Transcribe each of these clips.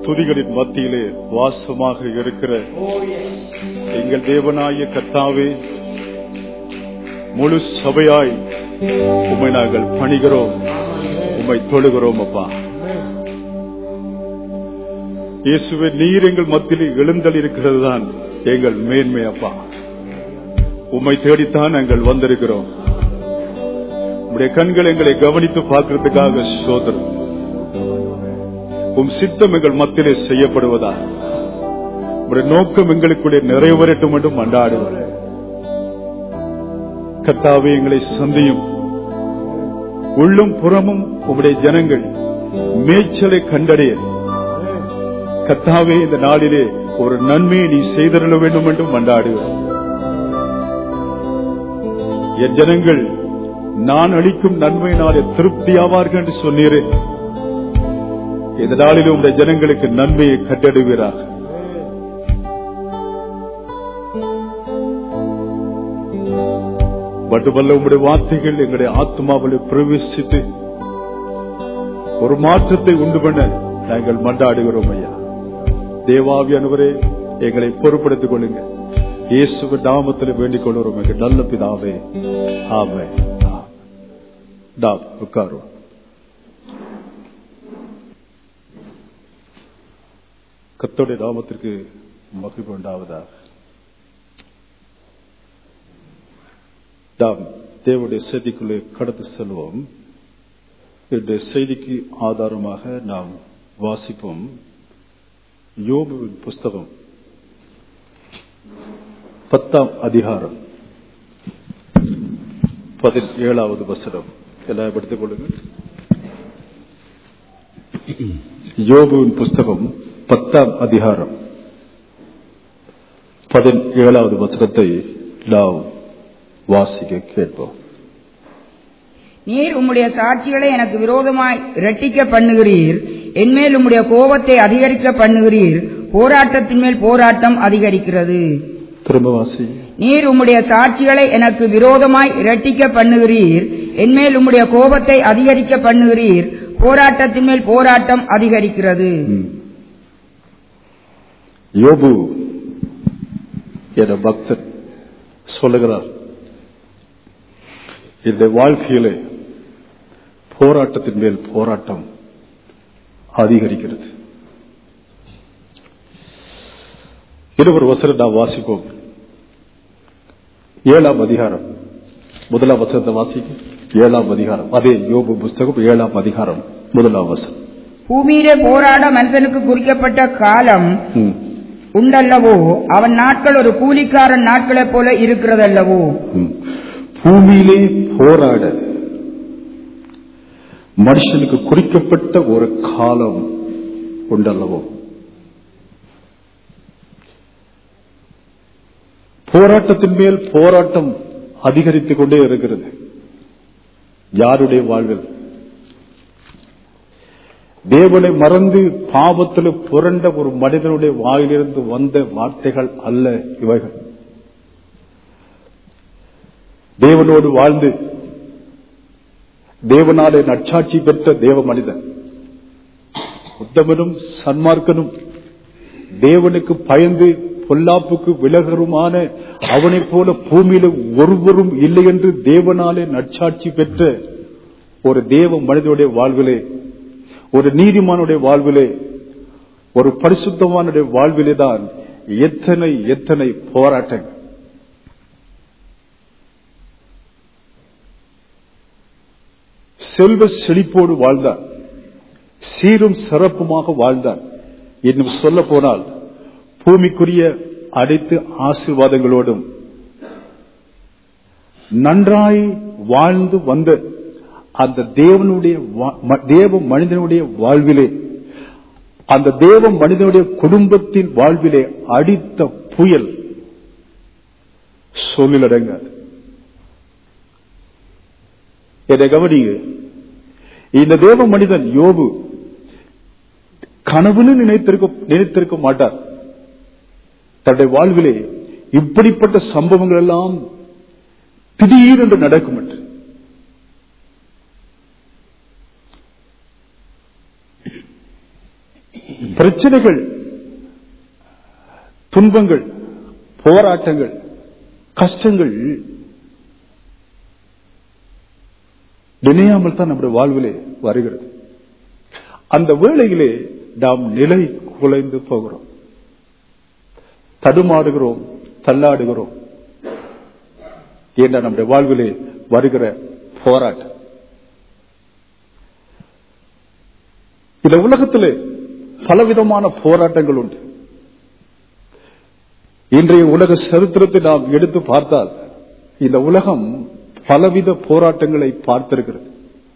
துதிகளின் மத்தியிலே வாசமாக இருக்கிற எங்கள் தேவனாய கர்த்தாவே முழு சபையாய் உம்மை நாங்கள் பணிகிறோம் உம்மை தொழுகிறோம் அப்பா இயேசுவே நீர் எங்கள் மத்தியில் எழுந்தல் இருக்கிறது தான் எங்கள் மேன்மை அப்பா உம்மை தேடித்தான் நாங்கள் வந்திருக்கிறோம் உம்முடைய கண்கள் எங்களை கவனித்து பார்க்கறதுக்காக சோதரம் உம் சித்தம் எங்கள் மத்தியிலே செய்யப்படுவதா உடைய நோக்கம் எங்களுக்குள்ளே நிறைவேறட்டும் என்றும் அண்டாடுவார் கத்தாவே எங்களை சந்தியும் உள்ளும் புறமும் உம்முடைய ஜனங்கள் மேய்ச்சலை கண்டடைய கத்தாவே இந்த நாளிலே ஒரு நன்மையை நீ செய்தருள வேண்டும் என்றும் மண்டாடுவார் என் ஜனங்கள் நான் அளிக்கும் நன்மையினாலே திருப்தியாவார்கள் என்று சொன்னீரே இந்த நாளில் உடைய ஜனங்களுக்கு நன்மையை கட்டடுவீராக மட்டுமல்ல உங்களுடைய வார்த்தைகள் எங்களுடைய ஆத்மாவில் பிரவேசித்து ஒரு மாற்றத்தை உண்டு பண்ண நாங்கள் மண்டாடுகிறோம் ஐயா தேவாவியானவரே எங்களை பொறுப்படுத்திக் கொள்ளுங்க இயேசுவ நாமத்தில் வேண்டிக் கொள்கிறோம் எங்கள் நல்ல பிதாவே ஆமே உட்காரும் கத்தோடைய நாமத்திற்கு மகிழ்வு உண்டாவதாக நாம் தேவனுடைய செய்திக்குள்ளே கடந்து செல்வோம் இந்த செய்திக்கு ஆதாரமாக நாம் வாசிப்போம் யோபுவின் புஸ்தகம் பத்தாம் அதிகாரம் பதினேழாவது வசனம் எல்லாம் எடுத்துக் கொள்ளுங்கள் யோபுவின் புஸ்தகம் பத்தாம் அதிகாரம் பதினேழாவது வசனத்தை நாம் வாசிக்க கேட்போம் நீர் உம்முடைய சாட்சிகளை எனக்கு விரோதமாய் இரட்டிக்க பண்ணுகிறீர் என்மேல் உம்முடைய கோபத்தை அதிகரிக்க பண்ணுகிறீர் போராட்டத்தின் மேல் போராட்டம் அதிகரிக்கிறது திரும்ப வாசி நீர் உம்முடைய சாட்சிகளை எனக்கு விரோதமாய் இரட்டிக்க பண்ணுகிறீர் என்மேல் உம்முடைய கோபத்தை அதிகரிக்க பண்ணுகிறீர் போராட்டத்தின் மேல் போராட்டம் அதிகரிக்கிறது ம். யோபு என பக்தர் சொல்லுகிறார் இந்த வாழ்க்கையிலே போராட்டத்தின் மேல் போராட்டம் அதிகரிக்கிறது இருவர் வசனம் நாம் வாசிப்போம் ஏழாம் அதிகாரம் முதலாம் வசனத்தை வாசிக்கும் ஏழாம் அதிகாரம் அதே யோபு புஸ்தகம் ஏழாம் அதிகாரம் முதலாம் வசனம் பூமியிலே போராட மனுஷனுக்கு குறிக்கப்பட்ட காலம் ம். உண்டல்லவோ அவன் நாட்கள் ஒரு கூலிக்காரன் நாட்களைப் போல இருக்கிறதல்லவோ ம். பூமியிலே போராட மனுஷனுக்கு குறிக்கப்பட்ட ஒரு காலம் உண்டல்லவோ போராட்டத்தின் மேல் போராட்டம் அதிகரித்துக் கொண்டே இருக்கிறது யாருடைய வாழ்வில் தேவனை மறந்து பாவத்தில் புரண்ட ஒரு மனிதனுடைய வாயிலிருந்து வந்த வார்த்தைகள் அல்ல இவைகள் தேவனோடு வாழ்ந்து தேவனாலே நற்சாட்சி பெற்ற தேவ மனிதன் உத்தமனும் சன்மார்க்கனும் தேவனுக்கு பயந்து பொல்லாப்புக்கு விலகருமான அவனைப் போல பூமியில ஒருவரும் இல்லை என்று தேவனாலே நற்சாட்சி பெற்ற ஒரு தேவ மனிதனுடைய வாழ்விலே ஒரு நீதிமானுடைய வாழ்விலே ஒரு பரிசுத்தமானுடைய வாழ்விலே தான் எத்தனை எத்தனை போராட்டங்கள் செல்வ செழிப்போடு வாழ்ந்தார் சீரும் சிறப்புமாக வாழ்ந்தார் இன்னும் சொல்ல போனால் பூமிக்குரிய அனைத்து ஆசீர்வாதங்களோடும் நன்றாய் வாழ்ந்து வந்த அந்த தேவனுடைய வா- ம- தேவ மனிதனுடைய வாழ்விலே அந்த தேவ மனிதனுடைய குடும்பத்தின் வாழ்விலே அடித்த புயல் சொல்லிலடங்காது என்னை கவனிங்க இந்த தேவ மனிதன் யோபு கனவுன்னு நினைத்திருக்க நினைத்திருக்க மாட்டார் தன்னுடைய வாழ்விலே இப்படிப்பட்ட சம்பவங்கள் எல்லாம் திடீரென்று நடக்கும் என்று பிரச்சனைகள் துன்பங்கள் போராட்டங்கள் கஷ்டங்கள் நினையாமல் தான் நம்முடைய வாழ்விலே வருகிறது அந்த வேளையிலே நாம் நிலை குலைந்து போகிறோம் தடுமாறுகிறோம் தள்ளாடுகிறோம் என்ற நம்முடைய வாழ்விலே வருகிற போராட்டம் இந்த உலகத்திலே பலவிதமான போராட்டங்கள் உண்டு இன்றைய உலக சரித்திரத்தை நாம் எடுத்து பார்த்தால் இந்த உலகம் பலவித போராட்டங்களை பார்த்திருக்கிறது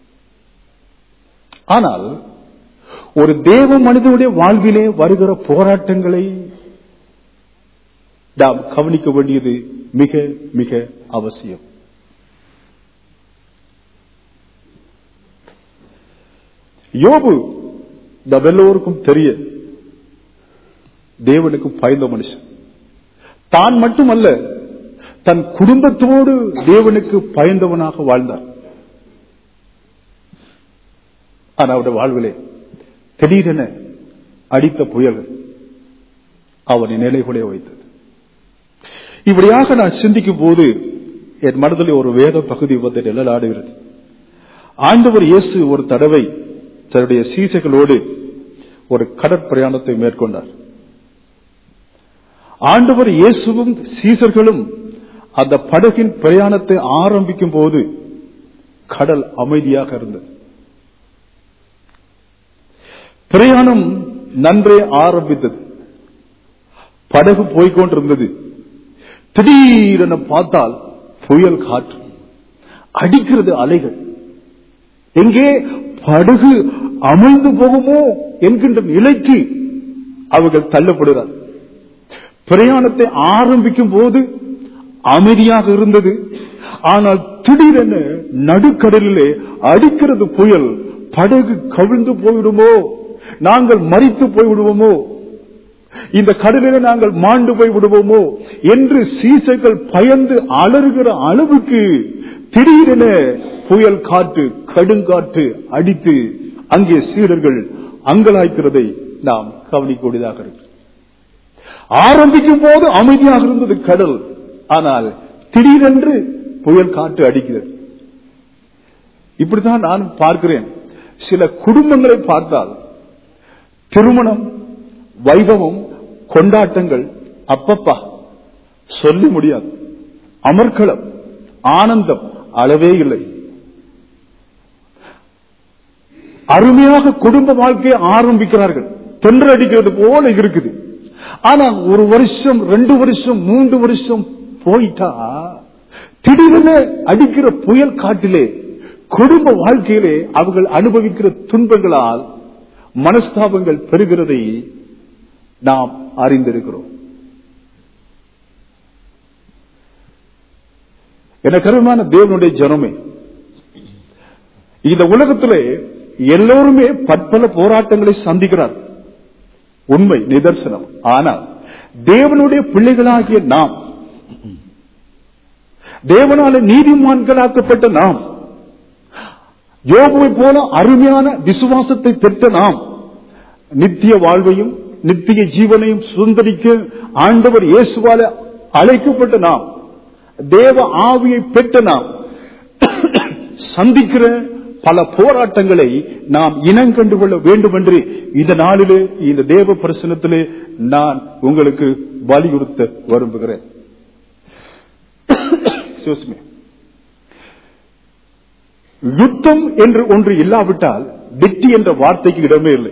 ஆனால் ஒரு தேவ மனிதனுடைய வாழ்விலே வருகிற போராட்டங்களை நாம் கவனிக்க வேண்டியது மிக மிக அவசியம் யோபு நம் எல்லோருக்கும் தெரிய தேவனுக்கு பயந்த மனுஷன் தான் மட்டுமல்ல தன் குடும்பத்தோடு தேவனுக்கு பயந்தவனாக வாழ்ந்தார் ஆனா அவருடைய வாழ்விலே திடீரென அடித்த புயல்கள் அவனை நிலைகுலைய வைத்தது இப்படியாக நான் சிந்திக்கும் போது என் மனதில் ஒரு வேத பகுதி வந்து நிழலாடுகிறது ஆண்டவர் இயேசு ஒரு தடவை தன்னுடைய சீசைகளோடு ஒரு கடற்பிரயாணத்தை மேற்கொண்டார் ஆண்டவர் இயேசுவும் சீசர்களும் அந்த படகின் பிரயாணத்தை ஆரம்பிக்கும் போது கடல் அமைதியாக இருந்தது பிரயாணம் நன்றே ஆரம்பித்தது படகு போய்கொண்டிருந்தது திடீரென பார்த்தால் புயல் காற்று அடிக்கிறது அலைகள் எங்கே படகு அமிழ்ந்து போகுமோ என்கின்ற நிலைக்கு அவர்கள் தள்ளப்படுகிறார் பிரயாணத்தை ஆரம்பிக்கும் போது அமைதியாக இருந்தது ஆனால் திடீரென நடுக்கடலிலே அடிக்கிறது புயல் படகு கவிழ்ந்து போய்விடுமோ நாங்கள் மறித்து போய்விடுவோமோ இந்த கடலிலே நாங்கள் மாண்டு போய் விடுவோமோ என்று சீசைகள் பயந்து அலறுகிற அளவுக்கு திடீரென புயல் காற்று கடுங்காற்று அடித்து அங்கே சீடர்கள் அங்கலாய்க்கிறதை நாம் கவனிக்கூடியதாக இருக்கு ஆரம்பிக்கும் போது அமைதியாக இருந்தது கடல் ஆனால் திடீரென்று புயல் காற்று அடிக்கிறது இப்படித்தான் நான் பார்க்கிறேன் சில குடும்பங்களை பார்த்தால் திருமணம் வைபவம் கொண்டாட்டங்கள் அப்பப்பா சொல்லி முடியாது அமர்க்களம் ஆனந்தம் அளவே இல்லை அருமையாக குடும்ப வாழ்க்கையை ஆரம்பிக்கிறார்கள் தென்றடிக்கிறது போல இருக்குது ஆனா ஒரு வருஷம் ரெண்டு வருஷம் மூன்று வருஷம் போயிட்டா திடீரென அடிக்கிற புயல் காட்டிலே குடும்ப வாழ்க்கையிலே அவர்கள் அனுபவிக்கிற துன்பங்களால் மனஸ்தாபங்கள் பெறுகிறதை நாம் அறிந்திருக்கிறோம் என கருமான தேவனுடைய ஜனமே இந்த உலகத்திலே எல்லோருமே பற்பல போராட்டங்களை சந்திக்கிறார் உண்மை நிதர்சனம் ஆனால் தேவனுடைய பிள்ளைகளாகிய நாம் தேவனால நீதிமான்களாக்கப்பட்ட நாம் யோகுவை போல அருமையான விசுவாசத்தை பெற்ற நாம் நித்திய வாழ்வையும் நித்திய ஜீவனையும் சுதந்திரிக்க ஆண்டவர் இயேசுவால அழைக்கப்பட்ட நாம் தேவ ஆவியை பெற்ற நாம் சந்திக்கிற பல போராட்டங்களை நாம் இனங்கண்டு கொள்ள வேண்டும் என்று இந்த நாளிலே இந்த தேவ பிரசனத்திலே நான் உங்களுக்கு வலியுறுத்த விரும்புகிறேன் Excuse me. யுத்தம் என்று ஒன்று இல்லாவிட்டால் வெற்றி என்ற வார்த்தைக்கு இடமே இல்லை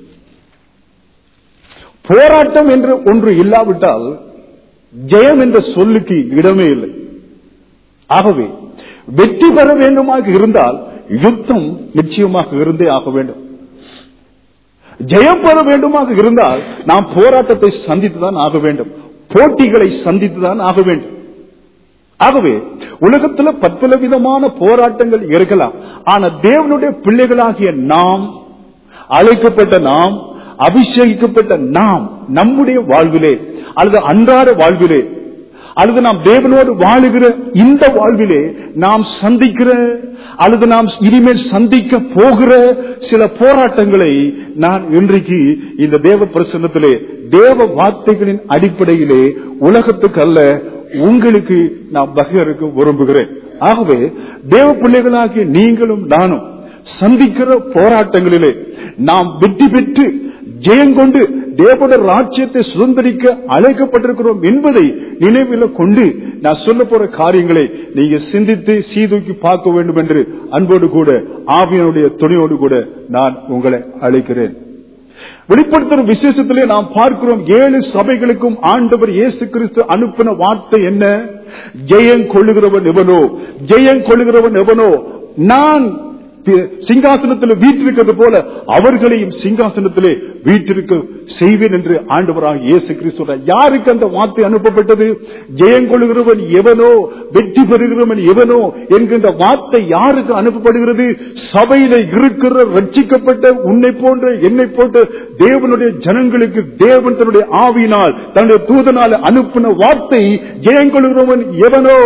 போராட்டம் என்று ஒன்று இல்லாவிட்டால் ஜெயம் என்ற சொல்லுக்கு இடமே இல்லை ஆகவே வெற்றி பெற வேண்டுமாக இருந்தால் யுத்தம் நிச்சயமாக இருந்தே ஆக வேண்டும் ஜெயம் பெற வேண்டுமாக இருந்தால் நாம் போராட்டத்தை சந்தித்துதான் ஆக வேண்டும் போட்டிகளை சந்தித்துதான் ஆக வேண்டும் ஆகவே உலகத்துல பற்பல விதமான போராட்டங்கள் இருக்கலாம் ஆனா தேவனுடைய பிள்ளைகளாகிய நாம் அழைக்கப்பட்ட நாம் அபிஷேகிக்கப்பட்ட நாம் நம்முடைய வாழ்விலே அல்லது அன்றாட வாழ்விலே அல்லது நாம் தேவனோடு வாழுகிற இந்த வாழ்விலே நாம் சந்திக்கிற அல்லது நாம் இனிமேல் சந்திக்க போகிற சில போராட்டங்களை நான் இன்றைக்கு இந்த தேவ பிரசன்னத்திலே தேவ வார்த்தைகளின் அடிப்படையிலே உலகத்துக்கு அல்ல உங்களுக்கு நான் பகிர்க்க விரும்புகிறேன் ஆகவே தேவ பிள்ளைகளாகிய நீங்களும் நானும் சந்திக்கிற போராட்டங்களிலே நாம் வெற்றி பெற்று ஜெயங்கொண்டு தேவனுடைய ராஜ்யத்தை சுதந்திரிக்க அழைக்கப்பட்டிருக்கிறோம் என்பதை நினைவில் கொண்டு நான் சொல்ல போற காரியங்களை நீங்க சிந்தித்து சீதூக்கி பார்க்க வேண்டும் என்று அன்போடு கூட ஆவியனுடைய துணையோடு கூட நான் உங்களை அழைக்கிறேன் வெளிப்படுத்துற விசேஷத்திலே நாம் பார்க்கிறோம் ஏழு சபைகளுக்கும் ஆண்டவர் இயேசு கிறிஸ்து அனுப்பின வார்த்தை என்ன ஜெயம் கொள்ளுகிறவன் எவனோ ஜெயம் கொள்ளுகிறவன் எவனோ நான் சிங்காசனத்தில் வீற்றிருக்கிறது போல அவர்களையும் சிங்காசனத்திலே வீட்டிருக்க செய்வேன் என்று ஆண்டவராக இயேசு கிறிஸ்து யாருக்கு அந்த வார்த்தை அனுப்பப்பட்டது ஜெயங்கொள்கிறவன் எவனோ வெற்றி பெறுகிறவன் எவனோ என்கின்ற வார்த்தை யாருக்கு அனுப்பப்படுகிறது சபையில இருக்கிற ரட்சிக்கப்பட்ட உன்னை போன்ற என்னை போன்ற தேவனுடைய ஜனங்களுக்கு தேவன் தன்னுடைய ஆவியினால் தன்னுடைய தூதனால் அனுப்பின வார்த்தை ஜெயங்கொள்கிறவன் எவனோ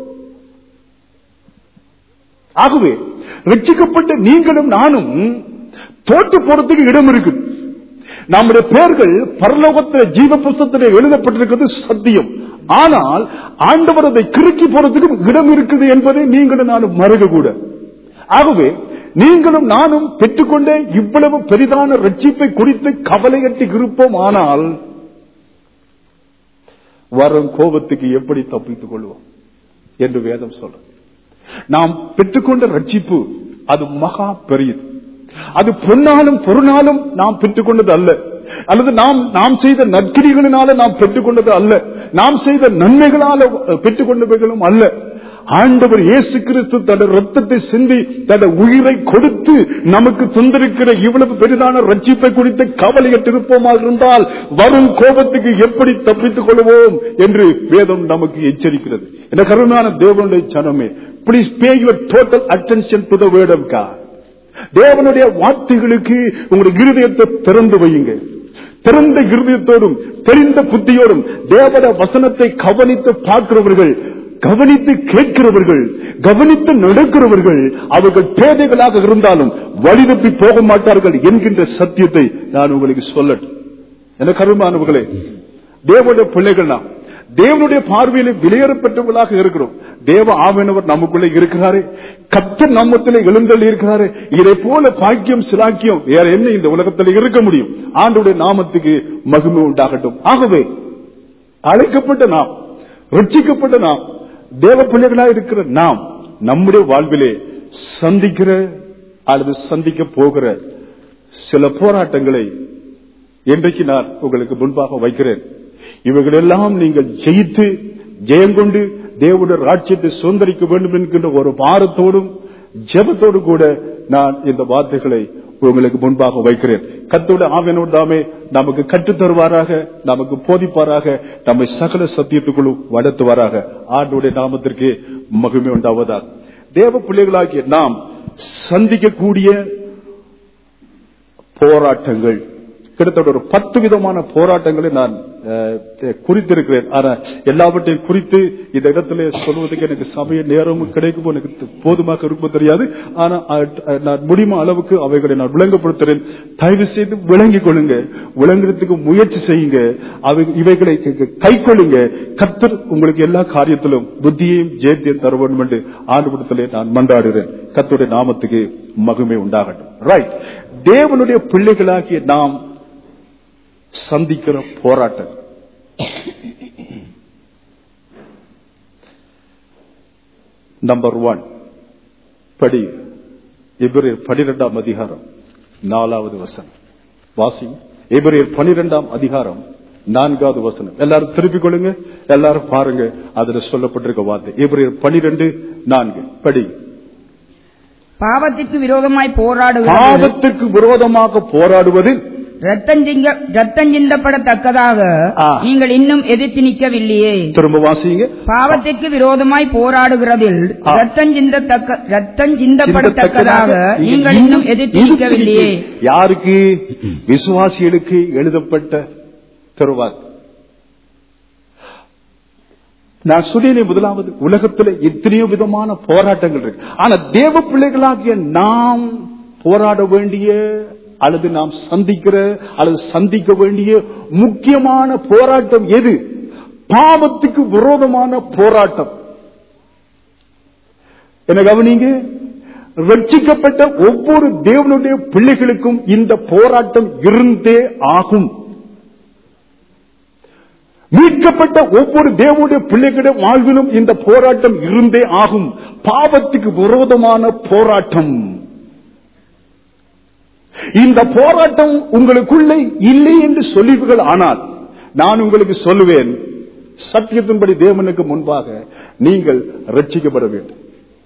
ஆகவே ரட்சிக்கப்பட்ட நீங்களும் நானும் தோற்று போறதுக்கு இடம் இருக்கு நம்முடைய பெயர்கள் பரலோகத்தில் ஜீவ புஸ்தத்தில் எழுதப்பட்டிருக்கிறது சத்தியம் ஆனால் ஆண்டவர் அதை கிறுக்கி போறதுக்கும் இடம் இருக்குது என்பதை நீங்களும் நானும் மறக்க கூட ஆகவே நீங்களும் நானும் பெற்றுக்கொண்டே இவ்வளவு பெரிதான ரட்சிப்பை குறித்து கவலையட்டி இருப்போம் ஆனால் வரும் கோபத்துக்கு எப்படி தப்பித்துக் கொள்வோம் என்று வேதம் சொல்றது நாம் பெற்றுக்கொண்ட ரட்சிப்பு அது மகா பெரியது அது பொன்னாலும் பொருளாலும் நாம் பெற்றுக்கொண்டது அல்ல அல்லது நாம் நாம் செய்த நற்கிரிகளினால நாம் பெற்றுக்கொண்டது அல்ல நாம் செய்த நன்மைகளால பெற்றுக்கொண்டவைகளும் அல்ல ஆண்டவர் இயேசு கிறிஸ்து தன்னுடைய ரத்தத்தை சிந்தி தன்னுடைய உயிரை கொடுத்து நமக்கு தந்திருக்கிற இவ்வளவு பெரிதான ரட்சிப்பை குறித்து கவலையற்றிருப்போமாக இருந்தால் வரும் கோபத்துக்கு எப்படி தப்பித்துக் கொள்வோம் என்று வேதம் நமக்கு எச்சரிக்கிறது என கருணான தேவனுடைய சனமே please pay your total attention to the word of God தேவனுடைய வார்த்தைகளுக்கு உங்களுடைய இருதயத்தை திறந்து வையுங்க திறந்த இருதயத்தோடும் தெரிந்த புத்தியோடும் தேவட வசனத்தை கவனித்து பார்க்கிறவர்கள் கவனித்து கேட்கிறவர்கள் கவனித்து நடக்கிறவர்கள் அவர்கள் பேதைகளாக இருந்தாலும் வழிதப்பி போக மாட்டார்கள் என்கின்ற சத்தியத்தை நான் உங்களுக்கு சொல்லட்டும் என கருமானவர்களே தேவனுடைய பிள்ளைகள் நாம் தேவனுடைய பார்வையில விலையேறப்பட்டவர்களாக இருக்கிறோம் தேவ ஆவினவர் நமக்குள்ளே இருக்கிறாரு கத்த நம்மத்திலே எழுந்தல் இருக்கிறாரு இதை போல பாக்கியம் சிலாக்கியம் வேற என்ன இந்த உலகத்தில் இருக்க முடியும் ஆண்டுடைய நாமத்துக்கு மகிமை உண்டாகட்டும் ஆகவே அழைக்கப்பட்ட நாம் ரட்சிக்கப்பட்ட நாம் தேவ பிள்ளைகளாக இருக்கிற நாம் நம்முடைய வாழ்விலே சந்திக்கிற அல்லது சந்திக்க போகிற சில போராட்டங்களை இன்றைக்கு நான் உங்களுக்கு முன்பாக வைக்கிறேன் இவைகளெல்லாம் நீங்கள் ஜெயித்து ஜெயங்கொண்டு தேவனுடைய ராட்சியத்தை சுதந்திரிக்க வேண்டும் என்கின்ற ஒரு பாரத்தோடும் ஜெபத்தோடு கூட நான் இந்த வார்த்தைகளை உங்களுக்கு முன்பாக வைக்கிறேன் கத்தோட ஆவியனோடு தாமே நமக்கு கற்றுத் தருவாராக நமக்கு போதிப்பாராக நம்மை சகல சத்தியத்துக்குள்ளும் வளர்த்துவாராக ஆண்டுடைய நாமத்திற்கு மகிமை உண்டாவதாக தேவ பிள்ளைகளாகிய நாம் சந்திக்கக்கூடிய போராட்டங்கள் கிட்டத்தட்ட ஒரு பத்து விதமான போராட்டங்களை நான் குறித்திருக்கிறேன் ஆனா எல்லாவற்றையும் குறித்து இந்த இடத்துல சொல்வதற்கு எனக்கு சமய நேரமும் கிடைக்கும் எனக்கு போதுமாக இருக்கும் தெரியாது ஆனா நான் முடியுமா அளவுக்கு அவைகளை நான் விளங்கப்படுத்துறேன் தயவு செய்து விளங்கிக் கொள்ளுங்க விளங்குறதுக்கு முயற்சி செய்யுங்க அவை இவைகளை கை கொள்ளுங்க கத்தர் உங்களுக்கு எல்லா காரியத்திலும் புத்தியையும் ஜெயத்தையும் தர வேண்டும் என்று ஆண்டுபடத்திலே நான் மன்றாடுகிறேன் கத்துடைய நாமத்துக்கு மகிமை உண்டாகட்டும் ரைட் தேவனுடைய பிள்ளைகளாகிய நாம் சந்திக்கிற போராட்டம் நம்பர் ஒன் படி எபிரேர் பனிரெண்டாம் அதிகாரம் நாலாவது வசனம் வாசி எபிரேர் பனிரெண்டாம் அதிகாரம் நான்காவது வசனம் எல்லாரும் திருப்பிக் கொள்ளுங்க எல்லாரும் பாருங்க அதுல சொல்லப்பட்டிருக்க வார்த்தை எபிரேர் பனிரெண்டு நான்கு படி பாவத்திற்கு விரோதமாய் போராடுவது பாவத்துக்கு விரோதமாக போராடுவது ரத்தம் சிந்தப்படத்தக்கதாக ஆ. நீங்கள் இன்னும் எதிர்த்து நிற்கவில்லையே திரும்ப வாசிங்க பாவத்திற்கு விரோதமாய் போராடுகிறதில் ஆ. ரத்தம் சிந்தத்தக்க ரத்தம் சிந்தப்படத்தக்கதாக நீங்கள் இன்னும் எதிர்த்து நிற்கவில்லையே யாருக்கு விசுவாசிகளுக்கு எழுதப்பட்ட திருவாக்கு நான் சொன்னேனே முதலாவது உலகத்துல எத்தனையோ விதமான போராட்டங்கள் இருக்கு ஆனா தேவ பிள்ளைகளாகிய நாம் போராட வேண்டிய அல்லது நாம் சந்திக்கிற அல்லது சந்திக்க வேண்டிய முக்கியமான போராட்டம் எது பாவத்துக்கு விரோதமான போராட்டம் என்ன கவனிங்க ரட்சிக்கப்பட்ட ஒவ்வொரு தேவனுடைய பிள்ளைகளுக்கும் இந்த போராட்டம் இருந்தே ஆகும் மீட்கப்பட்ட ஒவ்வொரு தேவனுடைய பிள்ளைகளிடம் வாழ்விலும் இந்த போராட்டம் இருந்தே ஆகும் பாவத்துக்கு விரோதமான போராட்டம் இந்த போராட்டம் உங்களுக்குள்ளே இல்லை என்று சொல்லுவீர்கள் ஆனால் நான் உங்களுக்கு சொல்லுவேன் சத்தியத்தின்படி தேவனுக்கு முன்பாக நீங்கள் ரட்சிக்கப்பட வேண்டும்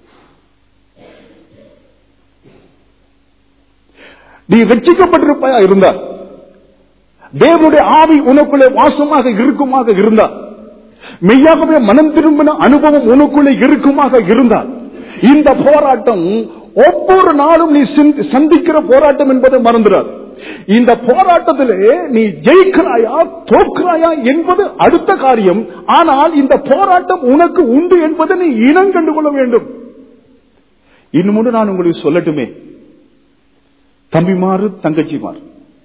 நீ ரட்சிக்கப்பட்டிருப்பாயா இருந்தால் தேவனுடைய ஆவி உனக்குள்ளே வாசமாக இருக்குமாக இருந்தால் மெய்யாகவே மனம் திரும்பின அனுபவம் உனக்குள்ளே இருக்குமாக இருந்தால் இந்த போராட்டம் ஒவ்வொரு நாளும் நீ சிந்தி- சந்திக்கிற போராட்டம் என்பதை மறந்துடாது இந்த போராட்டத்திலே நீ ஜெயிக்கிறாயா தோற்கிறாயா என்பது அடுத்த காரியம் ஆனால் இந்த போராட்டம் உனக்கு உண்டு என்பதை நீ இனம் கண்டு கொள்ள வேண்டும் இன்னும் ஒன்று நான் உங்களுக்கு சொல்லட்டுமே தம்பிமாறு தங்கச்சிமாறு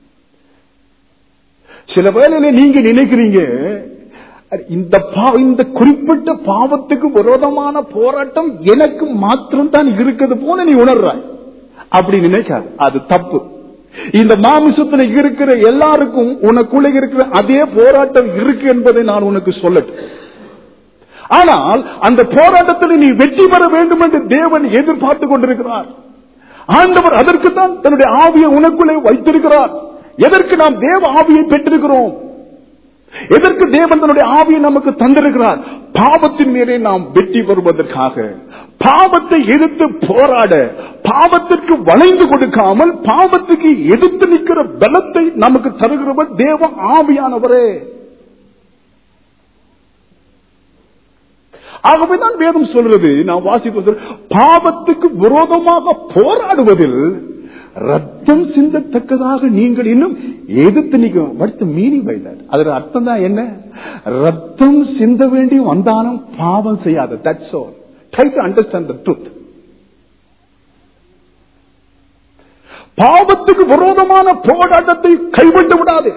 சில வேளையில நீங்க நினைக்கிறீங்க இந்த பா- இந்த குறிப்பிட்ட பாவத்துக்கு விரோதமான போராட்டம் எனக்கு மாத்திரம் தான் இருக்கிறது போல நீ உணர்றாய் அப்படி நினைக்காது அது தப்பு இந்த மாமிசத்துல இருக்கிற எல்லாருக்கும் உனக்குள்ள இருக்கிற அதே போராட்டம் இருக்கு என்பதை நான் உனக்கு சொல்லட்டும் ஆனால் அந்த போராட்டத்தில் நீ வெற்றி பெற வேண்டும் என்று தேவன் எதிர்பார்த்து கொண்டிருக்கிறார் ஆண்டவர் அதற்கு தான் தன்னுடைய ஆவியை உனக்குள்ளே வைத்திருக்கிறார் எதற்கு நாம் தேவ ஆவியை பெற்றிருக்கிறோம் எதற்கு தேவன் தன்னுடைய ஆவியை நமக்கு தந்திருக்கிறார் பாவத்தின் மீதே நாம் வெற்றி பெறுவதற்காக பாவத்தை எதிர்த்து போராட பாவத்திற்கு வளைந்து கொடுக்காமல் பாவத்துக்கு எதிர்த்து நிற்கிற பலத்தை நமக்கு தருகிறவர் தேவ ஆவியானவரே ஆகவேதான் வேதம் சொல்றது நான் வாசிப்பது பாவத்துக்கு விரோதமாக போராடுவதில் ரத்தம் சிந்தத்தக்கதாக நீங்கள் இன்னும் எதிர்த்து நிற்கும் வடுத்த மீனிங் வைத்தார் அதோட அர்த்தம் தான் என்ன ரத்தம் சிந்த வேண்டி வந்தாலும் பாவம் செய்யாத that's all try to understand the truth பாவத்துக்கு விரோதமான போராட்டத்தை கைவிட்டு விடாது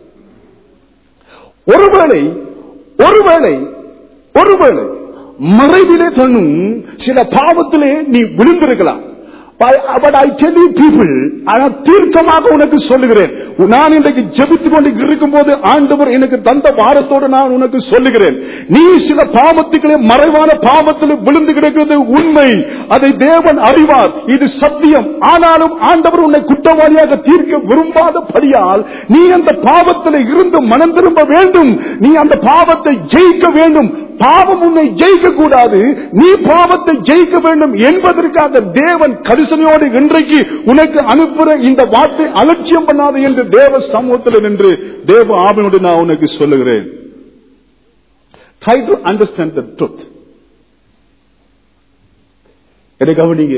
ஒருவேளை ஒருவேளை ஒருவேளை மறைவிலே தன்னும் சில பாவத்திலே நீ விழுந்திருக்கலாம் but I tell you people ஆனால் தீர்க்கமாக உனக்கு சொல்லுகிறேன் நான் இன்றைக்கு ஜெபித்துக் கொண்டு இருக்கும் போது ஆண்டவர் எனக்கு தந்த வாரத்தோடு நான் உனக்கு சொல்லுகிறேன் நீ சில பாவத்துக்களே மறைவான பாவத்தில் விழுந்து கிடக்கிறது உண்மை அதை தேவன் அறிவார் இது சத்தியம் ஆனாலும் ஆண்டவர் உன்னை குற்றவாளியாக தீர்க்க விரும்பாதபடியால் நீ அந்த பாவத்தில் இருந்து மனம் திரும்ப வேண்டும் நீ அந்த பாவத்தை ஜெயிக்க வேண்டும் பாவம் உன்னை ஜெயிக்க கூடாது நீ பாவத்தை ஜெயிக்க வேண்டும் என்பதற்காக தேவன் கரிசனையோடு இன்றைக்கு உனக்கு அனுப்புற இந்த வார்த்தை அலட்சியம் பண்ணாது என்று தேவ சமூகத்தில் நின்று தேவ ஆவினோடு நான் உனக்கு சொல்லுகிறேன் try to understand the truth என்னை கவனிங்க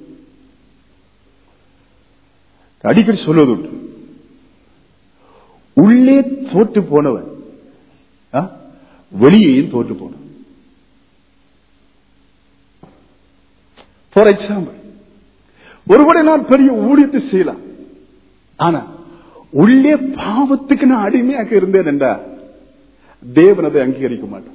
அடிக்கடி சொல்வது உண்டு உள்ளே தோற்று போனவன் ஆ? வெளியேயும் தோற்று போனவன் ஃபார் எக்ஸாம்பிள் ஒருவரை நான் பெரிய ஊழியத்தை செய்யலாம் ஆனா உள்ளே பாவத்துக்கு நான் அடிமையாக இருந்தேன் என்றா தேவன் அதை அங்கீகரிக்க மாட்டான்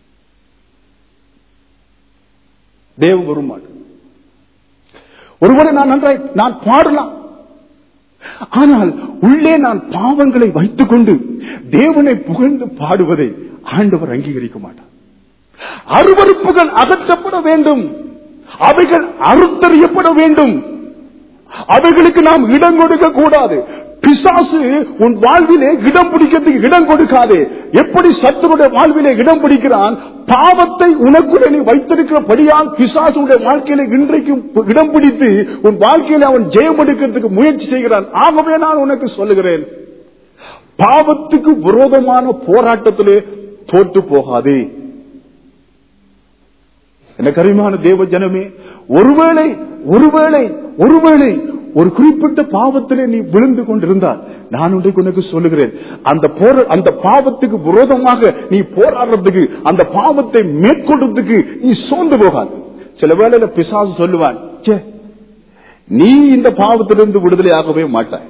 தேவன் வர மாட்டான் ஒருவரை நான் நன்றாய் நான் பாடலாம் ஆனால் உள்ளே நான் பாவங்களை வைத்துக் கொண்டு தேவனை புகழ்ந்து பாடுவதை ஆண்டவர் அங்கீகரிக்க மாட்டார் அருவறுப்புகள் அகற்றப்பட வேண்டும் அவைகள் அறுத்தறியப்பட வேண்டும் அவைகளுக்கு நாம் இடம் கொடுக்க கூடாது பிசாசு உன் வாழ்விலே இடம் பிடிக்கிறதுக்கு இடம் கொடுக்காதே எப்படி சத்துருடைய வாழ்விலே இடம் பிடிக்கிறான் பாவத்தை உனக்குள்ளே நீ வைத்திருக்கிறபடியால் பிசாசுடைய வாழ்க்கையில இன்றைக்கும் இடம் பிடித்து உன் வாழ்க்கையில அவன் ஜெயம் எடுக்கிறதுக்கு முயற்சி செய்கிறான் ஆகவே நான் உனக்கு சொல்லுகிறேன் பாவத்துக்கு விரோதமான போராட்டத்திலே தோற்று போகாதே என கரிமான தேவ ஜனமே ஒருவேளை ஒருவேளை ஒருவேளை ஒரு குறிப்பிட்ட பாவத்திலே நீ விழுந்து கொண்டிருந்தால் நான் இன்றைக்கு உனக்கு சொல்லுகிறேன் அந்த போர அந்த பாவத்துக்கு விரோதமாக நீ போராடுறதுக்கு அந்த பாவத்தை மேற்கொள்றதுக்கு நீ சோர்ந்து போகாது சில வேளையில பிசாசு சொல்லுவான் "ச்சே, நீ இந்த பாவத்திலிருந்து விடுதலை ஆகவே மாட்டாய்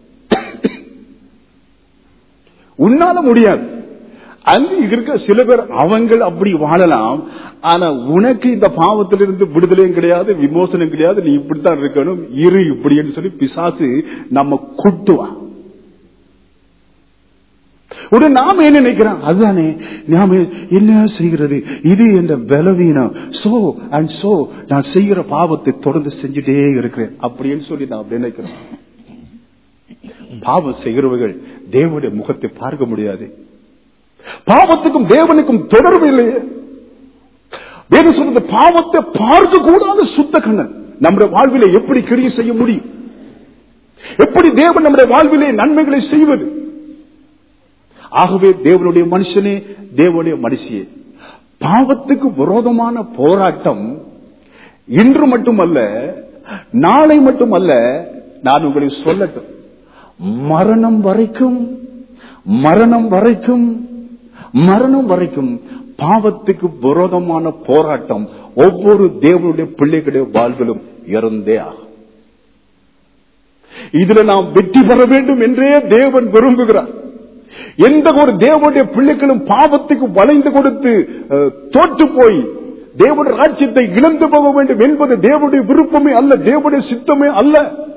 உன்னால முடியாது அங்கு இருக்க சில பேர் அவங்கள் அப்படி வாழலாம் ஆனா உனக்கு இந்த பாவத்திலிருந்து விடுதலையும் கிடையாது விமோசனம் கிடையாது நீ இப்படித்தான் இருக்கணும் இரு இப்படின்னு சொல்லி பிசாசு நம்ம குட்டுவான் உடனே நாம என்ன நினைக்கிறோம் அதுதானே நாம என்ன செய்கிறது இது என்ற பலவீனம் சோ அண்ட் சோ நான் செய்கிற பாவத்தை தொடர்ந்து செஞ்சுட்டே இருக்கிறேன் அப்படின்னு சொல்லி நான் அப்படி நினைக்கிறோம் பாவம் செய்கிறவர்கள் தேவனுடைய முகத்தை பார்க்க முடியாது பாவத்துக்கும் தேவனுக்கும் தொடர்பு இல்லையே வேறு சொல்றது பாவத்தை பார்க்க கூடாத சுத்த கண்ணன் நம்முடைய வாழ்விலே எப்படி கிரியை செய்ய முடியும் எப்படி தேவன் நம்முடைய வாழ்விலே நன்மைகளை செய்வது ஆகவே தேவனுடைய மனுஷனே தேவனுடைய மனுஷியே பாவத்துக்கு விரோதமான போராட்டம் இன்று மட்டுமல்ல நாளை மட்டுமல்ல நான் உங்களுக்கு சொல்லட்டும் மரணம் வரைக்கும் மரணம் வரைக்கும் மரணம் வரைக்கும் பாவத்துக்கு விரோதமான போராட்டம் ஒவ்வொரு தேவனுடைய பிள்ளைகளுடைய வாழ்விலும் இருந்தே ஆகும் இதுல நாம் வெற்றி பெற வேண்டும் என்றே தேவன் விரும்புகிறார் எந்த ஒரு தேவனுடைய பிள்ளைகளும் பாவத்துக்கு வளைந்து கொடுத்து அஹ், தோற்று போய் தேவனுடைய ராஜ்யத்தை இழந்து போக வேண்டும் என்பது தேவனுடைய விருப்பமே அல்ல தேவனுடைய சித்தமே அல்ல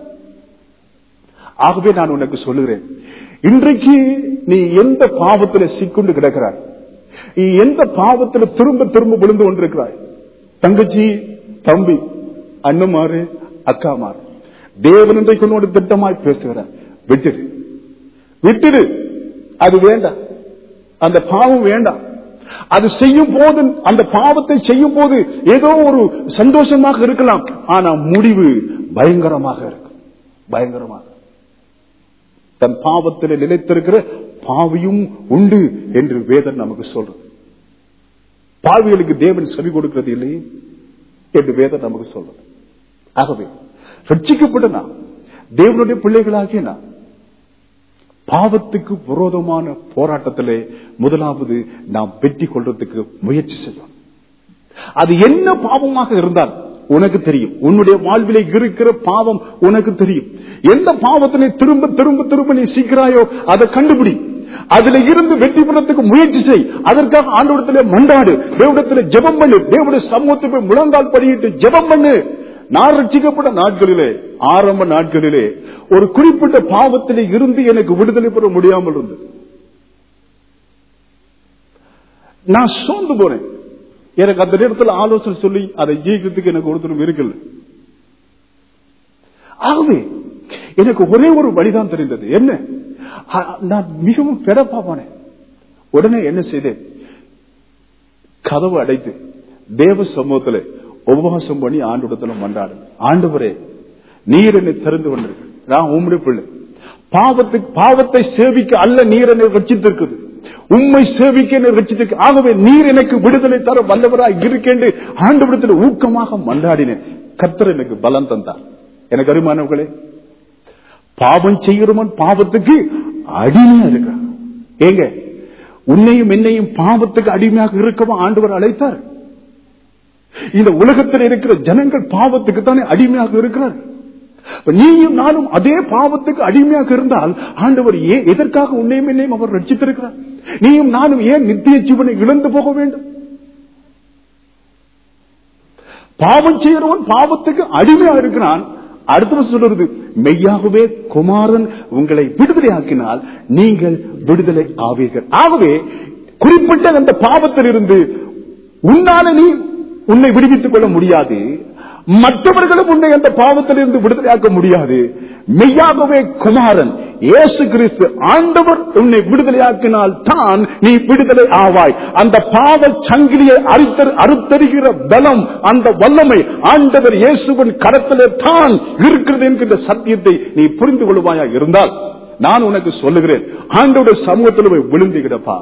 ஆகவே நான் உனக்கு சொல்லுகிறேன் இன்றைக்கு நீ எந்த பாவத்தில் சிக்குண்டு கிடக்கிறாய் நீ எந்த பாவத்தில் திரும்ப திரும்ப விழுந்து கொண்டிருக்கிறாய் தங்கச்சி தம்பி அண்ணமாறு அக்காமாறு தேவன் இன்றைக்கு உன்னோடு திட்டமாய் பேசுகிறார் விட்டுடு விட்டுடு அது வேண்டாம் அந்த பாவம் வேண்டாம் அது செய்யும் போது அந்த பாவத்தை செய்யும் போது ஏதோ ஒரு சந்தோஷமாக இருக்கலாம் ஆனா முடிவு பயங்கரமாக இருக்கும் பயங்கரமாக தன் பாவத்தில் நிலைத்திருக்கிற பாவியும் உண்டு என்று வேதன் நமக்கு சொல்றது பாவிகளுக்கு தேவன் செவி கொடுக்கிறது இல்லையே என்று வேதன் நமக்கு சொல்றது ஆகவே ரட்சிக்கப்பட்ட நாம் தேவனுடைய பிள்ளைகளாகிய நாம் பாவத்துக்கு விரோதமான போராட்டத்திலே முதலாவது நாம் வெற்றி கொள்றதுக்கு முயற்சி செய்யும் அது என்ன பாவமாக இருந்தால் உனக்கு தெரியும் உன்னுடைய வாழ்விலே இருக்கிற பாவம் உனக்கு தெரியும் எந்த பாவத்தினை திரும்ப திரும்ப திரும்ப நீ சீக்கிராயோ அதை கண்டுபிடி அதுல இருந்து வெற்றி பெறத்துக்கு முயற்சி செய் அதற்காக ஆண்டவரத்திலே மண்டாடு தேவடத்திலே ஜெபம் பண்ணு தேவடைய சமூகத்தை போய் முழங்கால் படியிட்டு ஜெபம் பண்ணு நான் ரட்சிக்கப்பட்ட நாட்களிலே ஆரம்ப நாட்களிலே ஒரு குறிப்பிட்ட பாவத்திலே இருந்து எனக்கு விடுதலை பெற முடியாமல் இருந்தது நான் சோர்ந்து போனேன் எனக்கு அந்த நேரத்தில் ஆலோசனை சொல்லி அதை ஜெயிக்கிறதுக்கு எனக்கு ஒருத்தரும் இருக்கல ஆகவே எனக்கு ஒரே ஒரு வழிதான் தெரிந்தது என்ன அ- நான் மிகவும் பெறப்பா போனேன் உடனே என்ன செய்தேன் கதவு அடைத்து தேவ சமூகத்துல உபவாசம் பண்ணி ஆண்டுடத்துல மன்றாடு ஆண்டவரே நீர் என்னை திறந்து கொண்டிருக்கு நான் உம்முடைய பிள்ளை பாவத்துக்கு பாவத்தை சேவிக்க அல்ல நீர் என்னை ரச்சித்திருக்குது உம்மை சேவிக்க என்னை ரச்சித்திருக்கு ஆகவே நீர் எனக்கு விடுதலை தர வல்லவராய் இருக்கேன் ஆண்டவரத்தில் ஊக்கமாக மன்றாடினேன் கர்த்தர் எனக்கு பலம் தந்தார் எனக்கு அருமானவர்களே பாவம் செய்கிறவன் பாவத்துக்கு அடிமையா இருக்கான் ஏங்க உன்னையும் என்னையும் பாவத்துக்கு அடிமையாக இருக்கவும் ஆண்டவர் அழைத்தார் இந்த உலகத்தில் இருக்கிற ஜனங்கள் பாவத்துக்கு தானே அடிமையாக இருக்கிறார் இப்ப நீயும் நானும் அதே பாவத்துக்கு அடிமையாக இருந்தால் ஆண்டவர் ஏன் எதற்காக உன்னையும் என்னையும் அவர் ரட்சித்திருக்கிறார் நீயும் நானும் ஏன் நித்திய ஜீவனை இழந்து போக வேண்டும் பாவம் செய்கிறவன் பாவத்துக்கு அடிமையா இருக்கிறான் அடுத்த சொல்றது மெய்யாகவே குமாரன் உங்களை விடுதலையாக்கினால் நீங்கள் விடுதலை ஆவீர்கள் ஆகவே குறிப்பிட்ட அந்த பாவத்தில் இருந்து உன்னால நீ உன்னை விடுவித்துக் கொள்ள முடியாது மற்றவர்களும் உன்னை அந்த பாவத்திலிருந்து விடுதலையாக்க முடியாது மெய்யாகவே குமாரன் இயேசு கிறிஸ்து ஆண்டவர் உன்னை விடுதலையாக்கினால் தான் நீ விடுதலை ஆவாய் அந்த பாவ சங்கிலியை அறுத்தர் அறுத்தருகிற பலம் அந்த வல்லமை ஆண்டவர் இயேசுவின் கரத்திலே தான் இருக்கிறது என்கின்ற சத்தியத்தை நீ புரிந்து கொள்வாயா இருந்தால் நான் உனக்கு சொல்லுகிறேன் ஆண்டோட சமூகத்தில் போய் விழுந்து கிடப்பா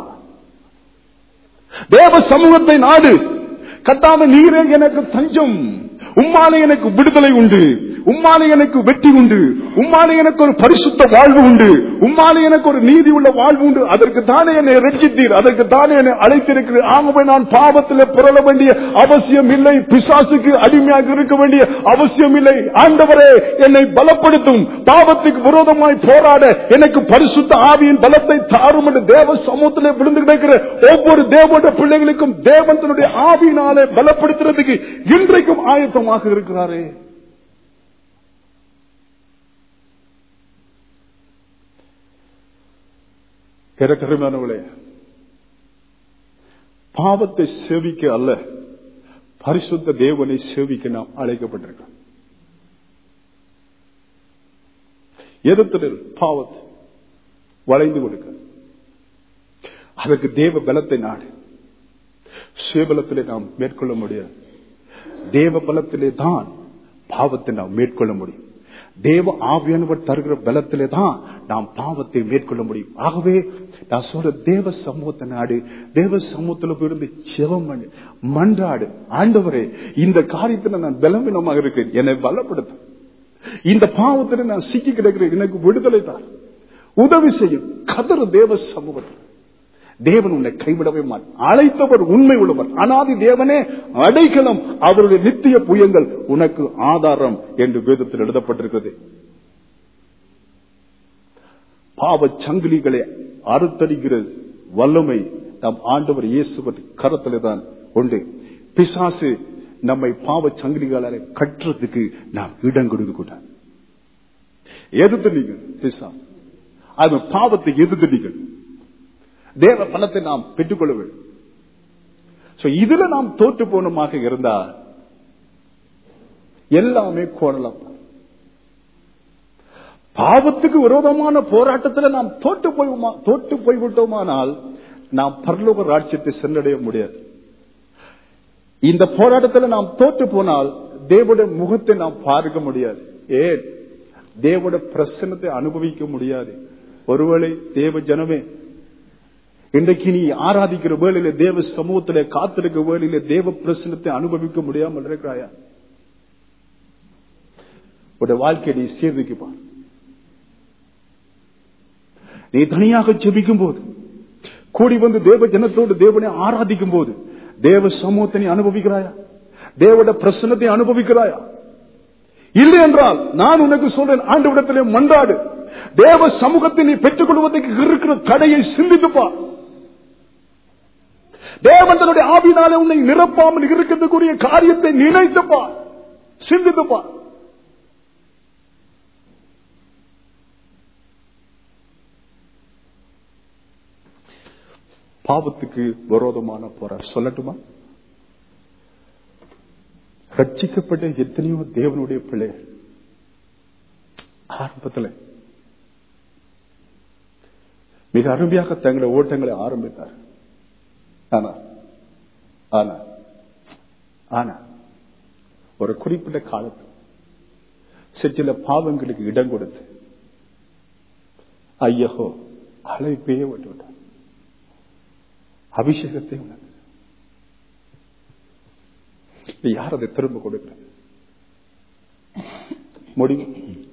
தேவ சமூகத்தை நாடு கத்தாம நீரே எனக்கு தஞ்சம் உம்மாலே எனக்கு விடுதலை உண்டு உம்மாலே எனக்கு வெற்றி உண்டு உம்மாலே எனக்கு ஒரு பரிசுத்த வாழ்வு உண்டு உம்மாலே எனக்கு ஒரு நீதி உள்ள வாழ்வு உண்டு அதற்கு தானே என்னை ரட்சித்தீர் அதற்கு தானே என்னை அழைத்திருக்கிறீர் ஆகவே நான் பாவத்திலே புரள வேண்டிய அவசியம் இல்லை பிசாசுக்கு அடிமையாக இருக்க வேண்டிய அவசியம் இல்லை ஆண்டவரே என்னை பலப்படுத்தும் பாவத்துக்கு விரோதமாய் போராட எனக்கு பரிசுத்த ஆவியின் பலத்தை தாரும் என்று தேவ சமூகத்திலே விழுந்து கிடக்கிற ஒவ்வொரு தேவனுடைய பிள்ளைகளுக்கும் தேவன் தன்னுடைய ஆவியினாலே பலப்படுத்துறதுக்கு இன்றைக்கும் ஆயத்தமாக இருக்கிறாரே கருமானவளே பாவத்தை சேவிக்க அல்ல பரிசுத்த தேவனை சேவிக்க நாம் அழைக்கப்பட்டிருக்கோம் எதிர்த்து பாவத்தை வளைந்து கொடுக்க அதற்கு தேவ பலத்தை நாடு சுயபலத்திலே நாம் மேற்கொள்ள முடியாது தேவ பலத்திலே தான் பாவத்தை நாம் மேற்கொள்ள முடியும் தேவ ஆவியானவர் தருகிற பலத்திலே தான் நாம் பாவத்தை மேற்கொள்ள முடியும் ஆகவே நான் சொல்ற தேவ சமூகத்தை நாடு தேவ சமூகத்துல போயிருந்து செவம் பண்ணி மன்றாடு ஆண்டவரே இந்த காரியத்துல நான் பலவீனமாக இருக்கிறேன் என்னை பலப்படுத்த இந்த பாவத்துல நான் சிக்கி கிடக்கிறேன் எனக்கு விடுதலை தான் உதவி செய்யும் கதறு தேவ சமூகத்தில் தேவன் உன்னை கைவிடவே மாட்டார் அழைத்தவர் உண்மை உள்ளவர் அனாதி தேவனே அடைக்கலம் அவருடைய நித்திய புயங்கள் உனக்கு ஆதாரம் என்று வேதத்தில் எழுதப்பட்டிருக்கிறது பாவ சங்கிலிகளை அறுத்தறிகிற வல்லமை நம் ஆண்டவர் இயேசுவர் கரத்திலே தான் உண்டு பிசாசு நம்மை பாவ சங்கிலிகளால கட்டுறதுக்கு நாம் இடம் கொடுக்க கூடாது எதிர்த்து நீங்க பிசாசு அது பாவத்தை எதிர்த்து நீங்கள் தேவ பலத்தை நாம் பெற்றுக்கொள்ள வேண்டும் So, இதுல நாம் தோற்று போனமாக இருந்தால் எல்லாமே கோணலாம் பாவத்துக்கு விரோதமான போராட்டத்தில் நாம் தோற்று போய் தோற்று போய்விட்டோமானால் நாம் பரலோக ராட்சியத்தை சென்றடைய முடியாது இந்த போராட்டத்தில் நாம் தோற்று போனால் தேவடைய முகத்தை நாம் பார்க்க முடியாது ஏன் தேவோட பிரசனத்தை அனுபவிக்க முடியாது ஒருவேளை தேவ ஜனமே இன்றைக்கு நீ ஆராதிக்கிற வேளையில தேவ சமூகத்திலே காத்திருக்க வேளையில தேவ பிரசனத்தை அனுபவிக்க முடியாமல் இருக்கிறாயா உடைய வாழ்க்கையை நீ சீர்திக்குப்பா நீ தனியாக ஜெபிக்கும் போது கூடி வந்து தேவ ஜனத்தோடு தேவனை ஆராதிக்கும் போது தேவ சமூகத்தை நீ அனுபவிக்கிறாயா தேவோட பிரசனத்தை அனுபவிக்கிறாயா இல்லை என்றால் நான் உனக்கு சொல்றேன் ஆண்டு விடத்திலே மன்றாடு தேவ சமூகத்தை நீ பெற்றுக் கொள்வதற்கு இருக்கிற தடையை சிந்தித்துப்பா தேவன் தன்னுடைய ஆவினாலே உன்னை நிரப்பாமல் இருக்கிறதுக்குரிய காரியத்தை நினைத்துப்பா சிந்தித்துப்பா பாவத்துக்கு விரோதமான போற சொல்லட்டுமா ரட்சிக்கப்பட்ட எத்தனையோ தேவனுடைய பிள்ளைகள் ஆரம்பத்தில் மிக அருமையாக தங்களுடைய ஓட்டங்களை ஆரம்பித்தார் ஆனா ஆனா ஆனா ஒரு குறிப்பிட்ட காலத்தில் சில பாவங்களுக்கு இடம் கொடுத்து ஐயோ அழைப்பையே விட்டு விட்டார் அபிஷேகத்தை உணர்ந்து யார் அதை திரும்ப கொடுக்கிறது முடிவு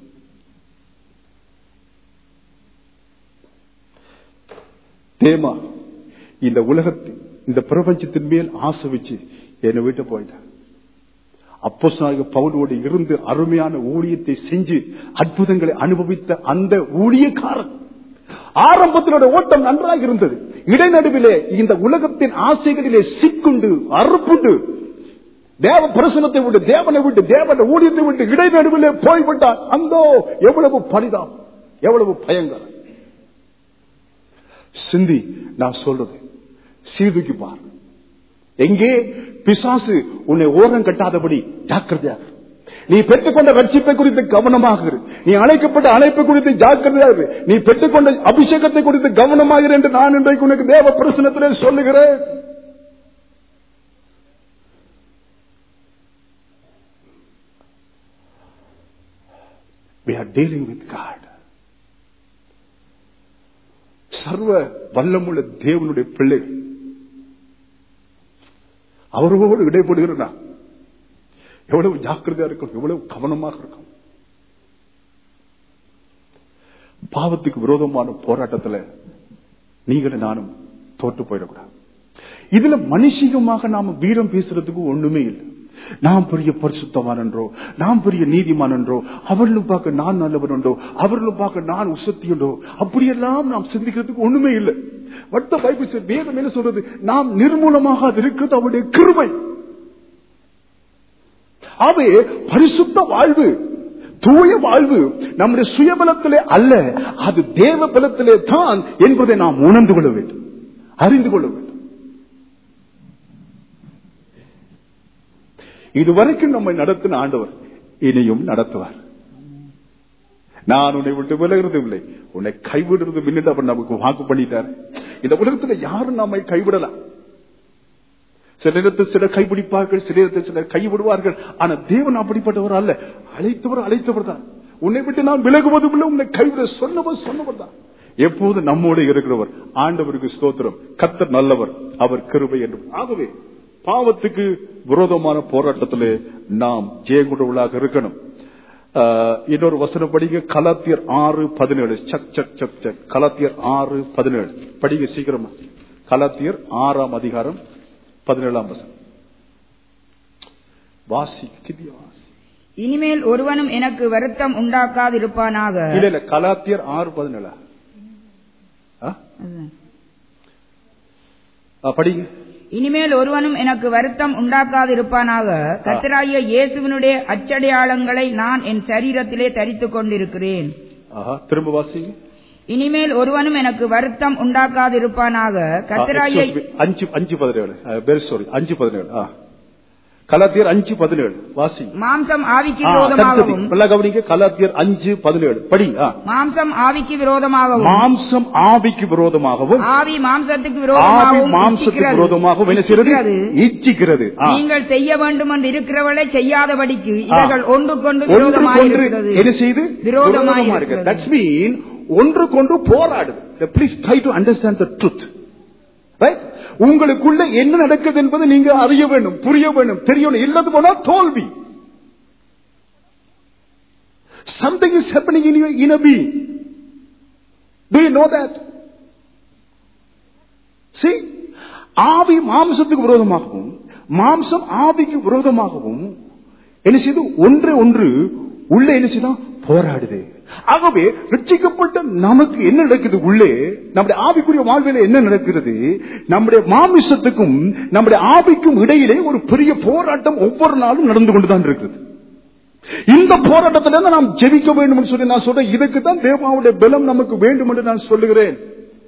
தேமா இந்த உலகத்தில் இந்த பிரபஞ்சத்தின் மேல் ஆசை வச்சு என்னை விட்டு போயிட்டான் அப்போ பவுலோடு இருந்து அருமையான ஊழியத்தை செஞ்சு அற்புதங்களை அனுபவித்த அந்த ஊழியக்காரன் ஆரம்பத்தினோட ஓட்டம் நன்றாக இருந்தது இடைநடுவிலே இந்த உலகத்தின் ஆசைகளிலே சிக்குண்டு அறுப்புண்டு தேவ பிரசனத்தை விட்டு தேவனை விட்டு தேவனை ஊழியத்தை விட்டு இடைநடுவிலே போய்விட்டார் அந்தோ எவ்வளவு பரிதாபம் எவ்வளவு பயங்கரம் சிந்தி நான் சொல்றது சீதுக்கு பார் எங்கே பிசாசு உன்னை ஓரம் கட்டாதபடி ஜாக்கிரதையாக நீ பெற்றுக்கொண்ட ரட்சிப்பை குறித்து கவனமாக இரு நீ அழைக்கப்பட்ட அழைப்பை குறித்து ஜாக்கிரதையாக இரு நீ பெற்றுக்கொண்ட அபிஷேகத்தை குறித்து கவனமாக இரு என்று நான் இன்றைக்கு உனக்கு தேவ பிரசனத்திலே சொல்லுகிறேன் We are dealing with God. சர்வ வல்லமுள்ள தேவனுடைய பிள்ளைகள் அவரோடு இடைப்படுகிறா எவ்வளவு ஜாக்கிரதையா இருக்கும் எவ்வளவு கவனமாக இருக்கும் பாவத்துக்கு விரோதமான போராட்டத்துல நீங்களும் நானும் தோற்று போயிடக்கூடாது இதுல மனுஷிகமாக நாம வீரம் பேசுறதுக்கு ஒண்ணுமே இல்லை நாம் பெரிய பரிசுத்தவான் என்றோ நாம் பெரிய நீதிமான் என்றோ அவர்களும் பார்க்க நான் நல்லவன் என்றோ அவர்களும் பார்க்க நான் உசத்தி என்றோ அப்படியெல்லாம் நாம் சிந்திக்கிறதுக்கு ஒண்ணுமே இல்லை வட்ட பைபிள் said, வேதம் என்ன சொல்றது நாம் நிர்மூலமாக அது இருக்கிறது அவருடைய கிருபை அவை பரிசுத்த வாழ்வு தூய வாழ்வு நம்முடைய சுயபலத்திலே அல்ல அது தேவ பலத்திலே தான் என்பதை நாம் உணர்ந்து கொள்ள வேண்டும் அறிந்து கொள்ள வேண்டும் இதுவரைக்கும் நம்மை நடத்தின ஆண்டவர் இனியும் நடத்துவார் நான் உன்னை விட்டு விலகிறதும் இல்லை உன்னை கைவிடுறதும் இல்லை அவர் நமக்கு வாக்கு பண்ணிட்டார் இந்த உலகத்துல யாரும் நம்மை கைவிடலாம் சில நேரத்தில் சிலர் கைப்பிடிப்பார்கள் சில நேரத்தில் சிலர் கைவிடுவார்கள் ஆனா தேவன் அப்படிப்பட்டவர் அல்ல அழைத்தவர் அழைத்தவர் தான் உன்னை விட்டு நான் விலகுவதும் இல்லை உன்னை கைவிட சொன்னவர் சொன்னவர் தான் எப்போது நம்மோடு இருக்கிறவர் ஆண்டவருக்கு ஸ்தோத்திரம் கத்தர் நல்லவர் அவர் கிருபை என்று ஆகவே பாவத்துக்கு விரோதமான போராட்டத்திலே நாம் ஜெயங்குடவளாக இருக்கணும் ஆஹ், இன்னொரு வசனம் படிங்க கலாத்தியர் ஆறு பதினேழு சக் சக் சக் சக் கலாத்தியர் ஆறு பதினேழு படிங்க சீக்கிரமா கலாத்தியர் ஆறாம் அதிகாரம் பதினேழாம் வசனம் வாசி கிதியா வாசி. இனிமேல் ஒருவனும் எனக்கு வருத்தம் உண்டாக்காதிருப்பானாக இல்ல இல்ல கலாத்தியர் ஆறு பதினேழா ஆ? அதுதான். ஆ, படிங்க இனிமேல் ஒருவனும் எனக்கு வருத்தம் உண்டாக்காதிருப்பானாக கத்தராகிய இயேசுவினுடைய அச்சடையாளங்களை நான் என் சரீரத்திலே தரித்துக் கொண்டிருக்கிறேன் ஆஹா திரும்ப வாசிங்க இனிமேல் ஒருவனும் எனக்கு வருத்தம் உண்டாக்காதிருப்பானாக ஆ, கத்தராகிய excuse me. அஞ்சு அஞ்சு பதினேழு வெரி சாரி அஞ்சு பதினேழு ஆ. கலாத்தியர் அஞ்சு பதினேழு வாசி மாம்சம் ஆவிக்கு ஆ, விரோதமாகவும் தடுத்தது. நல்லா கவனிங்க கலாத்தியர் அஞ்சு பதினேழு படி ஆ. மாம்சம் ஆவிக்கு விரோதமாகவும் மாம்சம் ஆவிக்கு விரோதமாகவும் ஆவி மாம்சத்துக்கு ஆவி விரோதமாகவும் மாம்சத்துக்கு இச்சிக்கிறது. விரோதமாகவும் என்ன செய்யறது இச்சிக்கிறது. இச்சிக்கிறது ஆ. நீங்கள் செய்ய வேண்டும் என்று இருக்கிறவளை செய்யாதபடிக்கு இவர்கள் ஒன்றுக்கொண்டு ஒன்றுக்கொன்று விரோதமாயிருக்கிறது என்ன செய்து விரோதமாய் விரோதமா இருக்கிறது. தட்ஸ் மீன் ஒன்றுக்கொன்று போராடுது please try to understand the truth right உங்களுக்குள்ள என்ன நடக்குது என்பதை நீங்க அறிய வேண்டும் புரிய வேண்டும் தெரியணும் இல்லது போனா தோல்வி something is happening in your inner being do you know that see ஆவி மாம்சத்துக்கு விரோதமாகவும் மாம்சம் ஆவிக்கு விரோதமாகவும் என்ன செய்து ஒன்று ஒன்று உள்ள என்ன செய்தான் போராடுது ஆகவே ரட்சிக்கப்பட்ட நமக்கு என்ன நடக்குது உள்ளே நம்முடைய ஆவிக்குரிய வாழ்வில என்ன நடக்கிறது நம்முடைய மாமிசத்துக்கும் நம்முடைய ஆவிக்கும் இடையிலே ஒரு பெரிய போராட்டம் ஒவ்வொரு நாளும் நடந்து கொண்டுதான் இருக்குது இந்த போராட்டத்துல தான் நாம் ஜெபிக்க வேண்டும் என்று சொல்லி நான் சொல்றேன் இதுக்கு தான் தேவாவுடைய பலம் நமக்கு வேண்டும் என்று நான் சொல்லுகிறேன்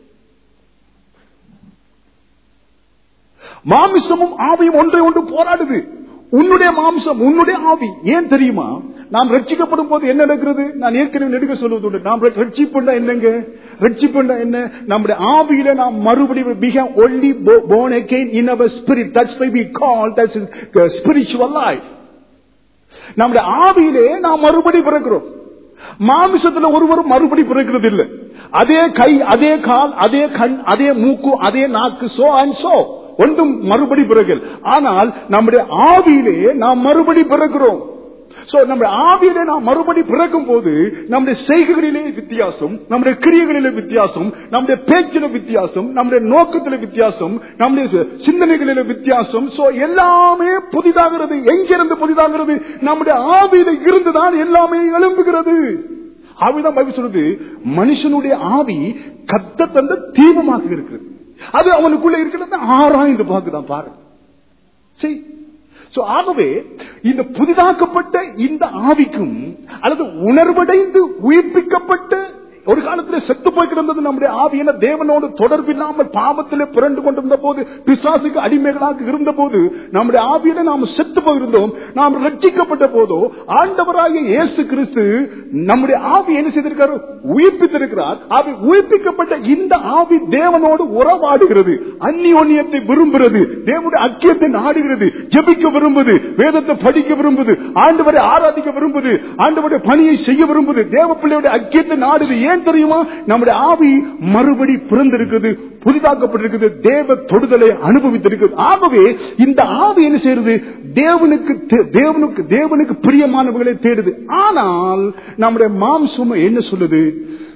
மாமிசமும் ஆவியும் ஒன்றை ஒன்று போராடுது உன்னுடைய மாம்சம் உன்னுடைய ஆவி ஏன் தெரியுமா நாம் ரட்சிக்கப்படும் போது என்ன நடக்கிறது நான் ஏற்கனவே நெடுக்க சொல்வது உண்டு நாம் ரட்சிப்புண்டா என்னங்க ரட்சிப்புண்டா என்ன நம்முடைய ஆவியில நாம் மறுபடியும் மிக only born again in our spirit that's why we call that is spiritual life நம்முடைய ஆவியிலே நாம் மறுபடி பிறக்கிறோம் மாமிசத்துல ஒருவரும் மறுபடி பிறக்கிறது இல்லை அதே கை அதே கால் அதே கண் அதே மூக்கு அதே நாக்கு சோ அண்ட் சோ ஒன்றும் மறுபடி பிறகு ஆனால் நம்முடைய ஆவியிலே நாம் மறுபடி பிறக்கிறோம் சோ நம்முடைய ஆவியிலே நாம் மறுபடி பிறக்கும் போது நம்முடைய செய்கைகளிலே வித்தியாசம் நம்முடைய கிரியைகளிலே வித்தியாசம் நம்முடைய பேச்சில வித்தியாசம் நம்முடைய நோக்கத்தில வித்தியாசம் நம்முடைய சிந்தனைகளில வித்தியாசம் சோ எல்லாமே புதிதாகிறது எங்கிருந்து புதிதாகிறது நம்முடைய ஆவியில இருந்துதான் எல்லாமே எழும்புகிறது ஆவிதான் பைபிள் சொல்றது மனுஷனுடைய ஆவி கத்த தந்த தீபமாக இருக்கிறது அது அவனுக்குள்ள இருக்கிறது ஆறாய்ந்து பார்க்குதான் பாரு சரி So, ஆகவே இந்த புதிதாக்கப்பட்ட இந்த ஆவிக்கும் அல்லது உணர்வடைந்து உயிர்ப்பிக்கப்பட்ட ஒரு காலத்தில் செத்து போய் கிடந்தது நம்முடைய ஆவி என தேவனோடு தொடர்பில்லாமல் பாவத்திலே புரண்டு கொண்டிருந்த போது பிசாசுக்கு அடிமைகளாக இருந்த போது நம்முடைய ஆவியில நாம் செத்து போயிருந்தோம் நாம் ரட்சிக்கப்பட்ட போதோ ஆண்டவராகிய இயேசு கிறிஸ்து நம்முடைய ஆவி என்ன செய்திருக்காரு உயிர்ப்பித்திருக்கிறார் ஆவி உயிர்ப்பிக்கப்பட்ட இந்த ஆவி தேவனோடு உறவாடுகிறது அந்நியோன்யத்தை விரும்புகிறது தேவனுடைய அக்கியத்தை நாடுகிறது ஜெபிக்க விரும்புது வேதத்தை படிக்க விரும்புது ஆண்டவரை ஆராதிக்க விரும்புது ஆண்டவருடைய பணியை செய்ய விரும்புது தேவ பிள்ளையுடைய அக்கியத்தை நாடுது ஏன் தெரியுமா நம்முடைய ஆவி மறுபடி பிறந்திருக்கிறது புதிதாக்கப்பட்டிருக்கிறது தேவ தொடுதலை அனுபவித்திருக்கிறது ஆகவே இந்த ஆவி என்ன செய்யறது தேவனுக்கு தே- தேவனுக்கு தேவனுக்கு பிரியமானவர்களை தேடுது ஆனால் நம்முடைய மாம்சம் என்ன சொல்லுது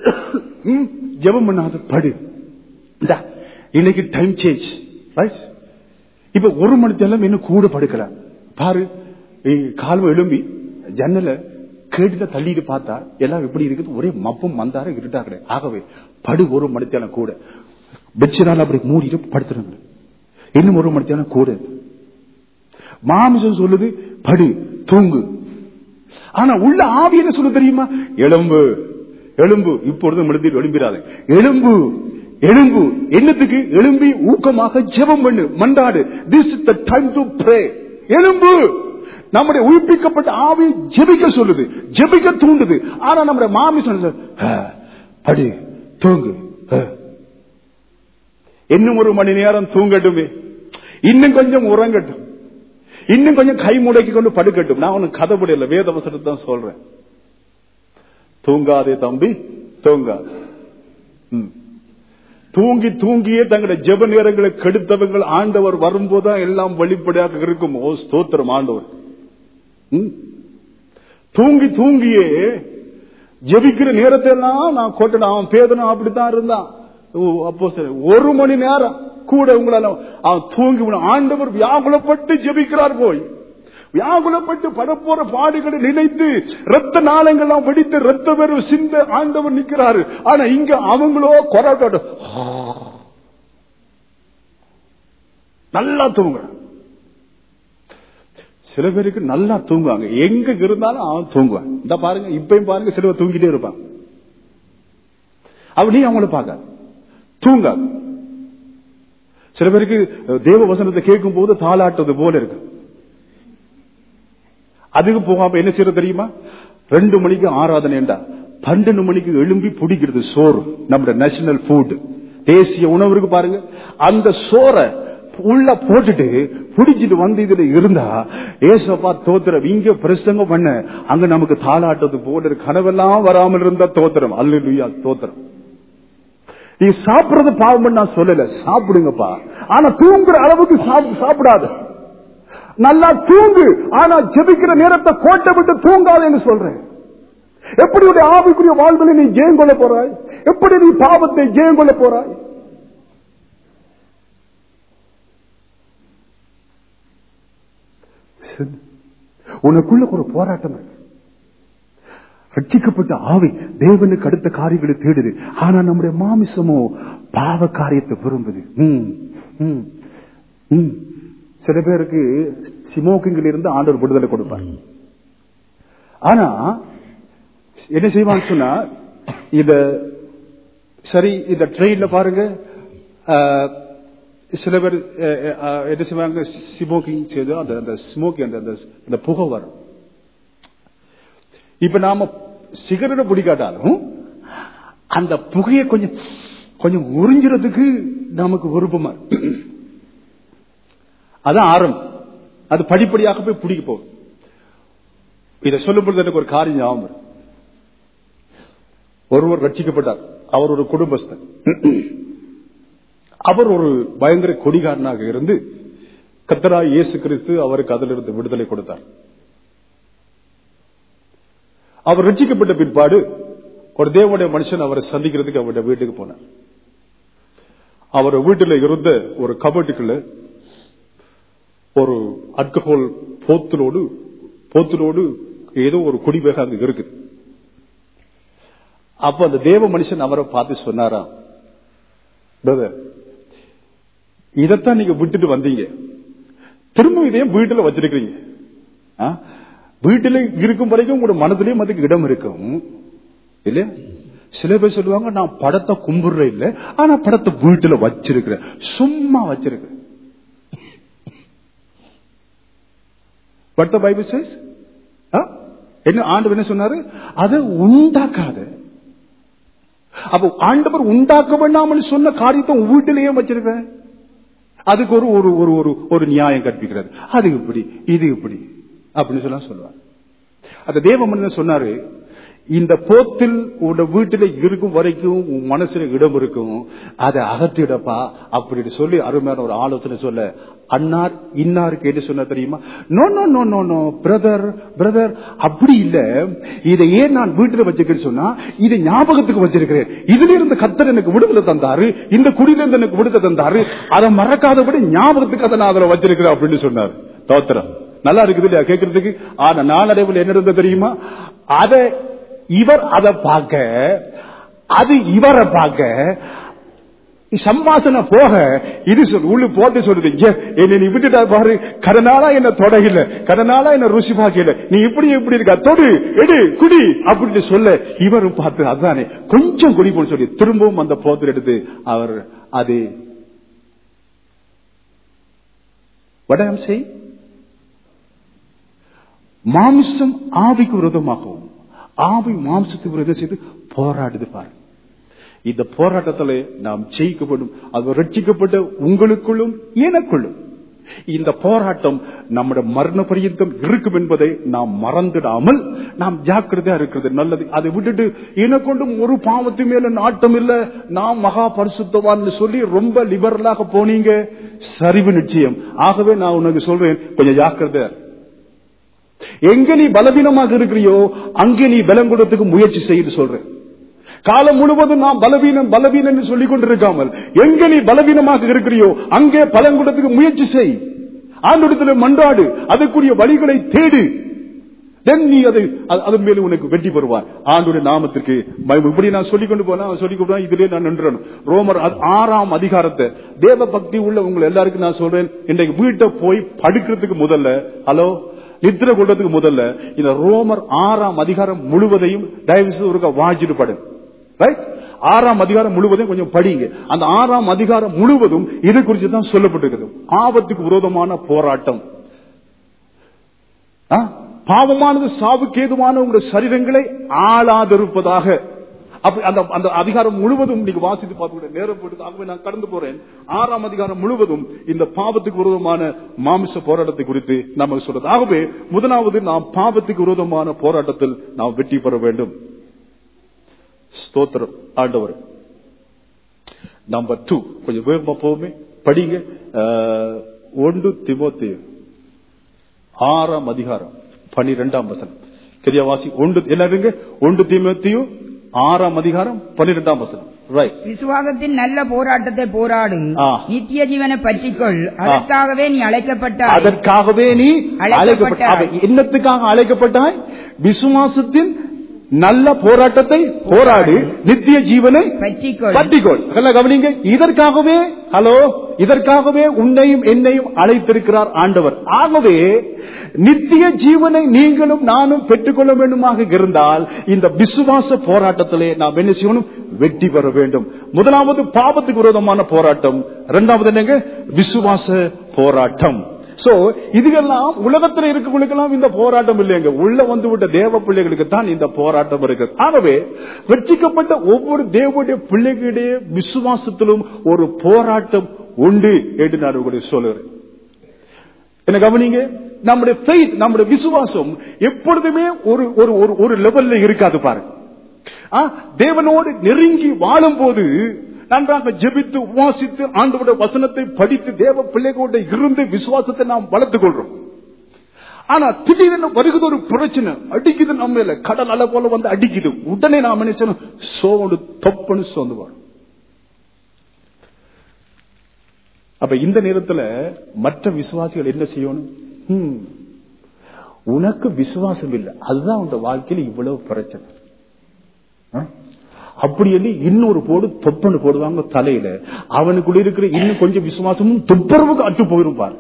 ம், ஜெபம் பண்ணாத படு இந்தா, இன்னைக்கு டைம் சேஞ்ச் ரைட் இப்ப ஒரு மணி நேரம் இன்னும் கூட படுக்கலாம் பாரு காலம் எழும்பி ஜன்னல கேட்டுல தள்ளிட்டு பார்த்தா எல்லாம் எப்படி இருக்குது ஒரே மப்பும் மந்தார இருட்டா கிடையாது ஆகவே படு ஒரு மணி நேரம் கூட பெட்ஷீட்டால் அப்படி மூடிட்டு படுத்துறாங்க இன்னும் ஒரு மணி நேரம் கூட மாமிசம் சொல்லுது படு தூங்கு ஆனா உள்ள ஆவி என்ன சொல்ல தெரியுமா எலும்பு எலும்பு இப்பொழுது எழுதி எழும்பிடாத எலும்பு எலும்பு என்னத்துக்கு எழும்பி ஊக்கமாக ஜெபம் பண்ணு மண்டாடு this is the time to pray எலும்பு நம்முடைய உயிர்ப்பிக்கப்பட்ட ஆவி ஜெபிக்க சொல்லுது ஜெபிக்க தூண்டுது ஆனா நம்முடைய மாமிசம் சொல்லுது, "ஆ, படு தூங்கு ஆ." இன்னும் ஒரு மணி நேரம் தூங்கட்டுமே இன்னும் கொஞ்சம் உறங்கட்டும் இன்னும் கொஞ்சம் கை முடக்கி கொண்டு படுக்கட்டும் நான் ஒன்னும் கதை முடியல வேத வசனத்தை தான் சொல்றேன் தூங்காதே தம்பி தூங்காது ம். தூங்கி தூங்கியே தங்களுடைய ஜெப நேரங்களை கெடுத்தவங்கள் ஆண்டவர் வரும்போதுதான் எல்லாம் வெளிப்படையாக இருக்கும் ஓ ஸ்தோத்திரம் ஆண்டவர் ம். தூங்கி தூங்கியே ஜெபிக்கிற நேரத்தை எல்லாம் நான் கொட்டணும் அவன் பேதனும் அப்படித்தான் இருந்தான் ஓ, அப்போ சரி ஒரு மணி நேரம் கூட உங்களால அவன் தூங்கி விடும். ஆண்டவர் வியாகுலப்பட்டு ஜெபிக்கிறார் போய் வியாகுலப்பட்டு படப்போற பாடுகளை நினைத்து ரத்த நாளங்கள்லாம் வெடித்து ரத்த பெரு சிந்த ஆண்டவர் நிக்கிறாரு ஆனா இங்க அவங்களோ கொரோட்டோட நல்லா தூங்குறான் சில பேருக்கு நல்லா தூங்குவாங்க எங்க இருந்தாலும் அவன் தூங்குவான் இந்த பாருங்க இப்பயும் பாருங்க சிலவர் தூங்கிட்டே இருப்பான் அப்படி அவங்கள பார்க்க தூங்காது சில பேருக்கு தேவ வசனத்தை கேட்கும் போது தாளாட்டுவது போல இருக்கு அதுக்கு போகாம என்ன செய்யறது தெரியுமா ரெண்டு மணிக்கு ஆராதனை என்றா பன்னெண்டு மணிக்கு எழும்பி பிடிக்கிறது சோறு நம்முடைய நேஷனல் ஃபுட் தேசிய உணவு இருக்கு பாருங்க அந்த சோறை உள்ள போட்டுட்டு பிடிச்சிட்டு வந்து இதுல இருந்தா ஏசப்பா தோத்திரம் இங்க பிரசங்கம் பண்ண அங்க நமக்கு தாளாட்டது போல இருக்கு. கனவெல்லாம் வராமல் இருந்த தோத்திரம் அல்லா தோத்திரம் நீ சாப்பிடுறது பாவம் நான் சொல்லல சாப்பிடுங்கப்பா ஆனா தூங்குற அளவுக்கு சாப்- சாப்பிடாத நல்லா தூங்கு ஆனா ஜெபிக்கிற நேரத்தை கோட்டை விட்டு தூங்காதேன்னு சொல்றேன் எப்படி உடைய ஆவிக்குரிய வாழ்வில் நீ ஜெயம் கொள்ள போறாய் எப்படி நீ பாவத்தை ஜெயம் கொள்ள போறாய் உனக்குள்ள ஒரு போராட்டம் இருக்கு ரட்சிக்கப்பட்ட ஆவி தேவனுக்கு அடுத்த காரியங்களை தேடுது ஆனா நம்முடைய மாமிசமோ பாவ காரியத்தை விரும்புது ம், ம், ம். சில பேருக்கு ஸ்மோக்கிங்ல இருந்து ஆண்டவர் விடுதலை கொடுப்பார் ஆனா என்ன செய்வான்னு சொன்னா இத சரி இந்த ட்ரெயின்ல பாருங்க அஹ், சில பேர் அஹ், அஹ், என்ன செய்வாங்க ஸ்மோக்கிங் செய்து அந்த அந்த ஸ்மோக்கிங் அந்த அந்த- அந்த புகை வரும் இப்ப நாம சிகரெட்டை பிடிக்காட்டாலும் அந்த புகையை கொஞ்சம் கொஞ்சம் உறிஞ்சுறதுக்கு நமக்கு விருப்பமா இருக்கு. அதான் ஆரம்பம் அது படிப்படியாக போய் பிடிக்க போகும் இதை சொல்லும் பொழுது எனக்கு ஒரு காரியம் ஞாபகம் வரும். ஒருவர் ரட்சிக்கப்பட்டார் அவர் ஒரு குடும்பஸ்தன் அவர் ஒரு பயங்கர கொடிகாரனாக இருந்து கத்தராய் இயேசு கிறிஸ்து அவருக்கு அதிலிருந்து விடுதலை கொடுத்தார் அவர் ரட்சிக்கப்பட்ட பிற்பாடு ஒரு தேவனுடைய மனுஷன் அவரை சந்திக்கிறதுக்கு அவருடைய வீட்டுக்கு போனார் அவர் வீட்டில் இருந்த ஒரு கபட்டுக்குள்ள ஒரு அல்கஹால் போத்தலோடு போத்தலோடு ஏதோ ஒரு குடிவேக அங்க இருக்குது அப்ப அந்த தேவ மனுஷன் அவரை பார்த்து சொன்னாரா பிரதர் இதைத்தான் நீங்க விட்டுட்டு வந்தீங்க திரும்ப இதையும் வீட்டுல வச்சிருக்கீங்க ஆ? வீட்டுல இருக்கும் வரைக்கும் உங்களோட மனதிலையும் அதுக்கு இடம் இருக்கும் இல்ல சில பேர் சொல்லுவாங்க நான் படத்தை கும்பிடுறேன் இல்ல ஆனா படத்தை வீட்டுல வச்சிருக்கிறேன் சும்மா வச்சிருக்கிறேன் What the Bible says? ஆ? என்ன ஆண்டவர் என்ன சொன்னாரு அதை உண்டாக்காத அப்ப ஆண்டவர் உண்டாக்க வேண்டாமல் சொன்ன காரியத்தை உன் வீட்டிலேயே வச்சிருக்க அதுக்கு ஒரு ஒரு ஒரு ஒரு ஒரு நியாயம் கற்பிக்கிறது அது இப்படி இது இப்படி அப்படின்னு சொல்ல சொல்லுவார் அந்த தேவ மனிதன் சொன்னாரு இந்த போத்தில் உன் வீட்டில இருக்கும் வரைக்கும் உன் மனசுல இடம் இருக்கும் அதை அகற்றிடப்பா அப்படின்னு சொல்லி அருமையான ஒரு ஆலோசனை சொல்ல அன்னார் இன்னாருக்கு என்று சொன்ன தெரியுமா no no no no no brother brother அப்படி இல்ல இதை ஏன் நான் வீட்டுல வச்சிருக்கேன்னு சொன்னா இதை ஞாபகத்துக்கு வச்சிருக்கிறேன் இதுல இருந்து கத்தர் எனக்கு விடுதலை தந்தாரு இந்த குடியில இருந்து எனக்கு விடுதலை தந்தாரு அதை மறக்காதபடி ஞாபகத்துக்கு அதை நான் அதுல வச்சிருக்கிறேன் அப்படின்னு சொன்னார் தோத்திரம் நல்லா இருக்குது இல்லையா கேட்கறதுக்கு ஆனா நாளடைவில் என்ன இருந்தது தெரியுமா அதை இவர் அதை பார்க்க அது இவரை பார்க்க சம்பாசனை போக இது சொல் உள்ளு போட்டு சொல்லுது "ஏ, என்னை நீ விட்டுட்டா பாரு கடனாலா என்ன தொடகல கடனாலா என்ன ருசி பார்க்கல நீ இப்படி இப்படி இருக்க தொடு எடு குடி அப்படின்னு சொல்ல இவரும் பார்த்து அதானே கொஞ்சம் குடி போன்னு சொல்லி திரும்பவும் அந்த போத்தர் எடுத்து அவர் அது வடம் செய் மாம்சம் ஆவிக்கு விரோதமாகவும் ஆவி மாம்சத்துக்கு விரோதம் செய்து போராடுது பாரு இந்த போராட்டத்தில் நாம் ஜெயிக்கப்படும் அது ரட்சிக்கப்பட்ட உங்களுக்குள்ளும் எனக்குள்ளும் இந்த போராட்டம் நம்முடைய மரண பரியந்தம் இருக்கும் என்பதை நாம் மறந்துடாமல் நாம் ஜாக்கிரதையா இருக்கிறது நல்லது அதை விட்டுட்டு எனக்கொண்டும் ஒரு பாவத்து மேல நாட்டம் இல்ல நாம் மகா பரிசுத்தவான்னு சொல்லி ரொம்ப லிபரலாக போனீங்க சரிவு நிச்சயம் ஆகவே நான் உனக்கு சொல்றேன் கொஞ்சம் ஜாக்கிரதை எங்க நீ பலவீனமாக இருக்கிறியோ அங்கே நீ பலம் கொடுறதுக்கு முயற்சி செய்து சொல்றேன் காலம் முழுவதும் நாம் பலவீனம் பலவீனம் என்று சொல்லிக் கொண்டிருக்காமல் எங்க நீ பலவீனமாக இருக்கிறியோ அங்கே பலம் கொடுறதுக்கு முயற்சி செய் ஆண்டோடத்தில் மன்றாடு அதற்குரிய வழிகளை தேடு Then நீ அது அது- அதன் மேல உனக்கு வெற்றி பெறுவார் ஆண்டுடைய நாமத்திற்கு மகிமை. இப்படி நான் சொல்லிக் கொண்டு போனா அவன் சொல்லிக் கொண்டு இதிலே நான் நின்றணும் ரோமர் அது ஆறாம் அதிகாரத்தை தேவ பக்தி உள்ள உங்களை எல்லாருக்கும் நான் சொல்றேன் இன்றைக்கு வீட்டை போய் படுக்கிறதுக்கு முதல்ல ஹலோ நித்திர கொள்றதுக்கு முதல்ல இந்த ரோமர் ஆறாம் அதிகாரம் முழுவதையும் தயவு செய்து ஒருக்கா வாஞ்சிட்டு படு ரைட் ஆறாம் அதிகாரம் முழுவதும் கொஞ்சம் படிங்க அந்த ஆறாம் அதிகாரம் முழுவதும் இது குறித்து தான் சொல்லப்பட்டிருக்கிறது ஆபத்துக்கு விரோதமான போராட்டம் ஆ? பாவமானது சாவுக்கு ஏதுவான உங்களுடைய சரீரங்களை ஆளாதிருப்பதாக அப்ப அந்த அந்த அதிகாரம் முழுவதும் நீங்க வாசித்து பார்த்து நேரம் போட்டு ஆகவே நான் கடந்து போறேன் ஆறாம் அதிகாரம் முழுவதும் இந்த பாவத்துக்கு விரோதமான மாமிச போராட்டத்தை குறித்து நமக்கு சொல்றது ஆகவே முதலாவது நாம் பாவத்துக்கு விரோதமான போராட்டத்தில் நாம் வெற்றி பெற வேண்டும் ஸ்தோத்திரம் ஆண்டவர் நம்பர் டூ கொஞ்சம் வேகமா போவோமே படிங்க அஹ், ஒன்று திமோத்தேயு ஆறாம் அதிகாரம் பனிரெண்டாம் வசனம் சரியா வாசி ஒன்று எல்லாருங்க ஒன்று தீமத்தியு ஆறாம் அதிகாரம் பன்னிரெண்டாம் வசனம் ரைட் விசுவாசத்தின் நல்ல போராட்டத்தை போராடு ஆ. நித்திய ஜீவனை பற்றிக்கொள் அதற்காகவே நீ அழைக்கப்பட்டாய் அதற்காகவே நீ அழைக்கப்பட்டாய். அழைக்கப்பட்ட அவ என்னத்துக்காக அழைக்கப்பட்டாய் விசுவாசத்தின் நல்ல போராட்டத்தை போராடு நித்திய ஜீவனை பற்றிக்கொள் பட்டிக்கோள் நல்லா கவனிங்க இதற்காகவே ஹலோ இதற்காகவே உன்னையும் என்னையும் அழைத்திருக்கிறார் ஆண்டவர் ஆகவே நித்திய ஜீவனை நீங்களும் நானும் பெற்றுக்கொள்ள வேண்டுமாக இருந்தால் இந்த விசுவாச போராட்டத்திலே நாம் என்ன செய்யணும் வெற்றி பெற வேண்டும் முதலாவது பாவத்துக்கு விரோதமான போராட்டம் இரண்டாவது என்னங்க விசுவாச போராட்டம் சோ இதுகெல்லாம் உலகத்தில் இருக்கவங்களுக்கெல்லாம் இந்த போராட்டம் இல்லைங்க உள்ள வந்து விட்ட தேவ பிள்ளைகளுக்கு தான் இந்த போராட்டம் இருக்கு ஆகவே வெற்றிக்கப்பட்ட ஒவ்வொரு தேவனுடைய பிள்ளைகளுடைய விசுவாசத்திலும் ஒரு போராட்டம் உண்டு என்று நான் உங்களுக்கு சொல்லுகிறேன் என்ன கவனிங்க நம்முடைய faith, நம்முடைய விசுவாசம் எப்பொழுதுமே ஒரு ஒரு ஒரு- ஒரு லெவல்ல இருக்காது பாருங்க ஆ, தேவனோடு நெருங்கி வாழும் போது நன்றாக ஜெபித்து உபாசித்து ஆண்டவருடைய வசனத்தை படித்து தேவ பிள்ளைகளோட இருந்து விசுவாசத்தை நாம் வளர்த்துக் கொள்றோம் ஆனா திடீரென வருகிறது ஒரு பிரச்சனை அடிக்குது நம்ம மேல கடல் அலை போல வந்து அடிக்குது உடனே நாம் என்ன செய்யணும் சோடு தொப்புன்னு சோர்ந்து வரும் அப்ப இந்த நேரத்துல மற்ற விசுவாசிகள் என்ன செய்யணும் ஹம், உனக்கு விசுவாசம் இல்லை அதுதான் உங்க வாழ்க்கையில இவ்வளவு பிரச்சனை ஆ? அப்படி சொல்லி இன்னொரு போடு தொப்பன்னு போடுவாங்க தலையில அவனுக்குள்ள இருக்கிற இன்னும் கொஞ்சம் விசுவாசமும் துப்புரவுக்கு அட்டு போயிரும் பாரு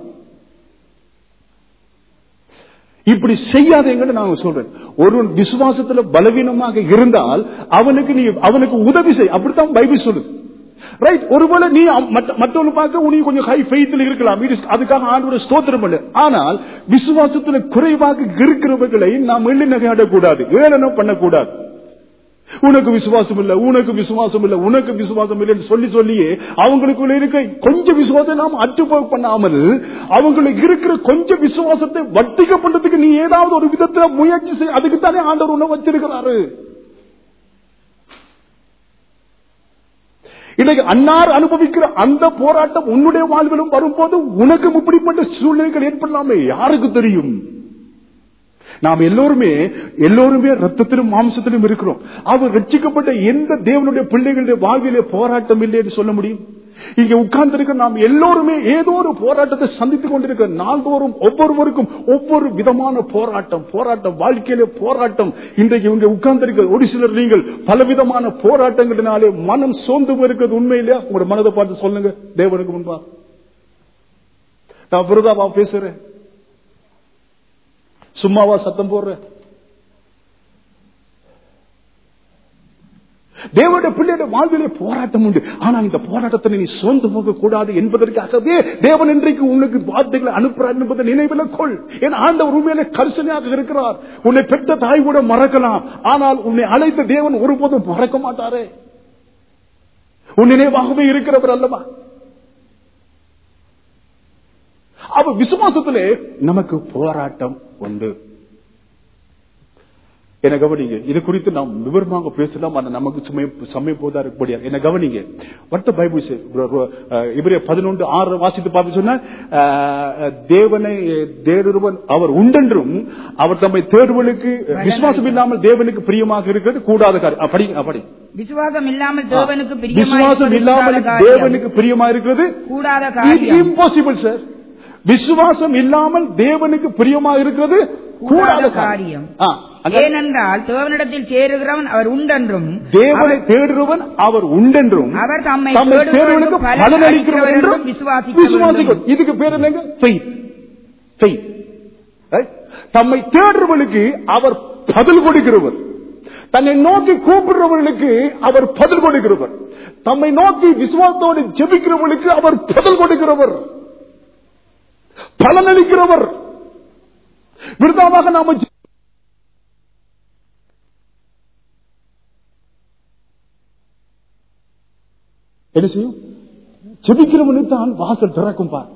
இப்படி செய்யாதேங்கன்னு நான் சொல்றேன் ஒருவன் விசுவாசத்துல பலவீனமாக இருந்தால் அவனுக்கு நீ அவனுக்கு உதவி செய் அப்படித்தான் பைபிள் சொல்லுது ரைட் ஒருவேளை நீ அவ- மத்த- மற்றவங்க பார்க்க நீ கொஞ்சம் ஹை ஃபெய்த்தில் இருக்கலாம் It is- அதுக்காக ஆண்டோட ஸ்தோத்திரம் பண்ணு ஆனால் விசுவாசத்துல குறைவாக இருக்கிறவர்களை நாம் எள்ளி நகையாடக்கூடாது ஏளனம் பண்ணக்கூடாது உனக்கு விசுவாசம் இல்ல உனக்கு விசுவாசம் இல்ல உனக்கு விசுவாசம் இல்லைன்னு சொல்லி சொல்லியே அவங்களுக்குள்ள இருக்க கொஞ்சம் விசுவாசத்தை நாம் அற்றுப்போய் பண்ணாமல் அவங்களுக்கு இருக்கிற கொஞ்சம் விசுவாசத்தை வட்டிக்க பண்றதுக்கு நீ ஏதாவது ஒரு விதத்துல முயற்சி செய் அதுக்கு தானே ஆண்டவர் உன்னை வச்சிருக்கிறாரு இன்னைக்கு அன்னார் அனுபவிக்கிற அந்த போராட்டம் உன்னுடைய வாழ்விலும் வரும்போது உனக்கும் இப்படிப்பட்ட சூழ்நிலைகள் ஏற்படலாமே யாருக்கு தெரியும் நாம் எல்லோருமே எல்லோருமே ரத்தத்திலும் மாம்சத்திலும் இருக்கிறோம் அவர் ரட்சிக்கப்பட்ட எந்த தேவனுடைய பிள்ளைகளுடைய வாழ்விலே போராட்டம் இல்லை என்று சொல்ல முடியும் இங்க உட்கார்ந்திருக்க நாம் எல்லோருமே ஏதோ ஒரு போராட்டத்தை சந்தித்துக் கொண்டிருக்க நாள்தோறும் ஒவ்வொருவருக்கும் ஒவ்வொரு விதமான போராட்டம் போராட்டம் வாழ்க்கையிலே போராட்டம் இன்றைக்கு இவங்க உட்கார்ந்திருக்க ஒரு சிலர் நீங்கள் பலவிதமான போராட்டங்களினாலே மனம் சோர்ந்து இருக்கிறது உண்மையிலே உங்களோட மனதை பார்த்து சொல்லுங்க தேவனுக்கு முன்பா நான் விருதாவா பேசுறேன் சும்மாவா சத்தம் போடுறேன் தேவனுடைய பிள்ளையுடைய வாழ்விலே போராட்டம் உண்டு ஆனா இந்த போராட்டத்தில் நீ சோர்ந்து போக கூடாது என்பதற்காகவே தேவன் இன்றைக்கு உனக்கு வார்த்தைகளை அனுப்புறார் என்பதை நினைவில் கொள் என் ஆண்டவர் உண்மையிலே கரிசனையாக இருக்கிறார் உன்னை பெற்ற தாய் கூட மறக்கலாம் ஆனால் உன்னை அழைத்த தேவன் ஒருபோதும் மறக்க மாட்டாரே உன் நினைவாகவே இருக்கிறவர் அல்லவா அவ விசுவாசத்திலே நமக்கு போராட்டம் உண்டு என்ன கவனிங்க இது குறித்து நாம் விவரமாக பேசலாம் ஆனா நமக்கு சமயம் சமயம் போதா இருக்க முடியாது என்ன கவனிங்க வட்ட பைபிள் இவரே பதினொன்று ஆறு வாசித்து பார்த்து சொன்ன தேவனை தேடுவன் அவர் உண்டென்றும் அவர் தம்மை தேடுவனுக்கு விசுவாசம் இல்லாமல் தேவனுக்கு பிரியமாக இருக்கிறது கூடாத காரியம் படி படி விசுவாசம் இல்லாமல் தேவனுக்கு விசுவாசம் இல்லாமல் தேவனுக்கு பிரியமா இருக்கிறது கூடாத காரியம் இம்பாசிபிள் சார் விசுவாசம் இல்லாமல் தேவனுக்கு பிரியமா இருக்கிறது கூடாத காரியம் ஆ, அங்க ஏனென்றால் தேவனிடத்தில் சேருகிறவன் அவர் உண்டென்றும் தேவனை தேடுறவன் அவர் உண்டென்றும் அவர் தம்மை தம்மை தேடுகிறவனுக்கு தேடுவனுக்கு பலன் பலன் அளிக்கிறவர் அளிக்கிறவர் என்றும் என்றும் விசுவாசிக்க விசுவாசிக்கும் வேண்டும். இதுக்கு பேர் என்னங்க faith. Faith. Right? தம்மை தேடுறவனுக்கு அவர் பதில் கொடுக்கிறவர் தன்னை நோக்கி கூப்பிடுறவர்களுக்கு அவர் பதில் கொடுக்கிறவர் தம்மை நோக்கி விசுவாசத்தோடு ஜெபிக்கிறவர்களுக்கு அவர் பதில் கொடுக்கிறவர் பலனளிக்கிறவர் விருதாவாக நாம ஜெ- என்ன செய்யும் ஜெபிக்கிறவனுக்கு தான் வாசல் திறக்கும் பார்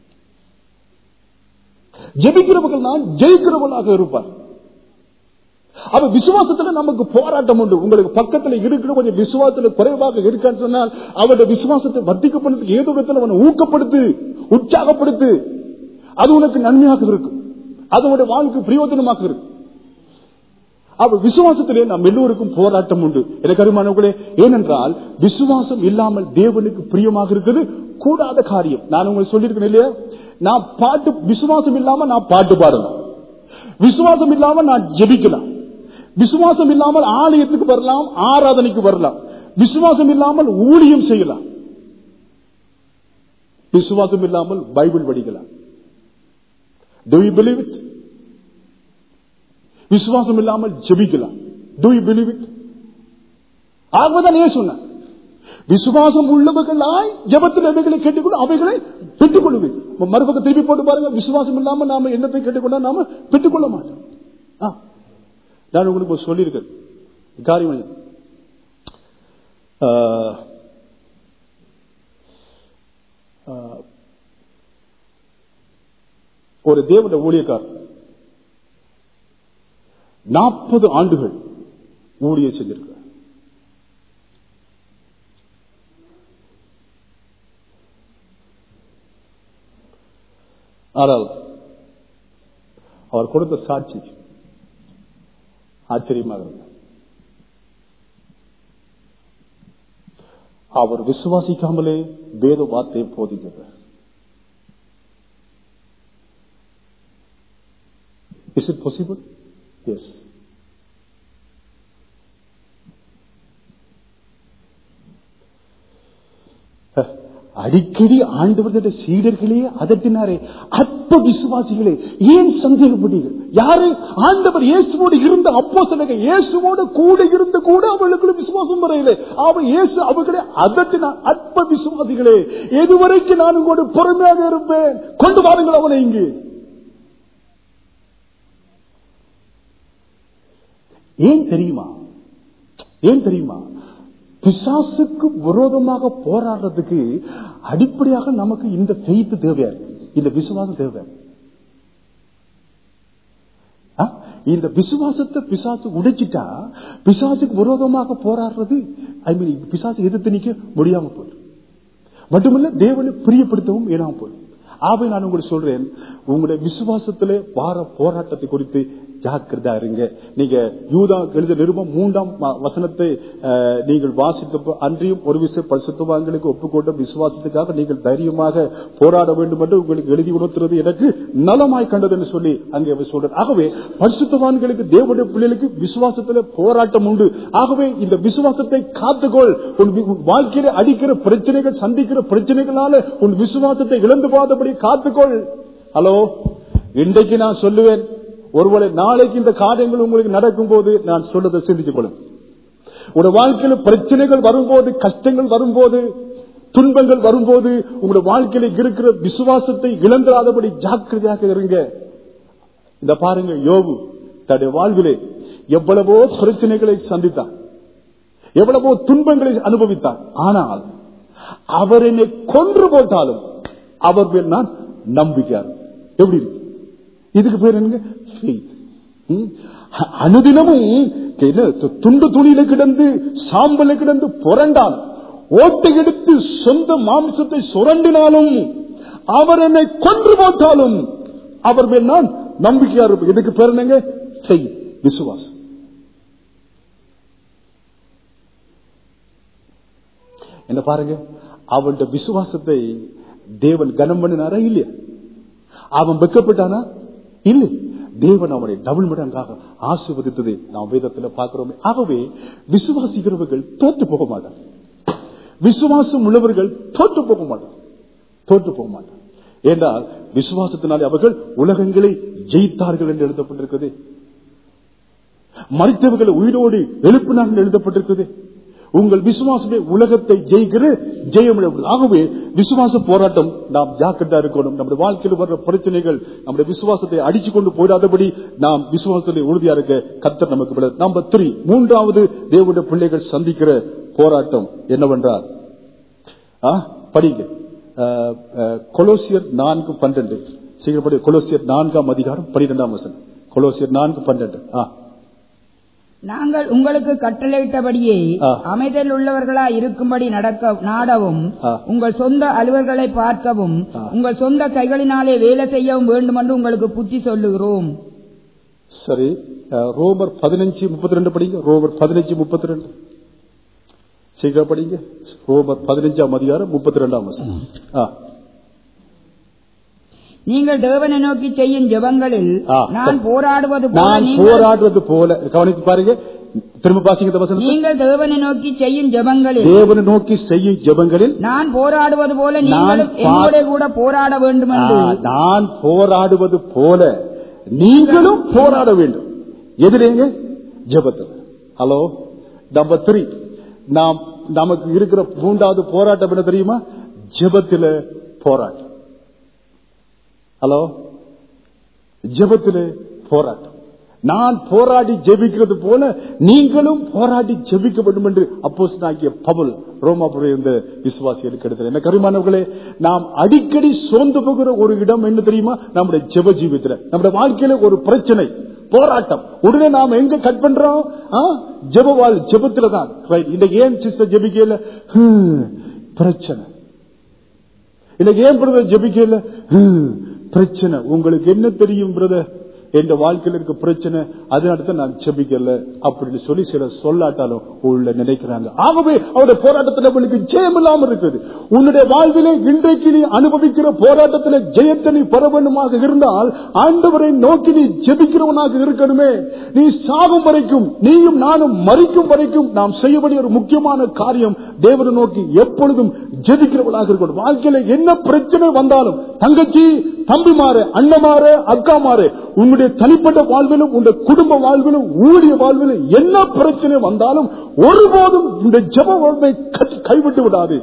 ஜெபிக்கிறவர்கள் தான் ஜெயிக்கிறவர்களாக இருப்பார் அவ விசுவாசத்துல நமக்கு போராட்டம் உண்டு உங்களுக்கு பக்கத்துல இருக்கிற கொஞ்சம் விசுவாசத்துல குறைவாக இருக்கான்னு சொன்னால் அவருடைய விசுவாசத்தை வர்த்திக்க பண்ணதுக்கு ஏதோ விதத்துல அவனை ஊக்கப்படுத்து உற்சாகப்படுத்து அது உனக்கு நன்மையாக இருக்கும் அது உன்னுடைய வாழ்க்கை பிரயோஜனமாக இருக்கும் அவ விசுவாசத்திலே நாம் எல்லோருக்கும் போராட்டம் உண்டு எனக்கு அருமானவர்களே ஏனென்றால் விசுவாசம் இல்லாமல் தேவனுக்கு பிரியமாக இருக்கிறது கூடாத காரியம் நான் உங்களுக்கு சொல்லியிருக்கேன் இல்லையா நான் பாட்டு விசுவாசம் இல்லாம நான் பாட்டு பாடலாம் விசுவாசம் இல்லாம நான் ஜெபிக்கலாம் விசுவாசம் இல்லாமல் ஆலயத்துக்கு வரலாம் ஆராதனைக்கு வரலாம் விசுவாசம் இல்லாமல் ஊழியம் செய்யலாம் விசுவாசம் இல்லாமல் பைபிள் படிக்கலாம் Do you believe it? விசுவாசம் இல்லாமல் ஜெபிக்கலாம் Do you believe it? ஆகவேதான் ஏன் சொன்ன விசுவாசம் உள்ளவர்களாய் ஜபத்தில் அவைகளை கேட்டுக்கொண்டு அவைகளை பெற்றுக் கொள்ளுவேன் மறுபக்கம் திருப்பி போட்டு பாருங்க விசுவாசம் இல்லாம நாம என்னத்தை கேட்டுக்கொண்டா நாம பெற்றுக்கொள்ள மாட்டோம் ஆ. நான் உங்களுக்கு இப்ப சொல்லியிருக்கேன் காரியம் இது. ஆ, ஆ, ஒரு தேவன ஊழியக்காரர் நாற்பது ஆண்டுகள் ஊழியம் செஞ்சிருக்கிறார் ஆனால் அவர் கொடுத்த சாட்சி ஆச்சரியமாக இருந்தது அவர் விசுவாசிக்காமலே வேத வார்த்தையை போதிக்கிறார் இஸ் இட் பாசிபிள் எஸ் அடிக்கடி ஆண்டவர்களுடைய சீடர்களே அதட்டினாரே அற்ப விசுவாசிகளே ஏன் சந்தேகப்பட்டீர்கள் யாரு ஆண்டவர் இயேசுவோடு இருந்த அப்போ இயேசுவோடு கூட இருந்து கூட அவர்களுக்கு விசுவாசம் வரையிலே அவ இயேசு அவர்களை அதட்டினார் அற்ப விசுவாசிகளே எதுவரைக்கும் நான் உங்களோடு பொறுமையாக இருப்பேன் கொண்டு வாருங்கள் அவனை இங்கு ஏன் தெரியுமா ஏன் தெரியுமா பிசாசுக்கு விரோதமாக போராடுறதுக்கு அடிப்படையாக நமக்கு இந்த ஃபெய்த் தேவையா இருக்கு இந்த விசுவாசம் தேவை ஆ? இந்த விசுவாசத்தை பிசாசு உடைச்சிட்டா பிசாசுக்கு விரோதமாக போராடுறது ஐ மீன் பிசாசு எதிர்த்து நிக்க முடியாம போயிடும் மட்டுமல்ல தேவனை பிரியப்படுத்தவும் இயலாம போயிடும் ஆகவே நான் உங்களுக்கு சொல்றேன் உங்களுடைய விசுவாசத்திலே வார போராட்டத்தை குறித்து ஜாக்கிரதா இருங்க நீங்க யூதா எழுத நிருபம் மூன்றாம் வ- வசனத்தை அஹ், நீங்கள் வாசித்த அன்றியும் ஒரு விஷய பரிசுத்தவான்களுக்கு ஒப்புக்கொண்ட விசுவாசத்துக்காக நீங்கள் தைரியமாக போராட வேண்டும் என்று உங்களுக்கு எழுதி உணர்த்துறது எனக்கு நலமாய் கண்டது என்று சொல்லி அங்கே அவர் சொல்றார் ஆகவே பரிசுத்தவான்களுக்கு தேவனுடைய பிள்ளைகளுக்கு விசுவாசத்துல போராட்டம் உண்டு ஆகவே இந்த விசுவாசத்தை காத்துக்கொள் உன் வி- உன் வாழ்க்கையில அடிக்கிற பிரச்சனைகள் சந்திக்கிற பிரச்சனைகளால உன் விசுவாசத்தை இழந்து போகாதபடி காத்துக்கொள் ஹலோ இன்றைக்கு நான் சொல்லுவேன் ஒருவேளை நாளைக்கு இந்த காரியங்கள் உங்களுக்கு நடக்கும் போது நான் சொல்றதை சிந்தித்துக் கொள்ளும் உங்களோட வாழ்க்கையில பிரச்சனைகள் வரும்போது கஷ்டங்கள் வரும்போது துன்பங்கள் வரும்போது உங்களுடைய வாழ்க்கையில இருக்கிற விசுவாசத்தை இழந்துடாதபடி ஜாக்கிரதையாக இருங்க இந்த பாருங்க யோபு தன்னுடைய வாழ்விலே எவ்வளவோ பிரச்சனைகளை சந்தித்தார் எவ்வளவோ துன்பங்களை அனுபவித்தார் ஆனால் அவர் என்னை கொன்று போட்டாலும் அவர் மேல் நான் நம்பிக்கையார் எப்படி இருக்கு இதுக்கு பேர் என்னங்க faith. ம்? அ- அனுதினமும் என்ன, து- துண்டு துணியில கிடந்து சாம்பல கிடந்து புரண்டாலும் ஓட்டை எடுத்து சொந்த மாம்சத்தை சுரண்டினாலும் அவர் என்னை கொன்று போட்டாலும் அவர் மேல் நான் நம்பிக்கையா இருப்பேன் இதுக்கு பேர் என்னங்க faith, விசுவாசம் என்ன பாருங்க அவனுடைய விசுவாசத்தை தேவன் கனம் பண்ணினாரா இல்லையா அவன் வெக்கப்பட்டானா இல்லை தேவன் அவனை டபுள் மடங்காக ஆசீர்வதித்ததை நாம் வேதத்தில் பார்க்கிறோமே ஆகவே விசுவாசிக்கிறவர்கள் தோற்று போக மாட்டார் விசுவாசம் உள்ளவர்கள் தோற்று போக மாட்டார் தோற்று போக மாட்டார் ஏன்றால் விசுவாசத்தினாலே அவர்கள் உலகங்களை ஜெயித்தார்கள் என்று எழுதப்பட்டிருக்கிறது மறித்தவர்களை உயிரோடு எழுப்பினார்கள் எழுதப்பட்டிருக்கிறது உங்கள் விசுவாசமே உலகத்தை ஜெயிக்கிற ஜெயம் ஆகவே விசுவாச போராட்டம் நாம் ஜாக்கிரதா இருக்கணும் நம்முடைய வாழ்க்கையில் வர்ற பிரச்சனைகள் நம்முடைய விசுவாசத்தை அடிச்சு கொண்டு போயிடாதபடி நாம் விசுவாசத்தில் உறுதியா இருக்க கத்தர் நமக்கு நம்பர் த்ரீ மூன்றாவது தேவனுடைய பிள்ளைகள் சந்திக்கிற போராட்டம் என்னவென்றால் ஆ, படிங்க அஹ், அஹ், கொலோசியர் நான்கு பன்னெண்டு சீக்கிரப்படி கொலோசியர் நான்காம் அதிகாரம் பனிரெண்டாம் வசனம் கொலோசியர் நான்கு பன்னெண்டு ஆ நாங்கள் உங்களுக்கு கட்டளையிட்டபடியே ஆ. அமைதல் உள்ளவர்களா இருக்கும்படி நடக்க நாடவும் ஆ. உங்கள் சொந்த அலுவல்களை பார்க்கவும் ஆ. உங்கள் சொந்த கைகளினாலே வேலை செய்யவும் வேண்டுமென்று உங்களுக்கு புத்தி சொல்லுகிறோம் சரி அஹ், ரோமர் பதினஞ்சு முப்பத்தி ரெண்டு படிங்க ரோமர் பதினஞ்சு முப்பத்தி ரெண்டு சீக்கிரம் படிங்க ரோமர் பதினஞ்சாம் அதிகாரம் முப்பத்தி ரெண்டாம் வசனம் ஆ. நீங்கள் தேவனை நோக்கி செய்யும் ஜெபங்களில் ஆ. நான் போராடுவது போல நான் நீங்கள் போராடுறது போல கவனித்து பாருங்க திரும்ப பாசிங்க இந்த வசனம் நீங்கள் தேவனை நோக்கி செய்யும் ஜெபங்களில் தேவனை நோக்கி செய்யும் ஜெபங்களில் நான் போராடுவது போல நான் நீங்களும் பா- என்னோட கூட போராட வேண்டும் என்று ஆ, நான் போராடுவது போல நீங்களும் போராட வேண்டும் எதிரேங்க ஜெபத்தில் ஹலோ நம்பர் த்ரீ நாம் நமக்கு இருக்கிற மூன்றாவது போராட்டம் என்ன தெரியுமா ஜெபத்தில போராட்டம் ஹலோ ஜெபத்திலே போராட்டம் நான் போராடி ஜெபிக்கிறது போல நீங்களும் போராடி ஜெபிக்க வேண்டும் என்று அப்போஸ்தலனாகிய பவுல் ரோமாபுரம் இருந்த விசுவாசிகளுக்கு எடுத்தது என்ன கருமானவர்களே நாம் அடிக்கடி சோர்ந்து போகிற ஒரு இடம் என்ன தெரியுமா நம்முடைய ஜெப ஜீவித்துல நம்முடைய வாழ்க்கையில ஒரு பிரச்சனை போராட்டம் உடனே நாம் எங்க கட் பண்றோம் ஆ? ஜெப வாழ் ஜெபத்துல தான் Right. இன்னைக்கு ஏன் சிஸ்டர் ஜெபிக்கல ஹம், பிரச்சனை இன்னைக்கு ஏன் பிரதர் ஜெபிக்கல ஹம், பிரச்சனை உங்களுக்கு என்ன தெரியும் பிரதர் என் வாழ்க்கையில இருக்க பிரச்சனை அதனால தான் நான் ஜெபிக்கல அப்படின்னு சொல்லி சில சொல்லாட்டாலும் உள்ள நினைக்கிறாங்க ஆகவே அவருடைய போராட்டத்தில் உங்களுக்கு ஜெயம் இல்லாம இருக்குது உன்னுடைய வாழ்விலே இன்றைக்கு நீ அனுபவிக்கிற போராட்டத்தில் ஜெயத்தை நீ பெற வேண்டுமாக இருந்தால் ஆண்டவரை நோக்கி நீ ஜெபிக்கிறவனாக இருக்கணுமே நீ சாகும் வரைக்கும் நீயும் நானும் மறிக்கும் வரைக்கும் நாம் செய்ய வேண்டிய ஒரு முக்கியமான காரியம் தேவனை நோக்கி எப்பொழுதும் ஜெபிக்கிறவனாக இருக்கணும் வாழ்க்கையில என்ன பிரச்சனை வந்தாலும் தங்கச்சி தம்பிமாறு அண்ணமாறு அக்காமாறு உன்னுடைய தனிப்பட்ட வாழ்விலும் உன்னுடைய குடும்ப வாழ்விலும் ஊழிய வாழ்விலும் என்ன பிரச்சனை வந்தாலும் ஒருபோதும் இந்த ஜெப வாழ்வை கை- கைவிட்டு விடாது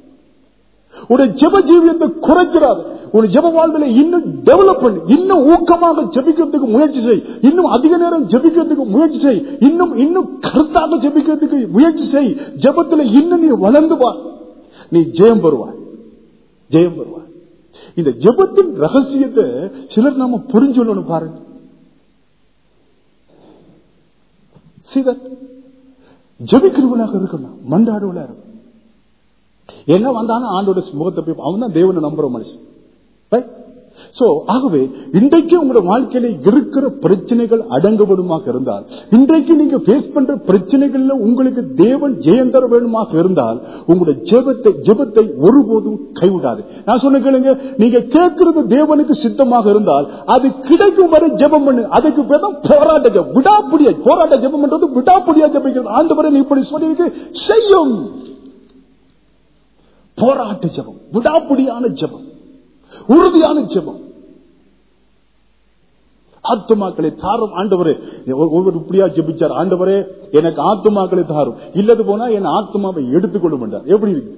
உடைய ஜெப ஜீவியத்தை குறைக்கிறாது உன் ஜெப வாழ்வில இன்னும் டெவலப் பண்ணு இன்னும் ஊக்கமாக ஜெபிக்கிறதுக்கு முயற்சி செய் இன்னும் அதிக நேரம் ஜெபிக்கிறதுக்கு முயற்சி செய் இன்னும் இன்னும் கருத்தாக ஜெபிக்கிறதுக்கு முயற்சி செய் ஜெபத்துல இன்னும் நீ வளர்ந்து வா நீ ஜெயம் பெறுவாய் ஜெயம் பெறுவாய் இந்த ஜெபத்தின் ரகசியத்தை சிலர் நாம புரிஞ்சுள்ளணும் பாருங்க See that? ஜெபிக்கிறவளாக இருக்கணும் மன்றாடுவளா இருக்கும் என்ன வந்தாலும் ஆண்டோட முகத்தை போய் அவன் தான் தேவனை நம்புற மனுஷன் Right? So, ஆகவே இன்றைக்கு உங்களோட வாழ்க்கையில இருக்கிற பிரச்சனைகள் அடங்குபடுமாக இருந்தால் இன்றைக்கு நீங்க ஃபேஸ் பண்ற பிரச்சனைகள்ல உங்களுக்கு தேவன் ஜெயம் தர வேணுமாக இருந்தால் உங்களுடைய ஜெபத்தை ஜெபத்தை ஒருபோதும் கைவிடாது நான் சொன்ன கேளுங்க நீங்க கேட்கிறது தேவனுக்கு சித்தமாக இருந்தால் அது கிடைக்கும் வரை ஜெபம் பண்ணு அதுக்கு பேர் தான் போராட்ட ஜெபம் விடாப்புடியா போராட்ட ஜெபம் பண்றது விடாப்புடியா ஜெபிக்கிறது ஆண்டவரை நீ இப்படி சொல்லி செய்யும் போராட்ட ஜெபம் விடாப்புடியான ஜெபம் உறுதியான ஜெபம் ஆத்துமாக்களை தாரும் ஆண்டவரே ஒவ்வொரு இப்படியா ஜெபிச்சார் ஆண்டவரே எனக்கு ஆத்துமாக்களை தாரும் இல்லது போனா என் ஆத்துமாவை எடுத்துக்கொள்ள மாட்டார் எப்படி இருக்கு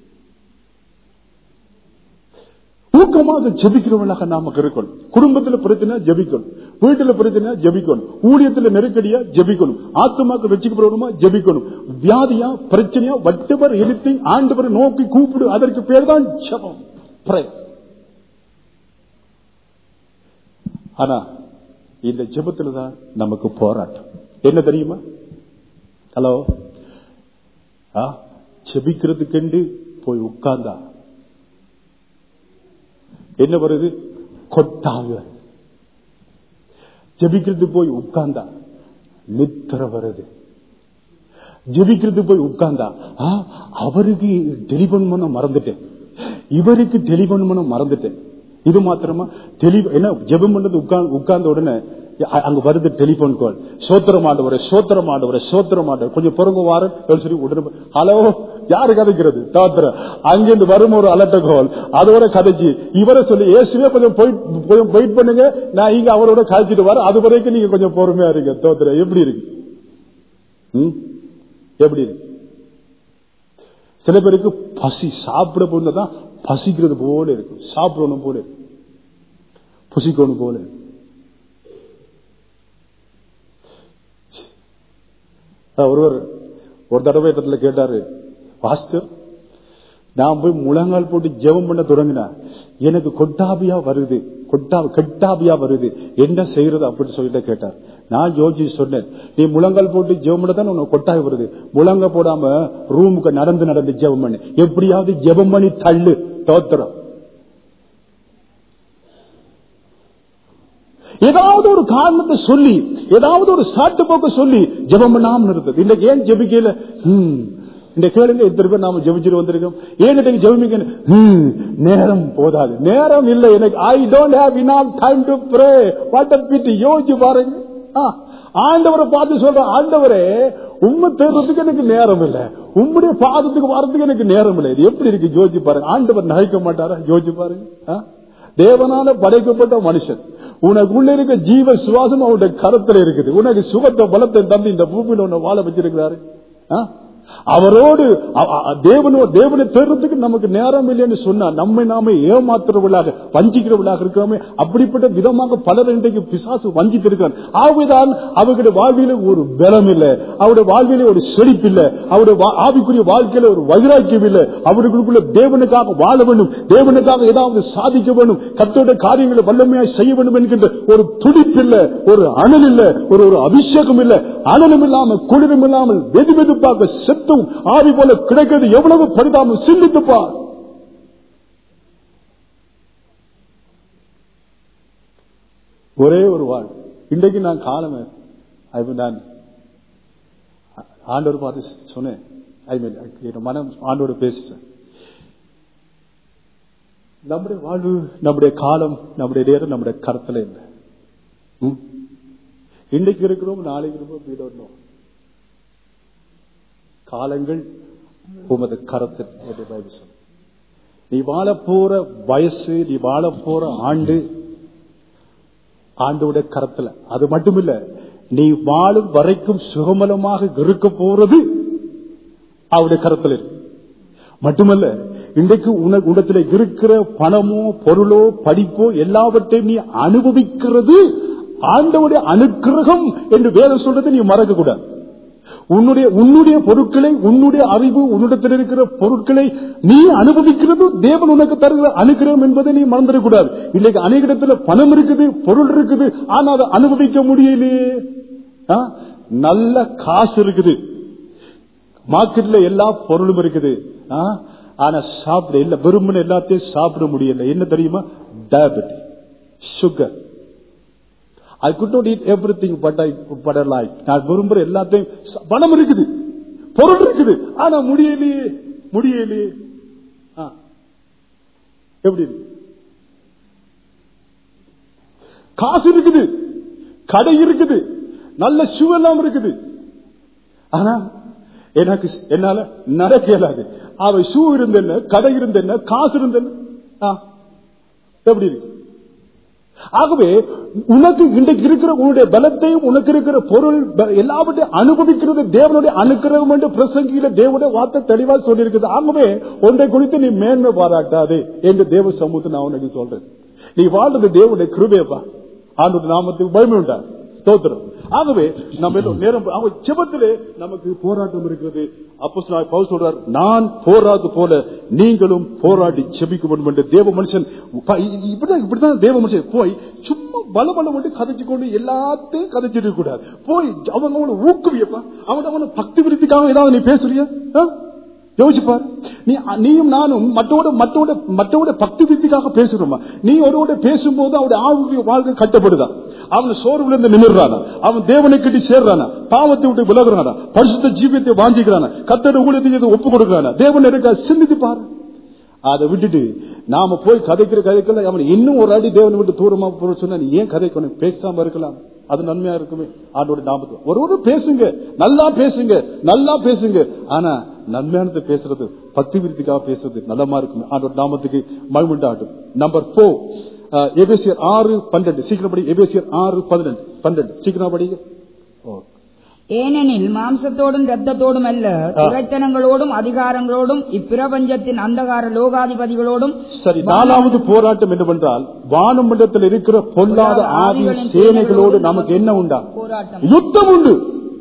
ஊக்கமாக ஜபிக்கிறவர்களாக நாம இருக்கணும் குடும்பத்துல பிரச்சனை ஜபிக்கணும் வீட்டுல பிரச்சனை ஜபிக்கணும் ஊழியத்துல நெருக்கடியா ஜபிக்கணும் ஆத்துமாக்கு வச்சுக்கப்படுமா ஜபிக்கணும் வியாதியா பிரச்சனையா வட்டவர் எழுத்தி ஆண்டவரை நோக்கி கூப்பிடு அதற்கு பேர் தான் ஜபம் Pray. ஆனா இந்த ஜெபத்துல தான் நமக்கு போராட்டம் என்ன தெரியுமா ஹலோ ஜெபிக்கிறதுக்கெண்டு போய் உட்கார்ந்தா என்ன வருது கொட்டாவி வருது ஜெபிக்கிறது போய் உட்கார்ந்தா நித்திர வருது ஜெபிக்கிறது போய் உட்கார்ந்தா ஆ, அவருக்கு டெலிபோன் பண்ண மறந்துட்டேன் இவருக்கு டெலிபோன் பண்ண மறந்துட்டேன் இது மாத்திரமா தெளிவு என்ன ஜெபம் பண்ணது உட்கார்ந்து உட்கார்ந்த உடனே அ- அங்க வருது டெலிபோன் கால் சோத்திரம் ஆண்டவரே சோத்திரம் ஆண்டவரே சோத்திரம் ஆண்டவர் கொஞ்சம் பொறுங்க வாரன் அப்படின்னு சொல்லி உடனே போய், ஹலோ யாரு கதைக்கிறது தாத்திர அங்கிருந்து வரும் ஒரு அலட்ட கால் அதோட கதைச்சு இவரை சொல்லி ஏசுவே கொஞ்சம் போயிட் கொஞ்சம் வெயிட் பண்ணுங்க நான் இங்க அவரோட கதைச்சிட்டு வர அது வரைக்கும் நீங்க கொஞ்சம் பொறுமையா இருங்க தோத்திர எப்படி இருக்கு ம்? எப்படி இருக்கு சில பேருக்கு பசி சாப்பிட போனதான் பசிக்கிறது போல இருக்கும் சாப்பிடணும் போல இருக்கும். புசிக்கணும் போல இருக்கும். அஹ் ஒருவர் ஒரு தடவை இடத்துல கேட்டாரு பாஸ்டர் நான் போய் முழங்கால் போட்டு ஜெபம் பண்ண தொடங்கினா எனக்கு கொட்டாபியா வருது கொட்டா கெட்டாபியா வருது என்ன செய்யறது அப்படின்னு சொல்லிட்டு கேட்டார் நான் யோசிச்சு சொன்னேன் நீ முழங்கால் போட்டு ஜெபம் பண்ண தான் உனக்கு கொட்டாய் வருது முழங்க போடாம ரூமுக்கு நடந்து நடந்து ஜெபம் பண்ணு எப்படியாவது ஜெபம் பண்ணி தள்ளு தோத்திரம் ஏதாவது ஒரு காரணத்தை சொல்லி ஏதாவது ஒரு சாட்டு போக்க சொல்லி ஜெபம் பண்ணாம இருந்தது இன்னைக்கு ஏன் ஜெபிக்கல ஹம், இந்த கேளுங்க இத்தனை பேர் நாம ஜெபிச்சுட்டு வந்திருக்கோம் ஏன் இன்னைக்கு ஜெபிக்க நேரம் போதாது நேரம் இல்லை எனக்கு I don't have enough time to pray what a pity யோசிச்சு பாருங்க ஆ, ஆண்டவரை பார்த்து சொல்றேன் ஆண்டவரே உண்மை தேடுறதுக்கு எனக்கு நேரம் இல்லை உம்முடைய பாதத்துக்கு வர்றதுக்கு எனக்கு நேரம் இல்லை இது எப்படி இருக்கு யோசிச்சு பாருங்க ஆண்டவர் நகைக்க மாட்டாரா யோசிச்சு பாருங்க ஆ? தேவனால படைக்கப்பட்ட மனுஷன் உனக்குள்ள இருக்க ஜீவ சுவாசம் அவருடைய கரத்துல இருக்குது உனக்கு சுகத்தை பலத்தை தந்து இந்த பூமியில உன்னை வாழ வச்சிருக்கிறாரு ஆ? அவரோடு அ- அ- தேவனோ தேவனை தேடுறதுக்கு நமக்கு நேரம் இல்லைன்னு சொன்னா நம்மை நாமே ஏமாத்துறவர்களாக வஞ்சிக்கிறவர்களாக இருக்கிறோமே அப்படிப்பட்ட விதமாக பலர் இன்றைக்கு பிசாசு வஞ்சித்திருக்கிறான் ஆகவேதான் அவர்களுடைய வாழ்வில ஒரு பலம் இல்லை அவருடைய வாழ்வில ஒரு செழிப்பு இல்லை அவருடைய வா- ஆவிக்குரிய வாழ்க்கையில ஒரு வைராக்கியம் இல்லை அவர்களுக்குள்ள தேவனுக்காக வாழ வேண்டும் தேவனுக்காக ஏதாவது சாதிக்க வேண்டும் கத்தோட காரியங்களை வல்லமையாய் செய்ய வேண்டும் என்கின்ற ஒரு துடிப்பு இல்ல ஒரு அனல் இல்ல ஒரு ஒரு அபிஷேகம் இல்ல அனலும் இல்லாமல் குளிரும் இல்லாமல் வெது வெதுப்பாக செத்தும் ஆவி போல கிடைக்கிறது எவ்வளவு பரிதாபம் சிந்தித்துப்பா ஒரே ஒரு வாழ் இன்றைக்கு நான் காலமே ஐ மீன் நான் ஆண்டவர் பார்த்து சொன்னேன் ஐ மீன் என் மனம் ஆண்டோடு பேசிச்சேன் நம்முடைய வாழ்வு நம்முடைய காலம் நம்முடைய நேரம் நம்முடைய கருத்துல இல்லை ம்? இன்னைக்கு இருக்கிறோம் நாளைக்கு இருக்கிறோம் we don't know. காலங்கள் உமது கரத்தில் என்று பைபிள் சொல்லுது. நீ வாழ போற வயசு நீ வாழ போற ஆண்டு ஆண்டோட கரத்துல அது மட்டுமில்ல நீ வாழும் வரைக்கும் சுகமலமாக இருக்க போறது அவருடைய கரத்தில் இருக்கு மட்டுமல்ல இன்றைக்கு உனக்கு உடத்துல இருக்கிற பணமோ பொருளோ படிப்போ எல்லாவற்றையும் நீ அனுபவிக்கிறது ஆண்டவுடைய அனுக்கிரகம் என்று வேதம் சொல்றது நீ மறக்க கூடாது உன்னுடைய உன்னுடைய பொருட்களை உன்னுடைய அறிவு உன்னிடத்தில் இருக்கிற பொருட்களை நீ அனுபவிக்கிறது தேவன் உனக்கு தருகிற அனுகிரகம் என்பதை நீ மறந்துடக்கூடாது இன்னைக்கு அநேக இடத்துல பணம் இருக்குது பொருள் இருக்குது ஆனா அதை அனுபவிக்க முடியலையே ஆ? நல்ல காசு இருக்குது மார்க்கெட்ல எல்லா பொருளும் இருக்குது ஆ? ஆனா சாப்பிட இல்ல விரும்பின எல்லாத்தையும் சாப்பிட முடியல என்ன தெரியுமா diabetic sugar I could not eat everything but I but I like நான் விரும்புற எல்லாத்தையும் ச- பணம் இருக்குது பொருள் இருக்குது ஆனா முடியலையே முடியலையே ஆ. எப்படி இருக்கு? காசு இருக்குது கடை இருக்குது நல்ல ஷூ எல்லாம் இருக்குது ஆனா எனக்கு என்னால நடக்க இயலாது அவ ஷூ இருந்தென்ன கடை இருந்தென்ன காசு இருந்தென்ன ஆ. எப்படி இருக்கு ஆகவே உனக்கு இன்றைக்கு இருக்கிற உன்னுடைய பலத்தையும் உனக்கு இருக்கிற பொருள் ப- எல்லாவற்றையும் அனுபவிக்கிறது தேவனுடைய அனுக்கிரகம் என்று பிரசங்கியில தேவனுடைய வார்த்தை தெளிவா சொல்லியிருக்குது ஆகவே ஒன்றை குறித்து நீ மேன்மை பாராட்டாதே என்று தேவ சமூகத்தை நான் உனக்கு சொல்றேன் நீ வாழ்றது தேவனுடைய கிருபையப்பா ஆண்டு நாமத்துக்கு பயமே உண்டா ஸ்தோத்திரம் ஆகவே நம்ம எல்லாம் நேரம் அவங்க செபத்திலே நமக்கு போராட்டம் இருக்கிறது அப்போ பவுல் சொல்றார் நான் போராது போல நீங்களும் போராடி செபிக்க வேண்டும் என்று தேவ மனுஷன் ப- இப்படிதான் இப்படிதான் தேவ மனுஷன் போய் சும்மா பல பல மட்டும் கதைச்சு கொண்டு எல்லாத்தையும் கதைச்சிட்டு இருக்க கூடாது போய் அவங்க அவனை ஊக்குவியப்பா அவன் அவனை பக்தி விருத்திக்காக ஏதாவது நீ பேசுறியா ஆ? யோசிச்சு பாரு நீ நீயும் நானும் மற்றோட மற்றோட மற்றோட பக்தி வித்திக்காக பேசுறோமா நீ ஒருவோட பேசும்போது அவருடைய ஆவிய வாழ்க்கை கட்டப்படுதா அவன் சோர்வுல இருந்து நிமிர்றானா அவன் தேவனை கிட்டி சேர்றானா பாவத்தை விட்டு விலகுறானா பரிசுத்த ஜீவியத்தை வாஞ்சிக்கிறானா கத்தோட ஊழியத்தை செய்து ஒப்பு கொடுக்கிறானா தேவன் இருக்கா சிந்தித்து பாரு அதை விட்டுட்டு நாம போய் கதைக்கிற கதைக்கல அவன் இன்னும் ஒரு அடி தேவனை விட்டு தூரமா போற சொன்னா நீ ஏன் கதைக்கணும் பேசாம இருக்கலாம் அது நன்மையா இருக்குமே ஆண்டோட நாமத்து ஒரு ஒரு பேசுங்க நல்லா பேசுங்க நல்லா பேசுங்க ஆனா நன்மையானது பேசுறது பக்தி விருத்திக்காக பேசுறது நல்லமா இருக்கும் ஆண்டோட நாமத்துக்கு மகிழ்வுண்டாட்டும் நம்பர் போர் எபேசியர் ஆறு பன்னெண்டு சீக்கிரம் படி எபேசியர் ஆறு பதினெண்டு பன்னெண்டு சீக்கிரம் படிங்க ஓ. ஏனெனில் மாம்சத்தோடும் இரத்தத்தோடும் அல்ல துரைத்தனங்களோடும் அதிகாரங்களோடும் இப்பிரபஞ்சத்தின் அந்தகார லோகாதிபதிகளோடும் சரி நாலாவது போராட்டம் என்னவென்றால் வானமண்டலத்தில் இருக்கிற பொல்லாத ஆவி சேனைகளோடு நமக்கு என்ன உண்டா போராட்டம் யுத்தம் உண்டு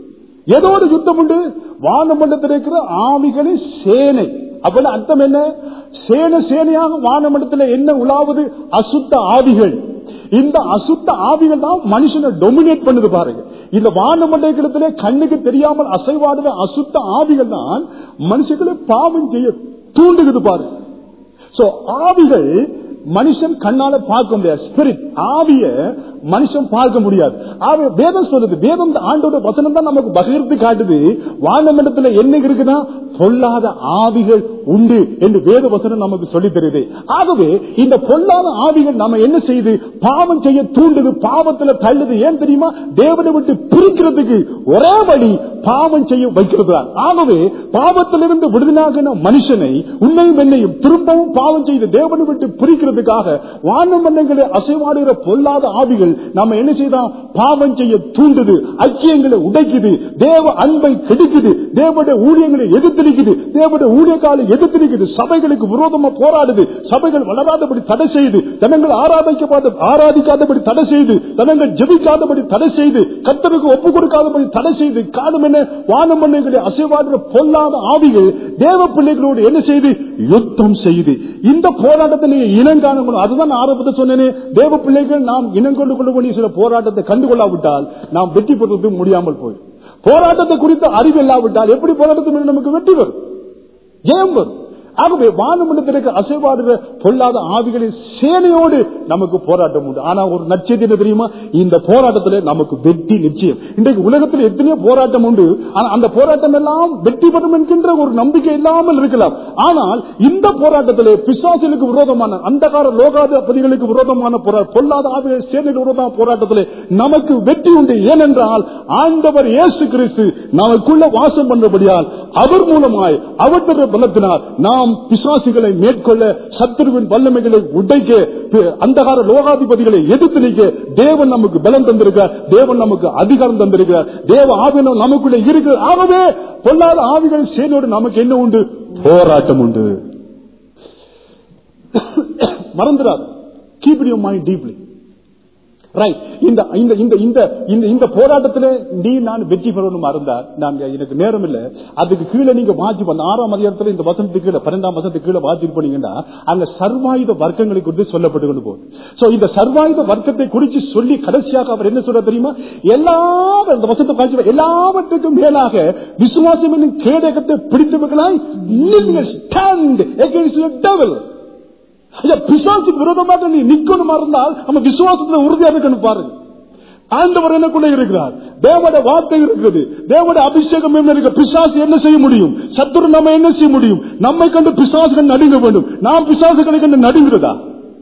ஏதோடு யுத்தம் உண்டு வானமண்டலத்தில் இருக்கிற ஆவிகளின் சேனை அப்ப அர்த்தம் என்ன சேனை சேனையாக வானமண்டலத்தில் என்ன உலாவது அசுத்த ஆவிகள் இந்த அசுத்த ஆவிகள் தான் மனுஷனை டொமினேட் பண்ணுது பாருங்க இந்த வானமண்டலத்திலே கண்ணுக்கு தெரியாமல் அசைவாடுற அசுத்த ஆவிகள் தான் மனுஷங்களை பாவம் செய்ய தூண்டுகிறது பாருங்க சோ ஆவிகள் மனுஷன் கண்ணால பார்க்க முடியாது ஸ்பிரிட் ஆவிய மனுஷன் பார்க்க முடியாது ஆவி வேதம் சொல்லுது வேதம் தான் ஆண்டோட வசனம் தான் நமக்கு பகிர்ந்து காட்டுது வானமண்டலத்துல என்ன இருக்குன்னா பொல்லாத ஆவிகள் உண்டு என்று வேத வசனம் நமக்கு சொல்லி தருது ஆகவே இந்த பொல்லாத ஆவிகள் நம்ம என்ன செய்யுது பாவம் செய்ய தூண்டுது பாவத்துல தள்ளுது ஏன் தெரியுமா தேவனை விட்டு பிரிக்கிறதுக்கு ஒரே வழி பாவம் செய்ய வைக்கிறது தான். ஆகவே பாவத்திலிருந்து விடுதலாகின மனுஷனை உன்னையும் என்னையும் திரும்பவும் பாவம் செய்து தேவனை விட்டு பிரிக்கிறதுக்காக வானமண்டங்களை அசைவாடுகிற பொல்லாத ஆவிகள் நம்ம என்ன செய்தோம் பாவம் செய்ய தூண்டுது ஐக்கியங்களை உடைக்குது தேவ அன்பை கெடுக்குது தேவனுடைய ஊழியங்களை எதிர்த்து நிக்குது தேவனுடைய ஊழியக்காலை எதிர்த்து நிக்குது சபைகளுக்கு விரோதமா போராடுது சபைகள் வளராதபடி தடை செய்து ஜனங்கள் ஆராதிக்காத ஆராதிக்காதபடி தடை செய்து ஜனங்கள் ஜெபிக்காதபடி தடை செய்து கத்தருக்கு ஒப்பு கொடுக்காதபடி தடை செய்து காரணம் என்ன வானமண்ணைகளை அசைவாடுற பொல்லாத ஆவிகள் தேவ பிள்ளைகளோடு என்ன செய்து யுத்தம் செய்து இந்த போராட்டத்தை நீங்க இனங்காண அதுதான் நான் ஆரம்பத்தை சொன்னேனே தேவ பிள்ளைகள் நாம் இனங்கொண்டு கொள்ள வேண்டிய சில போராட்டத்தை கண்டுகொள்ளாவிட்டால் நாம் வெற்றி பெறுவது முடியாமல் போய் போராட்டத்தை குறித்த அறிவு இல்லாவிட்டால் எப்படி போராட்டத்தில் நமக்கு வெற்றி வரும் ஜெயம் வரும் ஆகவே வானமண்டலத்திற்கு அசைவாடுற பொல்லாத ஆவிகளின் சேனையோடு நமக்கு போராட்டம் உண்டு ஆனா ஒரு நச்செய்தி என்ன தெரியுமா இந்த போராட்டத்தில் நமக்கு வெற்றி நிச்சயம் இன்றைக்கு உலகத்தில் எத்தனையோ போராட்டம் உண்டு ஆனா அந்த போராட்டம் எல்லாம் வெற்றி பெறும் என்கின்ற ஒரு நம்பிக்கை இல்லாமல் இருக்கலாம் ஆனால் இந்த போராட்டத்திலே பிசாசுகளுக்கு விரோதமான அந்தகார லோகாதிபதிகளுக்கு விரோதமான போரா- பொல்லாத ஆவிகள் சேனைகள் விரோதமான போராட்டத்திலே நமக்கு வெற்றி உண்டு ஏனென்றால் ஆண்டவர் இயேசு கிறிஸ்து நமக்குள்ள வாசம் பண்ணபடியால் அவர் மூலமாய் அவருடைய பலத்தினால் நாம் பிசாசுகளை மேற்கொள்ள சத்துருவின் வல்லமைகளை உடைக்க பி- அந்தகார லோகாதிபதிகளை எதிர்த்து நிற்க தேவன் நமக்கு பலம் தந்திருக்கிறார் தேவன் நமக்கு அதிகாரம் தந்திருக்கிறார் தேவ ஆவியம் நமக்குள்ள இருக்கிறது ஆகவே பொல்லாத ஆவிகள் சேனோடு நமக்கு என்ன உண்டு போராட்டம் உண்டு மறந்துடாது keep your mind deeply right இந்த இந்த இந்த இந்த இந்த இந்த போராட்டத்துல நீ நான் வெற்றி பெறணும் இருந்தா நாங்க எனக்கு நேரம் இல்ல அதுக்கு கீழே நீங்க வாஜி பண்ண ஆறாம் அதிகாரத்துல இந்த வசனத்துக்கு கீழே பன்னெண்டாம் வசனத்துக்கு கீழே வாஜி பண்ணீங்கன்னா அங்க சர்வாயுத வர்க்கங்களை குறித்து சொல்லப்பட்டு கொண்டு போகுது சோ இந்த சர்வாயுத வர்க்கத்தை குறித்து சொல்லி கடைசியாக அவர் என்ன சொல்ற தெரியுமா எல்லா இந்த வசனத்தை வாசிப்பா, எல்லாவற்றுக்கும் மேலாக விசுவாசம் என்னும் கேடகத்தை பிடித்தவர்களாய் நீங்கள் stand against the devil ஐயா, பிசாசுக்கு விரோதமாக நீ நிக்கணுமா இருந்தால் நம்ம விசுவாசத்துல உறுதியா இருக்கணும் பாருங்க ஆண்டவர் எனக்குள்ள இருக்கிறார் தேவட வார்த்தை இருக்கிறது தேவட அபிஷேகம் என்ன இருக்கு பிசாசு என்ன செய்ய முடியும் சத்துரு நம்ம என்ன செய்ய முடியும் நம்மை கண்டு பிசாசுகள் நடுங்க வேண்டும் நாம் பிசாசுகளை கண்டு நடுங்கிறதா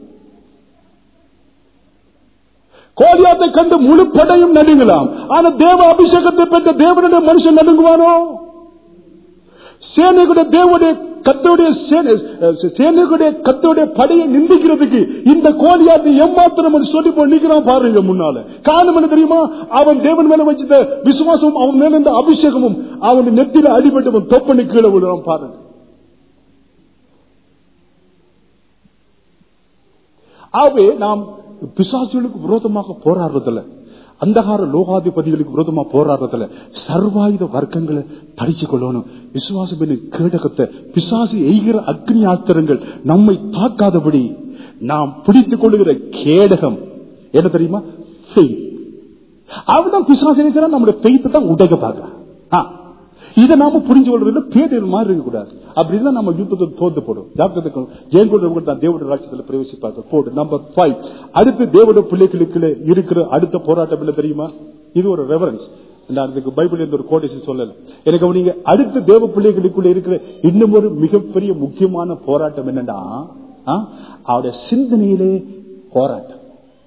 கோலியாத்தை கண்டு முழு படையும் நடுங்கலாம் ஆனா தேவ அபிஷேகத்தை பெற்ற தேவனுடைய மனுஷன் நடுங்குவானோ சேனைகளுடைய தேவனுடைய கத்தோடைய சேனைகளுடைய கத்தோடைய படையை நிந்திக்கிறதுக்கு இந்த கோலியாத்தை எம்மாத்திரம் என்று சொல்லி போய் நிக்கிறான் பாருங்க முன்னால காரணம் என்ன தெரியுமா அவன் தேவன் மேல வச்சிருந்த விசுவாசமும் அவன் மேல இருந்த அபிஷேகமும் அவன் நெத்தில அடிபட்டவன் தொப்பனி கீழே விடுறான் பாருங்க ஆகவே நாம் பிசாசுகளுக்கு விரோதமாக போராடுறதில்ல அந்தகார லோகாதிபதிகளுக்கு விரோதமா போராடுறதுல சர்வாயுத வர்க்கங்களை படிச்சு கொள்ளணும் விசுவாசம் என்னும் கேடகத்தை பிசாசு எய்கிற அக்னி ஆஸ்திரங்கள் நம்மை தாக்காதபடி நாம் பிடித்துக் கொள்ளுகிற கேடகம் என்ன தெரியுமா faith. அவன்தான் பிசாசு நினைக்கிறான் நம்முடைய பெய்த்தை தான் உடைக்க பார்க்கிறான் ஆ. இதை நாம புரிஞ்சு கொள்றது பேதல் மாதிரி இருக்க கூடாது அப்படின்னா நம்ம யுத்தத்தை தோத்து போடும் ஜாக்கிரதை ஜெயங்கொண்ட தான் தேவட ராட்சத்துல பிரவேசிப்பாங்க போடு நம்பர் ஃபைவ் அடுத்து தேவட பிள்ளைகளுக்கு இருக்கிற அடுத்த போராட்டம் என்ன தெரியுமா இது ஒரு ரெவரன்ஸ் நான் இதுக்கு பைபிள் எந்த ஒரு கோட்டேஷன் சொல்லல எனக்கு நீங்க அடுத்த தேவ பிள்ளைகளுக்குள்ள இருக்கிற இன்னும் ஒரு மிகப்பெரிய முக்கியமான போராட்டம் என்னன்னா ஆ, அவருடைய சிந்தனையிலே போராட்டம்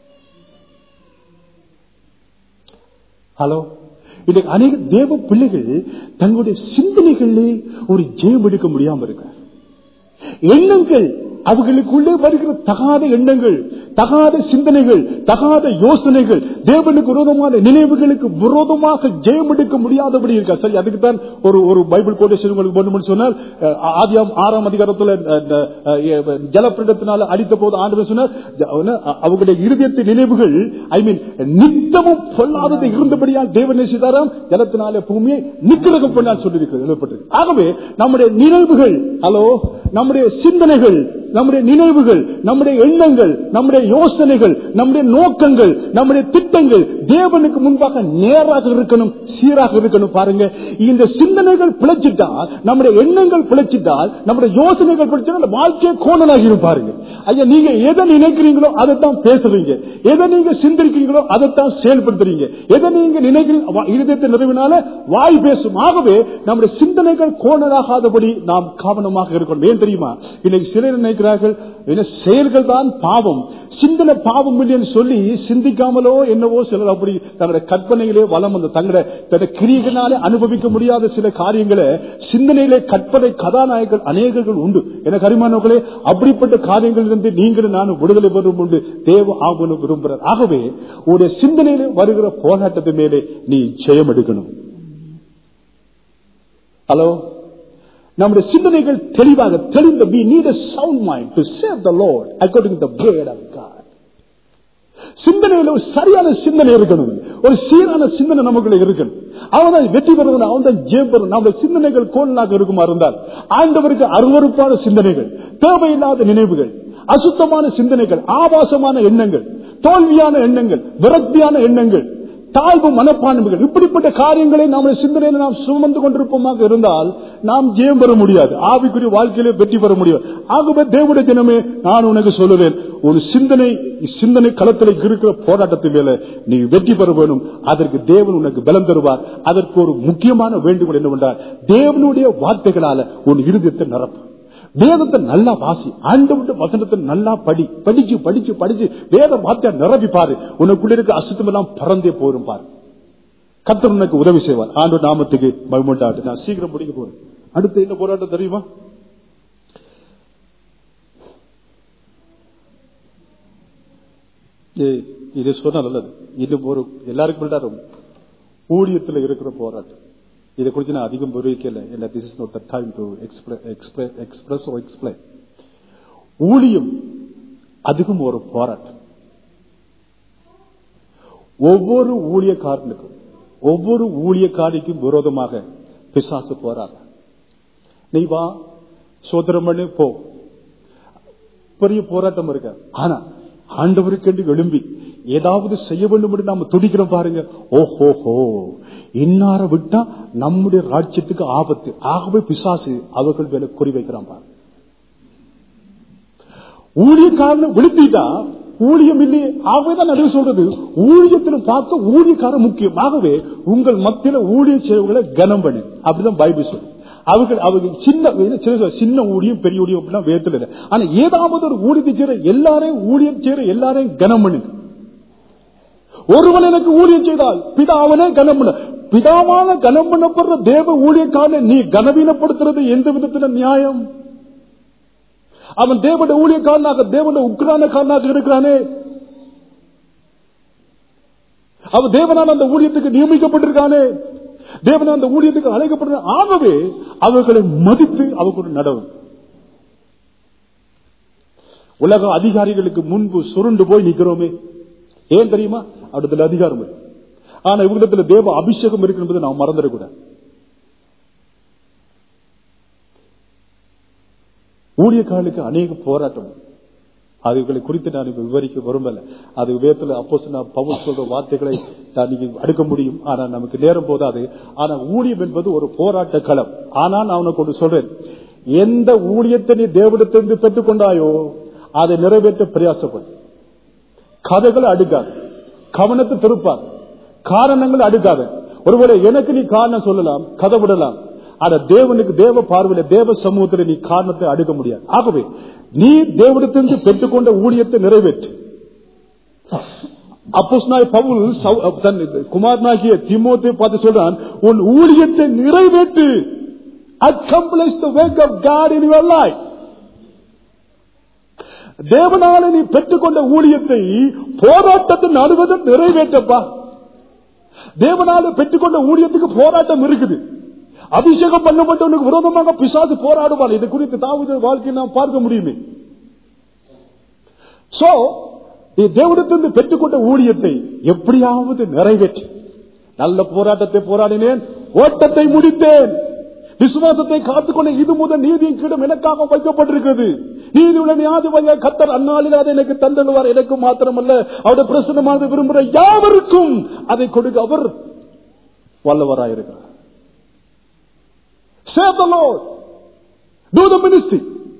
ஹலோ இன்னைக்கு அநேக தேவ பிள்ளைகள் தங்களுடைய சிந்தனைகளிலே ஒரு ஜெயம் எடுக்க முடியாம இருக்க எண்ணங்கள் அவர்களுக்குள்ளே வருகிற தகாத எண்ணங்கள் தகாத சிந்தனைகள் தகாத யோசனைகள் தேவனுக்கு விரோதமான நினைவுகளுக்கு விரோதமாக ஜெயம் எடுக்க முடியாதபடி இருக்கா சரி அதுக்கு தான் ஒரு ஒரு பைபிள் கோட்டேஷன் உங்களுக்கு போடணும்னு சொன்னால் அஹ், ஆதியாம் ஆறாம் அதிகாரத்துல அஹ், அஹ், ஜலப்பிரடத்தினால அடித்த போது ஆண்டு சொன்னார் அஹ், அவங்களுடைய இருதயத்தின் நினைவுகள் ஐ மீன் நித்தமும் பொல்லாதது இருந்தபடியால் தேவன் நேசிதாராம் ஜலத்தினால பூமியை நிக்கிரகம் பண்ணால் சொல்லியிருக்கிறது எழுதப்பட்டிருக்கு ஆகவே நம்முடைய நினைவுகள் ஹலோ நம்முடைய சிந்தனைகள் நம்முடைய நினைவுகள் நம்முடைய எண்ணங்கள் நம்முடைய யோசனைகள் நம்முடைய நோக்கங்கள் நம்முடைய திட்டங்கள் தேவனுக்கு முன்பாக நேராக இருக்கணும் சீராக இருக்கணும் பாருங்க இந்த சிந்தனைகள் பிழைச்சிட்டால் நம்முடைய எண்ணங்கள் பிழைச்சிட்டால் நம்முடைய யோசனைகள் பிழைச்சிட்டால் வாழ்க்கையை கோணலாகி பாருங்க ஐயா நீங்க எதை நினைக்கிறீங்களோ அதைத்தான் பேசுறீங்க எதை நீங்க சிந்திக்கிறீங்களோ அதைத்தான் செயல்படுத்துறீங்க எதை நீங்க நினைக்கிறீங்க இருதயத்தை நிறைவினால வாய் பேசும் ஆகவே நம்முடைய சிந்தனைகள் கோணலாகாதபடி நாம் கவனமாக இருக்கணும் ஏன் தெரியுமா இன்னைக்கு சிலர் நினைக்கிறார்கள் என்ன செயல்கள் தான் பாவம் சிந்தனை பாவம் இல்லைன்னு சொல்லி சிந்திக்காமலோ என்னவோ சிலர் அப்படி தங்களுடைய கற்பனையிலே வளம் வந்து தங்களுடைய தன்னுடைய கிரியைகளாலே அனுபவிக்க முடியாத சில காரியங்களை சிந்தனையிலே கற்பனை கதாநாயகர்கள் அநேகர்கள் உண்டு எனக்கு அரிமானவர்களே அப்படிப்பட்ட காரியங்கள் இருந்து நீங்களும் நானும் விடுதலை பெறும் உண்டு தேவ ஆகணும் விரும்புகிறார் ஆகவே உடைய சிந்தனையிலே வருகிற போராட்டத்தின் மேலே நீ ஜெயம் எடுக்கணும் ஹலோ நம்முடைய சிந்தனைகள் தெளிவாக தெளிந்த we need a sound mind to serve the Lord according to the word of God சிந்தனையில ஒரு சரியான சிந்தனை இருக்கணும் ஒரு சீரான சிந்தனை நமக்குள்ள இருக்கணும் அவன் தான் வெற்றி பெறுவன் அவன் தான் ஜெயம் பெறும் நம்முடைய சிந்தனைகள் கோலாக இருக்குமா இருந்தால் ஆண்டவருக்கு அருவறுப்பான சிந்தனைகள் தேவையில்லாத நினைவுகள் அசுத்தமான சிந்தனைகள் ஆபாசமான எண்ணங்கள் தோல்வியான எண்ணங்கள் விரக்தியான எண்ணங்கள் தாழ்வு மனப்பான்மைகள் இப்படிப்பட்ட காரியங்களை நம்முடைய சிந்தனையில் நாம் சுமந்து கொண்டிருப்போமாக இருந்தால் நாம் ஜெயம் பெற முடியாது ஆவிக்குரிய வாழ்க்கையிலே வெற்றி பெற முடியாது ஆகவே தேவடைய தினமே நான் உனக்கு சொல்லுவேன் ஒரு சிந்தனை சிந்தனை களத்தில் இருக்கிற போராட்டத்தின் மேல நீ வெற்றி பெற வேணும் அதற்கு தேவன் உனக்கு பலம் தருவார் அதற்கு ஒரு முக்கியமான வேண்டுகோள் என்னவென்றால் தேவனுடைய வார்த்தைகளால உன் இருதயத்தை நிரப்பு வேதத்தை நல்லா வாசி ஆண்டு வசனத்தை நல்லா படி படிச்சு படிச்சு படிச்சு வேத வார்த்தையை நிரப்பி பாரு உனக்குள்ள இருக்க அசுத்தம் எல்லாம் பறந்தே போரும் பாரு கத்தர் உனக்கு உதவி செய்வார் ஆண்டு நாமத்துக்கு மகிமண்டாட்டு நான் சீக்கிரம் முடிக்க போறேன் அடுத்து என்ன போராட்டம் தெரியுமா ஏய், இது சொன்னா நல்லது இது ஒரு எல்லாருக்கும் விடாது ஊழியத்தில் இருக்கிற போராட்டம் இதை குறித்து நான் அதிகம் விவரிக்கல என்ன this is not the time to express or explain ஊழியம் அதுக்கும் ஒரு போராட்டம் ஒவ்வொரு ஊழியக்காரனுக்கும் ஒவ்வொரு ஊழியக்காரிக்கும் விரோதமாக பிசாசு போறார் நீ வா சோதரம் பண்ணு போ பெரிய போராட்டம் இருக்க ஆனா ஆண்டவருக்கு எழும்பி ஏதாவது செய்ய வேண்டும் என்று நாம துடிக்கிறோம் பாருங்க ஓஹோ ஹோ இன்னார விட்டா நம்முடைய ராஜ்யத்துக்கு ஆபத்து ஆகவே பிசாசு அவர்கள் மேல குறி வைக்கிறான் பாருங்க ஊழியக்காரன் விழுத்திட்டா ஊழியம் இல்லையே ஆகவேதான் நடுவு சொல்றது ஊழியத்தில் பார்க்க ஊழியக்காரன் முக்கியம் ஆகவே உங்கள் மத்தியில ஊழிய செய்வங்களை கனம் பண்ணு அப்படிதான் பைபிள் சொல்லு அவர்கள் அவர்கள் சின்ன சில சொல்ல, சின்ன ஊழியம் பெரிய ஊழியம் அப்படின்னா வேதத்தில் இல்லை ஆனா ஏதாவது ஒரு ஊழியத்தை செய்யற எல்லாரையும் ஊழியம் செய்யற எல்லாரையும் கனம் பண்ணுங்க ஒருவன் எனக்கு ஊழியம் செய்தால் பிதாவனே கனம் பண்ண பிதாவான கனம் பண்ணப்படுற தேவ ஊழியக்காரனை நீ கனவீனப்படுத்துறது எந்த விதத்துல நியாயம் அவன் தேவனுடைய ஊழியக்காரனாக தேவனுடைய உக்ரானக்காரனாக இருக்கிறானே அவன் தேவனால் அந்த ஊழியத்துக்கு நியமிக்கப்பட்டிருக்கானே தேவனால் அந்த ஊழியத்துக்கு அழைக்கப்பட்ட ஆகவே அவர்களை மதித்து அவர்களுடைய நடவு உலக அதிகாரிகளுக்கு முன்பு சுருண்டு போய் நிக்கிறோமே ஏன் தெரியுமா அவடத்துல அதிகாரம் இருக்கு ஆனா இவங்களிடத்துல தேவ அபிஷேகம் இருக்கு என்பதை நாம் மறந்துடக்கூடாது ஊழியக்காரர்களுக்கு அநேக போராட்டம் அதுகளை குறித்து நான் இப்ப விவரிக்க விரும்பல அது வேத்துல அப்போ பவுல் சொல்ற வார்த்தைகளை நான் நீங்க அடுக்க முடியும் ஆனா நமக்கு நேரம் போதாது ஆனா ஊழியம் என்பது ஒரு போராட்ட களம் ஆனா நான் உனக்கு ஒன்று சொல்றேன் எந்த ஊழியத்தை நீ தேவடத்திலிருந்து பெற்றுக்கொண்டாயோ அதை நிறைவேற்ற பிரயாசப்படு கதைகளை அடுக்காது கவனத்தை திருப்பாது காரணங்கள் அடுக்காத ஒருவேளை எனக்கு நீ காரணம் சொல்லலாம் கதை விடலாம் ஆனா தேவனுக்கு தேவ பார்வையில தேவ சமூகத்தில் நீ காரணத்தை அடுக்க முடியாது ஆகவே நீ தேவடத்திலிருந்து பெற்றுக்கொண்ட ஊழியத்தை நிறைவேற்று அப்போஸ்தலனாகிய பவுல் சவு- தன் குமாரனாகிய திமோத்தை பார்த்து சொல்றான் உன் ஊழியத்தை நிறைவேற்று accomplish the work of God in your life தேவனால நீ பெற்றுக்கொண்ட ஊழியத்தை போராட்டத்தின் நடுவதும் நிறைவேற்றப்பா தேவனால பெற்றுக்கொண்ட ஊழியத்துக்கு போராட்டம் இருக்குது அபிஷேகம் பண்ணப்பட்டவனுக்கு விரோதமாக பிசாசு போராடுவான் இது குறித்து தாவூது வாழ்க்கையை நாம் பார்க்க முடியுமே சோ நீ தேவனத்திலிருந்து பெற்றுக்கொண்ட ஊழியத்தை எப்படியாவது நிறைவேற்று நல்ல போராட்டத்தை போராடினேன் ஓட்டத்தை முடித்தேன் விசுவாசத்தை காத்துக்கொண்டு இது முதல் நீதியின் கீழும் எனக்காக வைக்கப்பட்டிருக்கிறது நீதியுள்ள நியாதிபதிய கத்தர் அந்நாளில் அதை எனக்கு தந்தடுவார் எனக்கு மாத்திரமல்ல அவருடைய பிரசனமானது விரும்புகிற யாவருக்கும் அதை கொடுக்க அவர் வல்லவராயிருக்கிறார் Save the Lord. Do the ministry.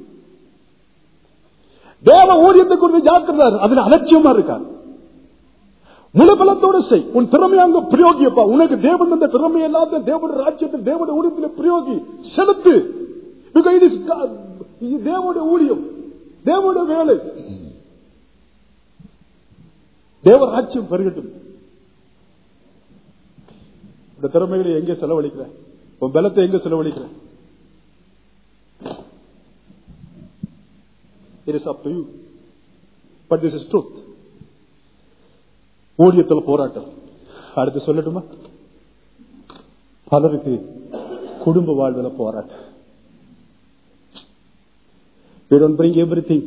தேவ ஊழியத்தை குறித்து ஜாக்கிரதார் அதுல அலட்சியமா இருக்கார் முழு பலத்தோட செய் உன் திறமையை அங்க பிரயோகியப்பா உனக்கு தேவன் அந்த திறமை எல்லாத்தையும் தேவனுடைய ராஜ்யத்தில் தேவனுடைய ஊழியத்தில் பிரயோகி செலுத்து Because it is God. இது தேவனுடைய ஊழியம் தேவனுடைய வேலை தேவ ராஜ்யம் பெருகட்டும் இந்த திறமைகளை எங்கே செலவழிக்கிற உன் பலத்தை எங்க செலவழிக்கிற It is up to you. But this is truth. ஊழியத்தில் போராட்டம் அடுத்து சொல்லட்டுமா பலருக்கு குடும்ப வாழ்வில் போராட்டம் You don't bring everything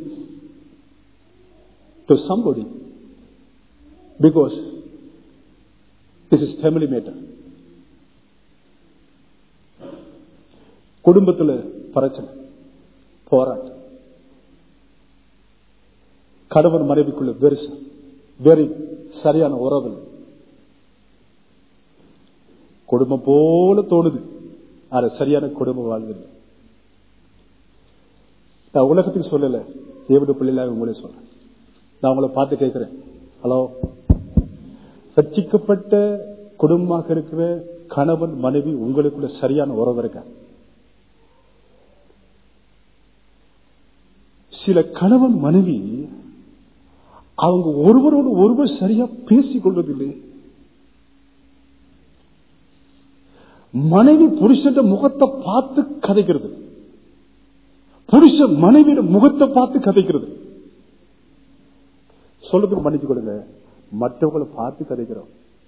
to somebody because this is family matter. குடும்பத்தில் பிரச்சனை போராட்டம் கணவன் மனைவிக்குள்ள வெறுசு வெறி சரியான உறவு இல்லை. குடும்பம் போல தோணுது ஆனா சரியான குடும்ப வாழ்வு இல்லை. நான் உலகத்துக்கு சொல்லல தேவனுடைய பிள்ளைகளாக உங்களே சொல்றேன் நான் உங்களை பார்த்து கேட்கிறேன் ஹலோ ரட்சிக்கப்பட்ட குடும்பமாக இருக்கிற கணவன் மனைவி உங்களுக்குள்ள சரியான உறவு இருக்கா சில கணவன் மனைவி அவங்க ஒருவரோடு ஒருவர் சரியா பேசிக் கொள்வதில்லை மனைவி புருஷன் முகத்தை பார்த்து கதைக்கிறது புருஷன் மனைவியோட முகத்தை பார்த்து கதைக்கிறது சொல்றதுக்கு மன்னிச்சு கொடுங்க மற்றவங்களை பார்த்து கதைக்கிறோம்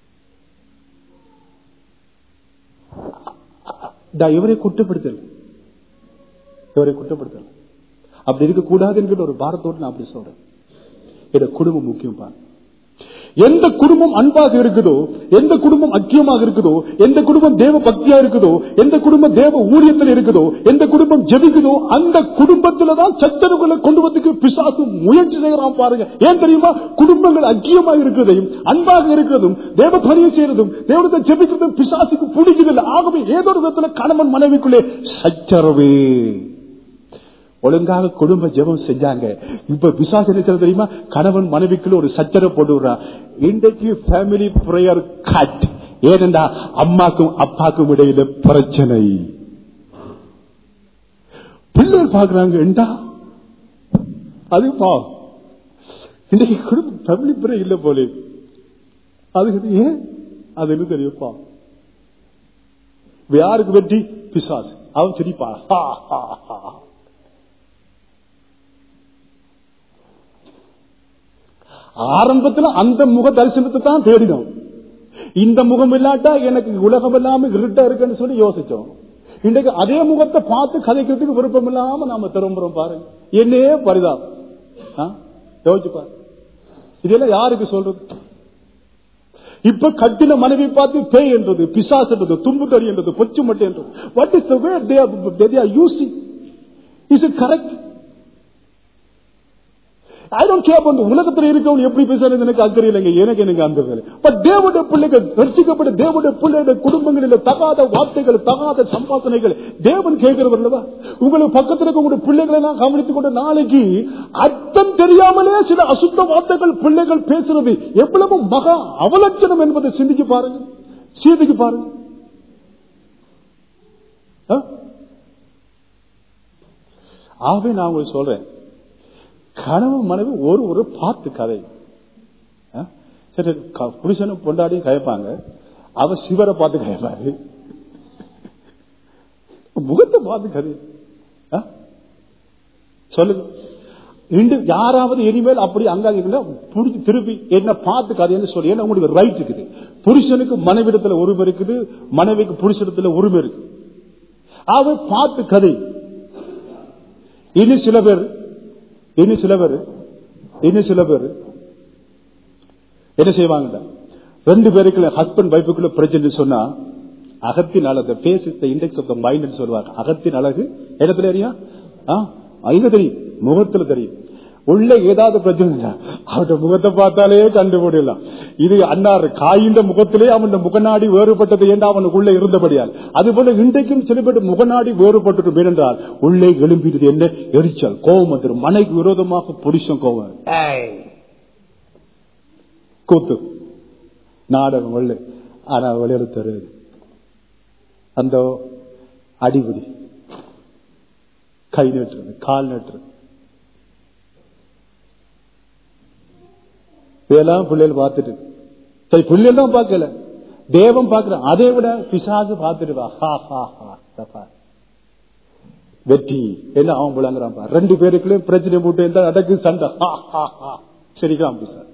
நான் இவரை குற்றப்படுத்தல் இவரை குற்றப்படுத்தல் அப்படி இருக்கக்கூடாது என்கிற ஒரு பாரத்தோடு நான் அப்படி சொல்றேன் என்னோட குடும்பம் முக்கியம் பாரு எந்த குடும்பம் அன்பாக இருக்குதோ எந்த குடும்பம் அக்கியமாக இருக்குதோ எந்த குடும்பம் தேவ பக்தியா இருக்குதோ எந்த குடும்பம் தேவ ஊழியத்தில் இருக்குதோ எந்த குடும்பம் ஜெபிக்குதோ அந்த குடும்பத்துல தான் சத்தருக்குள்ள கொண்டு வரதுக்கு பிசாசு முயற்சி செய்யறான் பாருங்க ஏன் தெரியுமா குடும்பங்கள் அக்கியமாக இருக்கிறதையும் அன்பாக இருக்கிறதும் தேவ பணியை செய்யறதும் தேவனத்தை ஜெபிக்கிறதும் பிசாசுக்கு பிடிக்குதில்லை ஆகவே ஏதோ ஒரு விதத்துல கணவன் மனைவிக்குள்ளே சச்சரவே ஒழுங்காக குடும்ப ஜெபம் செஞ்சாங்க இப்ப விசாசம் இருக்கிறது தெரியுமா கணவன் மனைவிக்குள்ள ஒரு சச்சரை போட்டு இன்றைக்கு ஃபேமிலி பிரேயர் கட் ஏனென்றா அம்மாக்கும் அப்பாக்கும் இடையில பிரச்சனை பிள்ளைகள் பாக்குறாங்க என்றா அது பா இன்றைக்கு குடும்ப ஃபேமிலி பிரே இல்ல போலே அது ஏன் அது என்ன தெரியும்ப்பா யாருக்கு வெற்றி பிசாஸ் அவன் சிரிப்பா ஹா, ஹா, ஹா. ஆரம்பத்துல அந்த முக தரிசனத்தை தான் தேடினோம் இந்த முகம் இல்லாட்டா எனக்கு உலகம் இல்லாம இருட்டா இருக்குன்னு சொல்லி யோசிச்சோம் இன்றைக்கு அதே முகத்தை பார்த்து கதைக்கிறதுக்கு விருப்பம் இல்லாம நாம திரும்புறோம் பாருங்க என்னே பரிதாபம் ஆ? யோசிச்சு பாரு இதெல்லாம் யாருக்கு சொல்றது இப்ப கட்டின மனைவி பார்த்து பேய் என்றது பிசாஸ் என்றது தும்புக்கடி என்றது பொச்சு மட்டை என்றது what is the way they are using is it correct I don't care அந்த உலகத்தில் இருக்கவங்க எப்படி பேசுறது எனக்கு அக்கறை இல்லைங்க எனக்கு எனக்கு அந்த வேலை பட் தேவடைய பிள்ளைகள் ரட்சிக்கப்பட்ட தேவடைய பிள்ளைகளுடைய குடும்பங்களில் தகாத வார்த்தைகள் தகாத சம்பாசனைகள் தேவன் கேட்கிறவர் அல்லவா உங்களுக்கு பக்கத்தில் இருக்க உங்களுடைய பிள்ளைகளை எல்லாம் கவனித்துக் கொண்டு நாளைக்கு அர்த்தம் தெரியாமலே சில அசுத்த வார்த்தைகள் பிள்ளைகள் பேசுறது எவ்வளவு மகா அவலட்சணம் என்பதை சிந்திச்சு பாருங்க சிந்திச்சு பாருங்க ஆ? ஆகவே நான் உங்களுக்கு சொல்றேன் கணவன் மனைவி ஒரு ஒரு பார்த்து கதை ஆ? சரி க- புருஷனும் பொண்டாடியும் கயப்பாங்க அவ சிவரை பார்த்து கயப்பாரு முகத்தை பார்த்து கதை ஆ? சொல்லுங்க இன்று யாராவது இனிமேல் அப்படி அங்காங்க புடிச்சு திருப்பி என்ன பார்த்து கதைன்னு சொல்லி ஏன்னா உங்களுக்கு ரைட் இருக்குது புருஷனுக்கு மனைவிடத்துல உரிமை இருக்குது மனைவிக்கு புருஷனிடத்துல உரிமை இருக்கு அவ பார்த்து கதை இனி சில பேர் இனி சில பேர் இனி சில பேர் என்ன செய்வாங்க ரெண்டு பேருக்குள்ள ஹஸ்பண்ட் வைஃபுக்குள்ள பிரச்சனை சொன்னா அகத்தின் அழகு face index of the mind சொல்லுவாங்க அகத்தின் அழகு இடத்துல தெரியும் ஆ, எங்க தெரியும் முகத்துல தெரியும் உள்ள ஏதாவது பிரச்சனை இல்ல அவருடைய முகத்தை பார்த்தாலே கண்டுபிடிக்கலாம் இது அன்னார் காயின்ற முகத்திலே அவன் முகநாடி வேறுபட்டது என்று அவனுக்குள்ள இருந்தபடியால் அதுபோல இன்றைக்கும் சில பேர் முகநாடி வேறுபட்டு ஏனென்றால் உள்ளே எழும்பிடுது என்ன எரிச்சல் கோபம் வந்துடும் மனைக்கு விரோதமாக புருஷன் கோபம் ஏய். கூத்து நாடகம் வெள்ளை ஆனா வெளியில தெரியுது அந்த அடிபடி கை நீட்டுறது கால் நீட்டுறது இதெல்லாம் பிள்ளைகள் பார்த்துட்டு சரி பிள்ளைகள் தான் பார்க்கல தேவம் பார்க்கிறேன் அதை விட பிசாசு பார்த்துட்டு ஹா ஹா ஹா தப்பா. வெற்றி என்ன அவன் விளங்குறான் பாரு. ரெண்டு பேருக்குள்ளயும் பிரச்சனை போட்டு இருந்தா அடக்கு சண்டை ஹா ஹா ஹா சரிக்கலாம் பிசாசு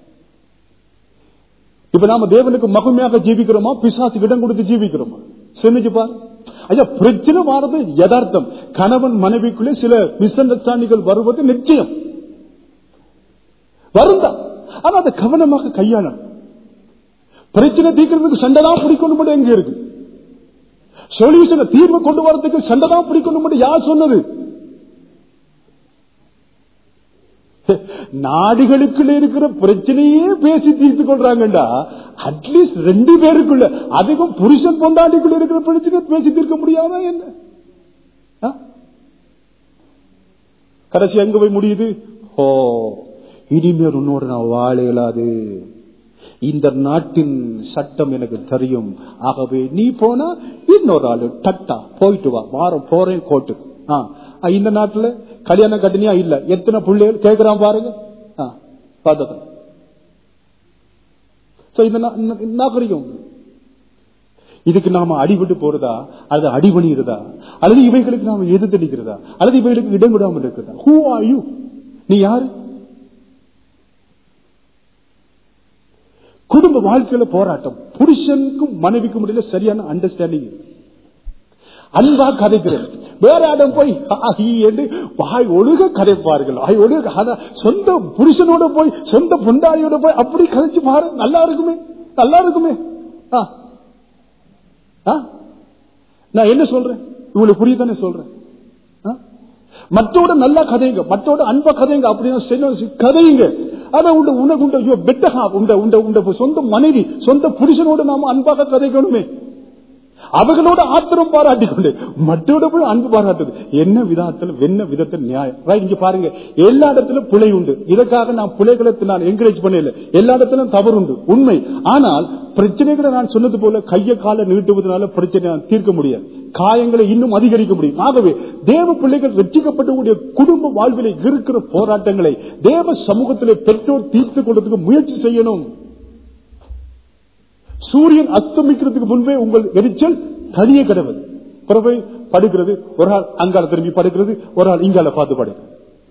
இப்ப நாம தேவனுக்கு மகிமையாக ஜீவிக்கிறோமா பிசாசுக்கு இடம் கொடுத்து ஜீவிக்கிறோமா சிந்திச்சு பாரு ஐயா பிரச்சனை மாறது யதார்த்தம் கணவன் மனைவிக்குள்ளே சில மிஸ் அண்டர்ஸ்டாண்டிங்கள் வருவது நிச்சயம் வருந்தான் ஆனா அதை கவனமாக கையாளணும் பிரச்சனை தீர்க்கிறதுக்கு சண்டை தான் பிடிக்கணும் மட்டும் எங்க இருக்கு சொல்யூஷனை தீர்வு கொண்டு வரதுக்கு சண்டை தான் பிடிக்கணும் மட்டும் யார் சொன்னது நாடுகளுக்குள்ள இருக்கிற பிரச்சனையே பேசி தீர்த்து கொள்றாங்கடா அட்லீஸ்ட் ரெண்டு பேருக்குள்ள அதிகம் புருஷன் பொண்டாட்டிக்குள்ள இருக்கிற பிரச்சனை பேசி தீர்க்க முடியாதா என்ன ஆ? கடைசி எங்க போய் முடியுது ஓ இனிமேல் உன்னோட நான் வாழ இயலாது இந்த நாட்டின் சட்டம் எனக்கு தெரியும் ஆகவே நீ போனா இன்னொரு ஆளு டட்டா போயிட்டு வா வாரம் போறேன் கோட்டுக்கு ஆ, ஆ, இந்த நாட்டுல கல்யாணம் கட்டினியா இல்ல எத்தனை பிள்ளைகள் கேக்குறான் பாருங்க ஆ, பார்த்தது So, இந்த நா- இந்த நாகரிகம் இதுக்கு நாம அடிபட்டு போறதா அல்லது அடிபணிகிறதா அல்லது இவைகளுக்கு நாம எதிர்த்து நிற்கிறதா அல்லது இவைகளுக்கு இடம் விடாமல் இருக்கிறதா ஹூ ஆர் யூ நீ யாரு குடும்ப வாழ்க்கையில போராட்டம் புருஷனுக்கும் மனைவிக்கும் இடையில சரியான அண்டர்ஸ்டாண்டிங் அன்பா கதைக்கிறது வேற இடம் போய் ஆஹி என்று வாய் ஒழுக கதைப்பார்கள் வாய் ஒழுக ஆனா சொந்த புருஷனோட போய் சொந்த பொண்டாடியோட போய் அப்படி கதைச்சு பாரு நல்லா இருக்குமே நல்லா இருக்குமே ஆ. ஆ? நான் என்ன சொல்றேன் இவங்களுக்கு புரியுதானே சொல்றேன் ஆ? மற்றோட நல்லா கதைங்க மற்றோட அன்பா கதைங்க அப்படின்னு சொல்ல- கதைங்க ஆனா உண்ட உனக்கு உண்ட ஐயோ பெட்டகா உண்ட உண்ட உண்ட சொந்த மனைவி சொந்த புருஷனோட நாம அன்பாக கதைக்கணுமே அவர்களோட ஆத்திரம் பாராட்டி கொண்டு மற்றோட போய் அன்பு பாராட்டுது என்ன விதத்தில் என்ன விதத்தில் நியாயம் Right, இங்க பாருங்க எல்லா இடத்திலும் பிழை உண்டு இதற்காக நான் பிழைகளை நான் என்கரேஜ் பண்ணல எல்லா இடத்திலும் தவறு உண்டு உண்மை ஆனால் பிரச்சனைகளை நான் சொன்னது போல கைய கால நீட்டுவதனால பிரச்சனை நான் தீர்க்க முடியாது காயங்களை இன்னும் அதிகரிக்க முடியும் ஆகவே தேவ பிள்ளைகள் வெற்றிக்கப்பட்டக்கூடிய குடும்ப வாழ்வில் இருக்கிற போராட்டங்களை தேவ சமூகத்திலே பெற்றோர் தீர்த்து கொடுறதுக்கு முயற்சி செய்யணும் சூரியன் அஸ்தமிக்கிறதுக்கு முன்பே உங்கள் எரிச்சல் தனிய கிடவது பிறகு படுக்கிறது ஒரு ஆள் அங்கால திரும்பி படுக்கிறது ஒரு ஆள் இங்கால பார்த்து படுக்கிறது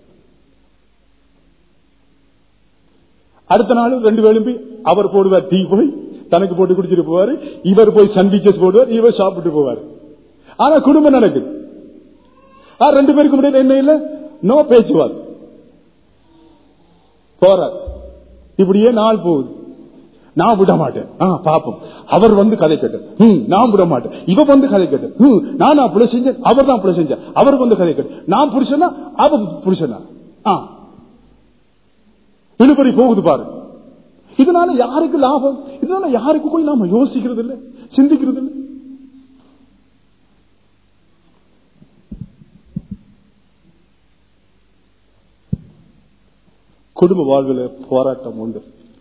அடுத்த நாள் ரெண்டு வேலும் போய் அவர் போடுவார் டீ போய் தனக்கு போட்டு குடிச்சிட்டு போவாரு இவர் போய் சண்டிச்சஸ் போடுவார் இவர் சாப்பிட்டு போவார் ஆனா குடும்பம் நடக்குது ஆ, ரெண்டு பேருக்கு முடியல என்ன இல்ல நோ பேச்சுவார் போறார் இப்படியே நாள் போகுது நான் விட மாட்டேன் ஆ, பாப்போம் அவர் வந்து கதை கேட்டார் ஹம், நான் விட மாட்டேன் இவ வந்து கதை கேட்டார் ஹம், நான் அப்படி செஞ்சேன் அவர் தான் அப்படி செஞ்சார் அவர் வந்து கதை கேட்டார் நான் புருஷனா அவ புருஷனா ஆ. இழுபறி போகுது பாரு இதனால யாருக்கு லாபம் இதனால யாருக்கு போய் நாம யோசிக்கிறது இல்ல சிந்திக்கிறது இல்ல குடும்ப வாழ்வில் போராட்டம் உண்டு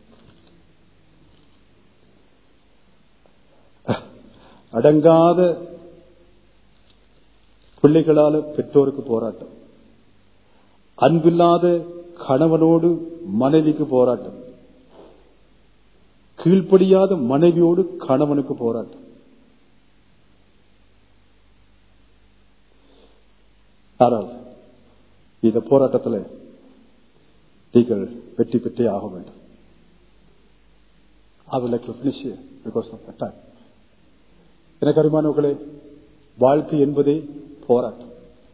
அடங்காத பிள்ளைகளால பெற்றோருக்கு போராட்டம் அன்பில்லாத கணவனோடு மனைவிக்கு போராட்டம் கீழ்ப்படியாத மனைவியோடு கணவனுக்கு போராட்டம் ஆனால் இந்த போராட்டத்தில் நீங்கள் வெற்றி பெற்றே ஆக வேண்டும் அதில் பினிஷ் பிகாஸ் ஆஃப் அட்டாக் எனக்கு அருமானவர்களே வாழ்க்கை என்பதே போராட்டம்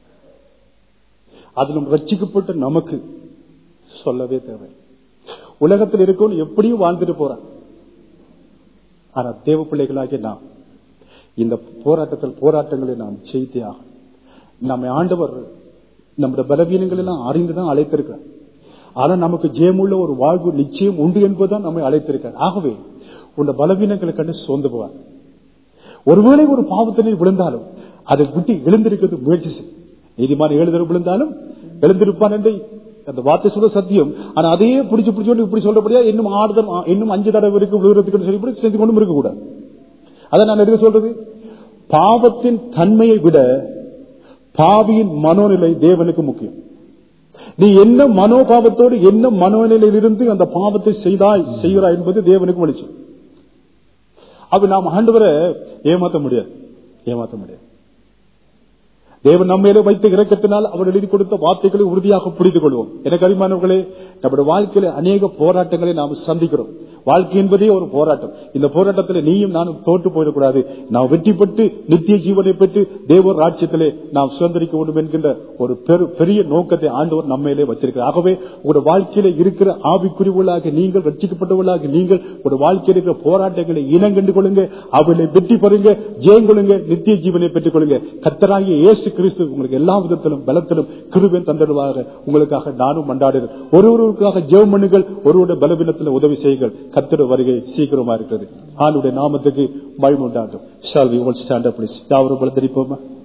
அதிலும் ரட்சிக்கப்பட்ட நமக்கு சொல்லவே தேவை உலகத்தில் இருக்கணும் எப்படியும் வாழ்ந்துட்டு போறான் ஆனா தேவ பிள்ளைகளாகிய நாம் இந்த போராட்டத்தில் போராட்டங்களை நாம் செய்தே ஆகும் நம்ம ஆண்டவர் நம்முடைய பலவீனங்கள் எல்லாம் அறிந்துதான் அழைத்திருக்கிறார் ஆனா நமக்கு ஜெயமுள்ள ஒரு வாழ்வு நிச்சயம் உண்டு என்பதுதான் நம்மை அழைத்திருக்கிறார் ஆகவே உள்ள பலவீனங்களை கண்டு சோர்ந்து போவார் ஒருவேளை ஒரு பாவத்தினை விழுந்தாலும் அதை விட்டு எழுந்திருக்கிறது முயற்சி செய் நீதிமான ஏழு தடவை விழுந்தாலும் எழுந்திருப்பான் என்று அந்த வார்த்தை சொல்ல சத்தியம் ஆனா அதையே பிடிச்சு பிடிச்சு இப்படி சொல்லப்படியா இன்னும் ஆறு தடவை இன்னும் அஞ்சு தடவை இருக்கு விழுகிறதுக்கு சொல்லி இப்படி செஞ்சு கொண்டும் இருக்க கூடாது அதை நான் எடுக்க சொல்றது பாவத்தின் தன்மையை விட பாவியின் மனோநிலை தேவனுக்கு முக்கியம் நீ என்ன மனோபாவத்தோடு என்ன மனோநிலையில் இருந்து அந்த பாவத்தை செய்தாய் செய்கிறாய் என்பது தேவனுக்கு வெளிச்சம் அப்ப நாம் ஆண்டவரை ஏமாத்த முடியாது ஏமாத்த முடியாது தேவன் நம்மையில வைத்த இறக்கத்தினால் அவர் எழுதி கொடுத்த வார்த்தைகளை உறுதியாக புரிந்து கொள்வோம் எனக்கு அறிமானவர்களே நம்முடைய வாழ்க்கையில அநேக போராட்டங்களை நாம் சந்திக்கிறோம் வாழ்க்கை என்பதே ஒரு போராட்டம் இந்த போராட்டத்தில் நீயும் நானும் தோற்று போயிடக்கூடாது நாம் வெற்றி பெற்று நித்திய ஜீவனை பெற்று தேவர் ராட்சியத்திலே நாம் சுதந்திரிக்க வேண்டும் என்கின்ற ஒரு பெரு- பெரிய நோக்கத்தை ஆண்டவர் நம்மையிலே வச்சிருக்கிறார் ஆகவே உங்களுடைய வாழ்க்கையில இருக்கிற ஆவிக்குறிவுகளாக நீங்கள் ரட்சிக்கப்பட்டவர்களாக நீங்கள் ஒரு வாழ்க்கையில் இருக்கிற போராட்டங்களை இனங்கண்டு கொள்ளுங்க அவளை வெற்றி பெறுங்க ஜெயம் கொள்ளுங்க நித்திய ஜீவனை பெற்றுக் கொள்ளுங்க கத்தராகிய இயேசு கிறிஸ்து உங்களுக்கு எல்லா விதத்திலும் பலத்திலும் கிருபன் தந்தடுவாக உங்களுக்காக நானும் மண்டாடுகிறேன் ஒருவருக்காக ஜெபம் பண்ணுங்கள் ஒருவருடைய பலவீனத்தில் உதவி செய்யுங்கள் கத்தட வருகை சீக்கிரமா இருக்கிறது ஆளுடைய நாமத்துக்கு மழை உண்டாகும் ஷால் வி ஸ்டாண்ட் அப் யாவரும் பலத்தரிப்போமா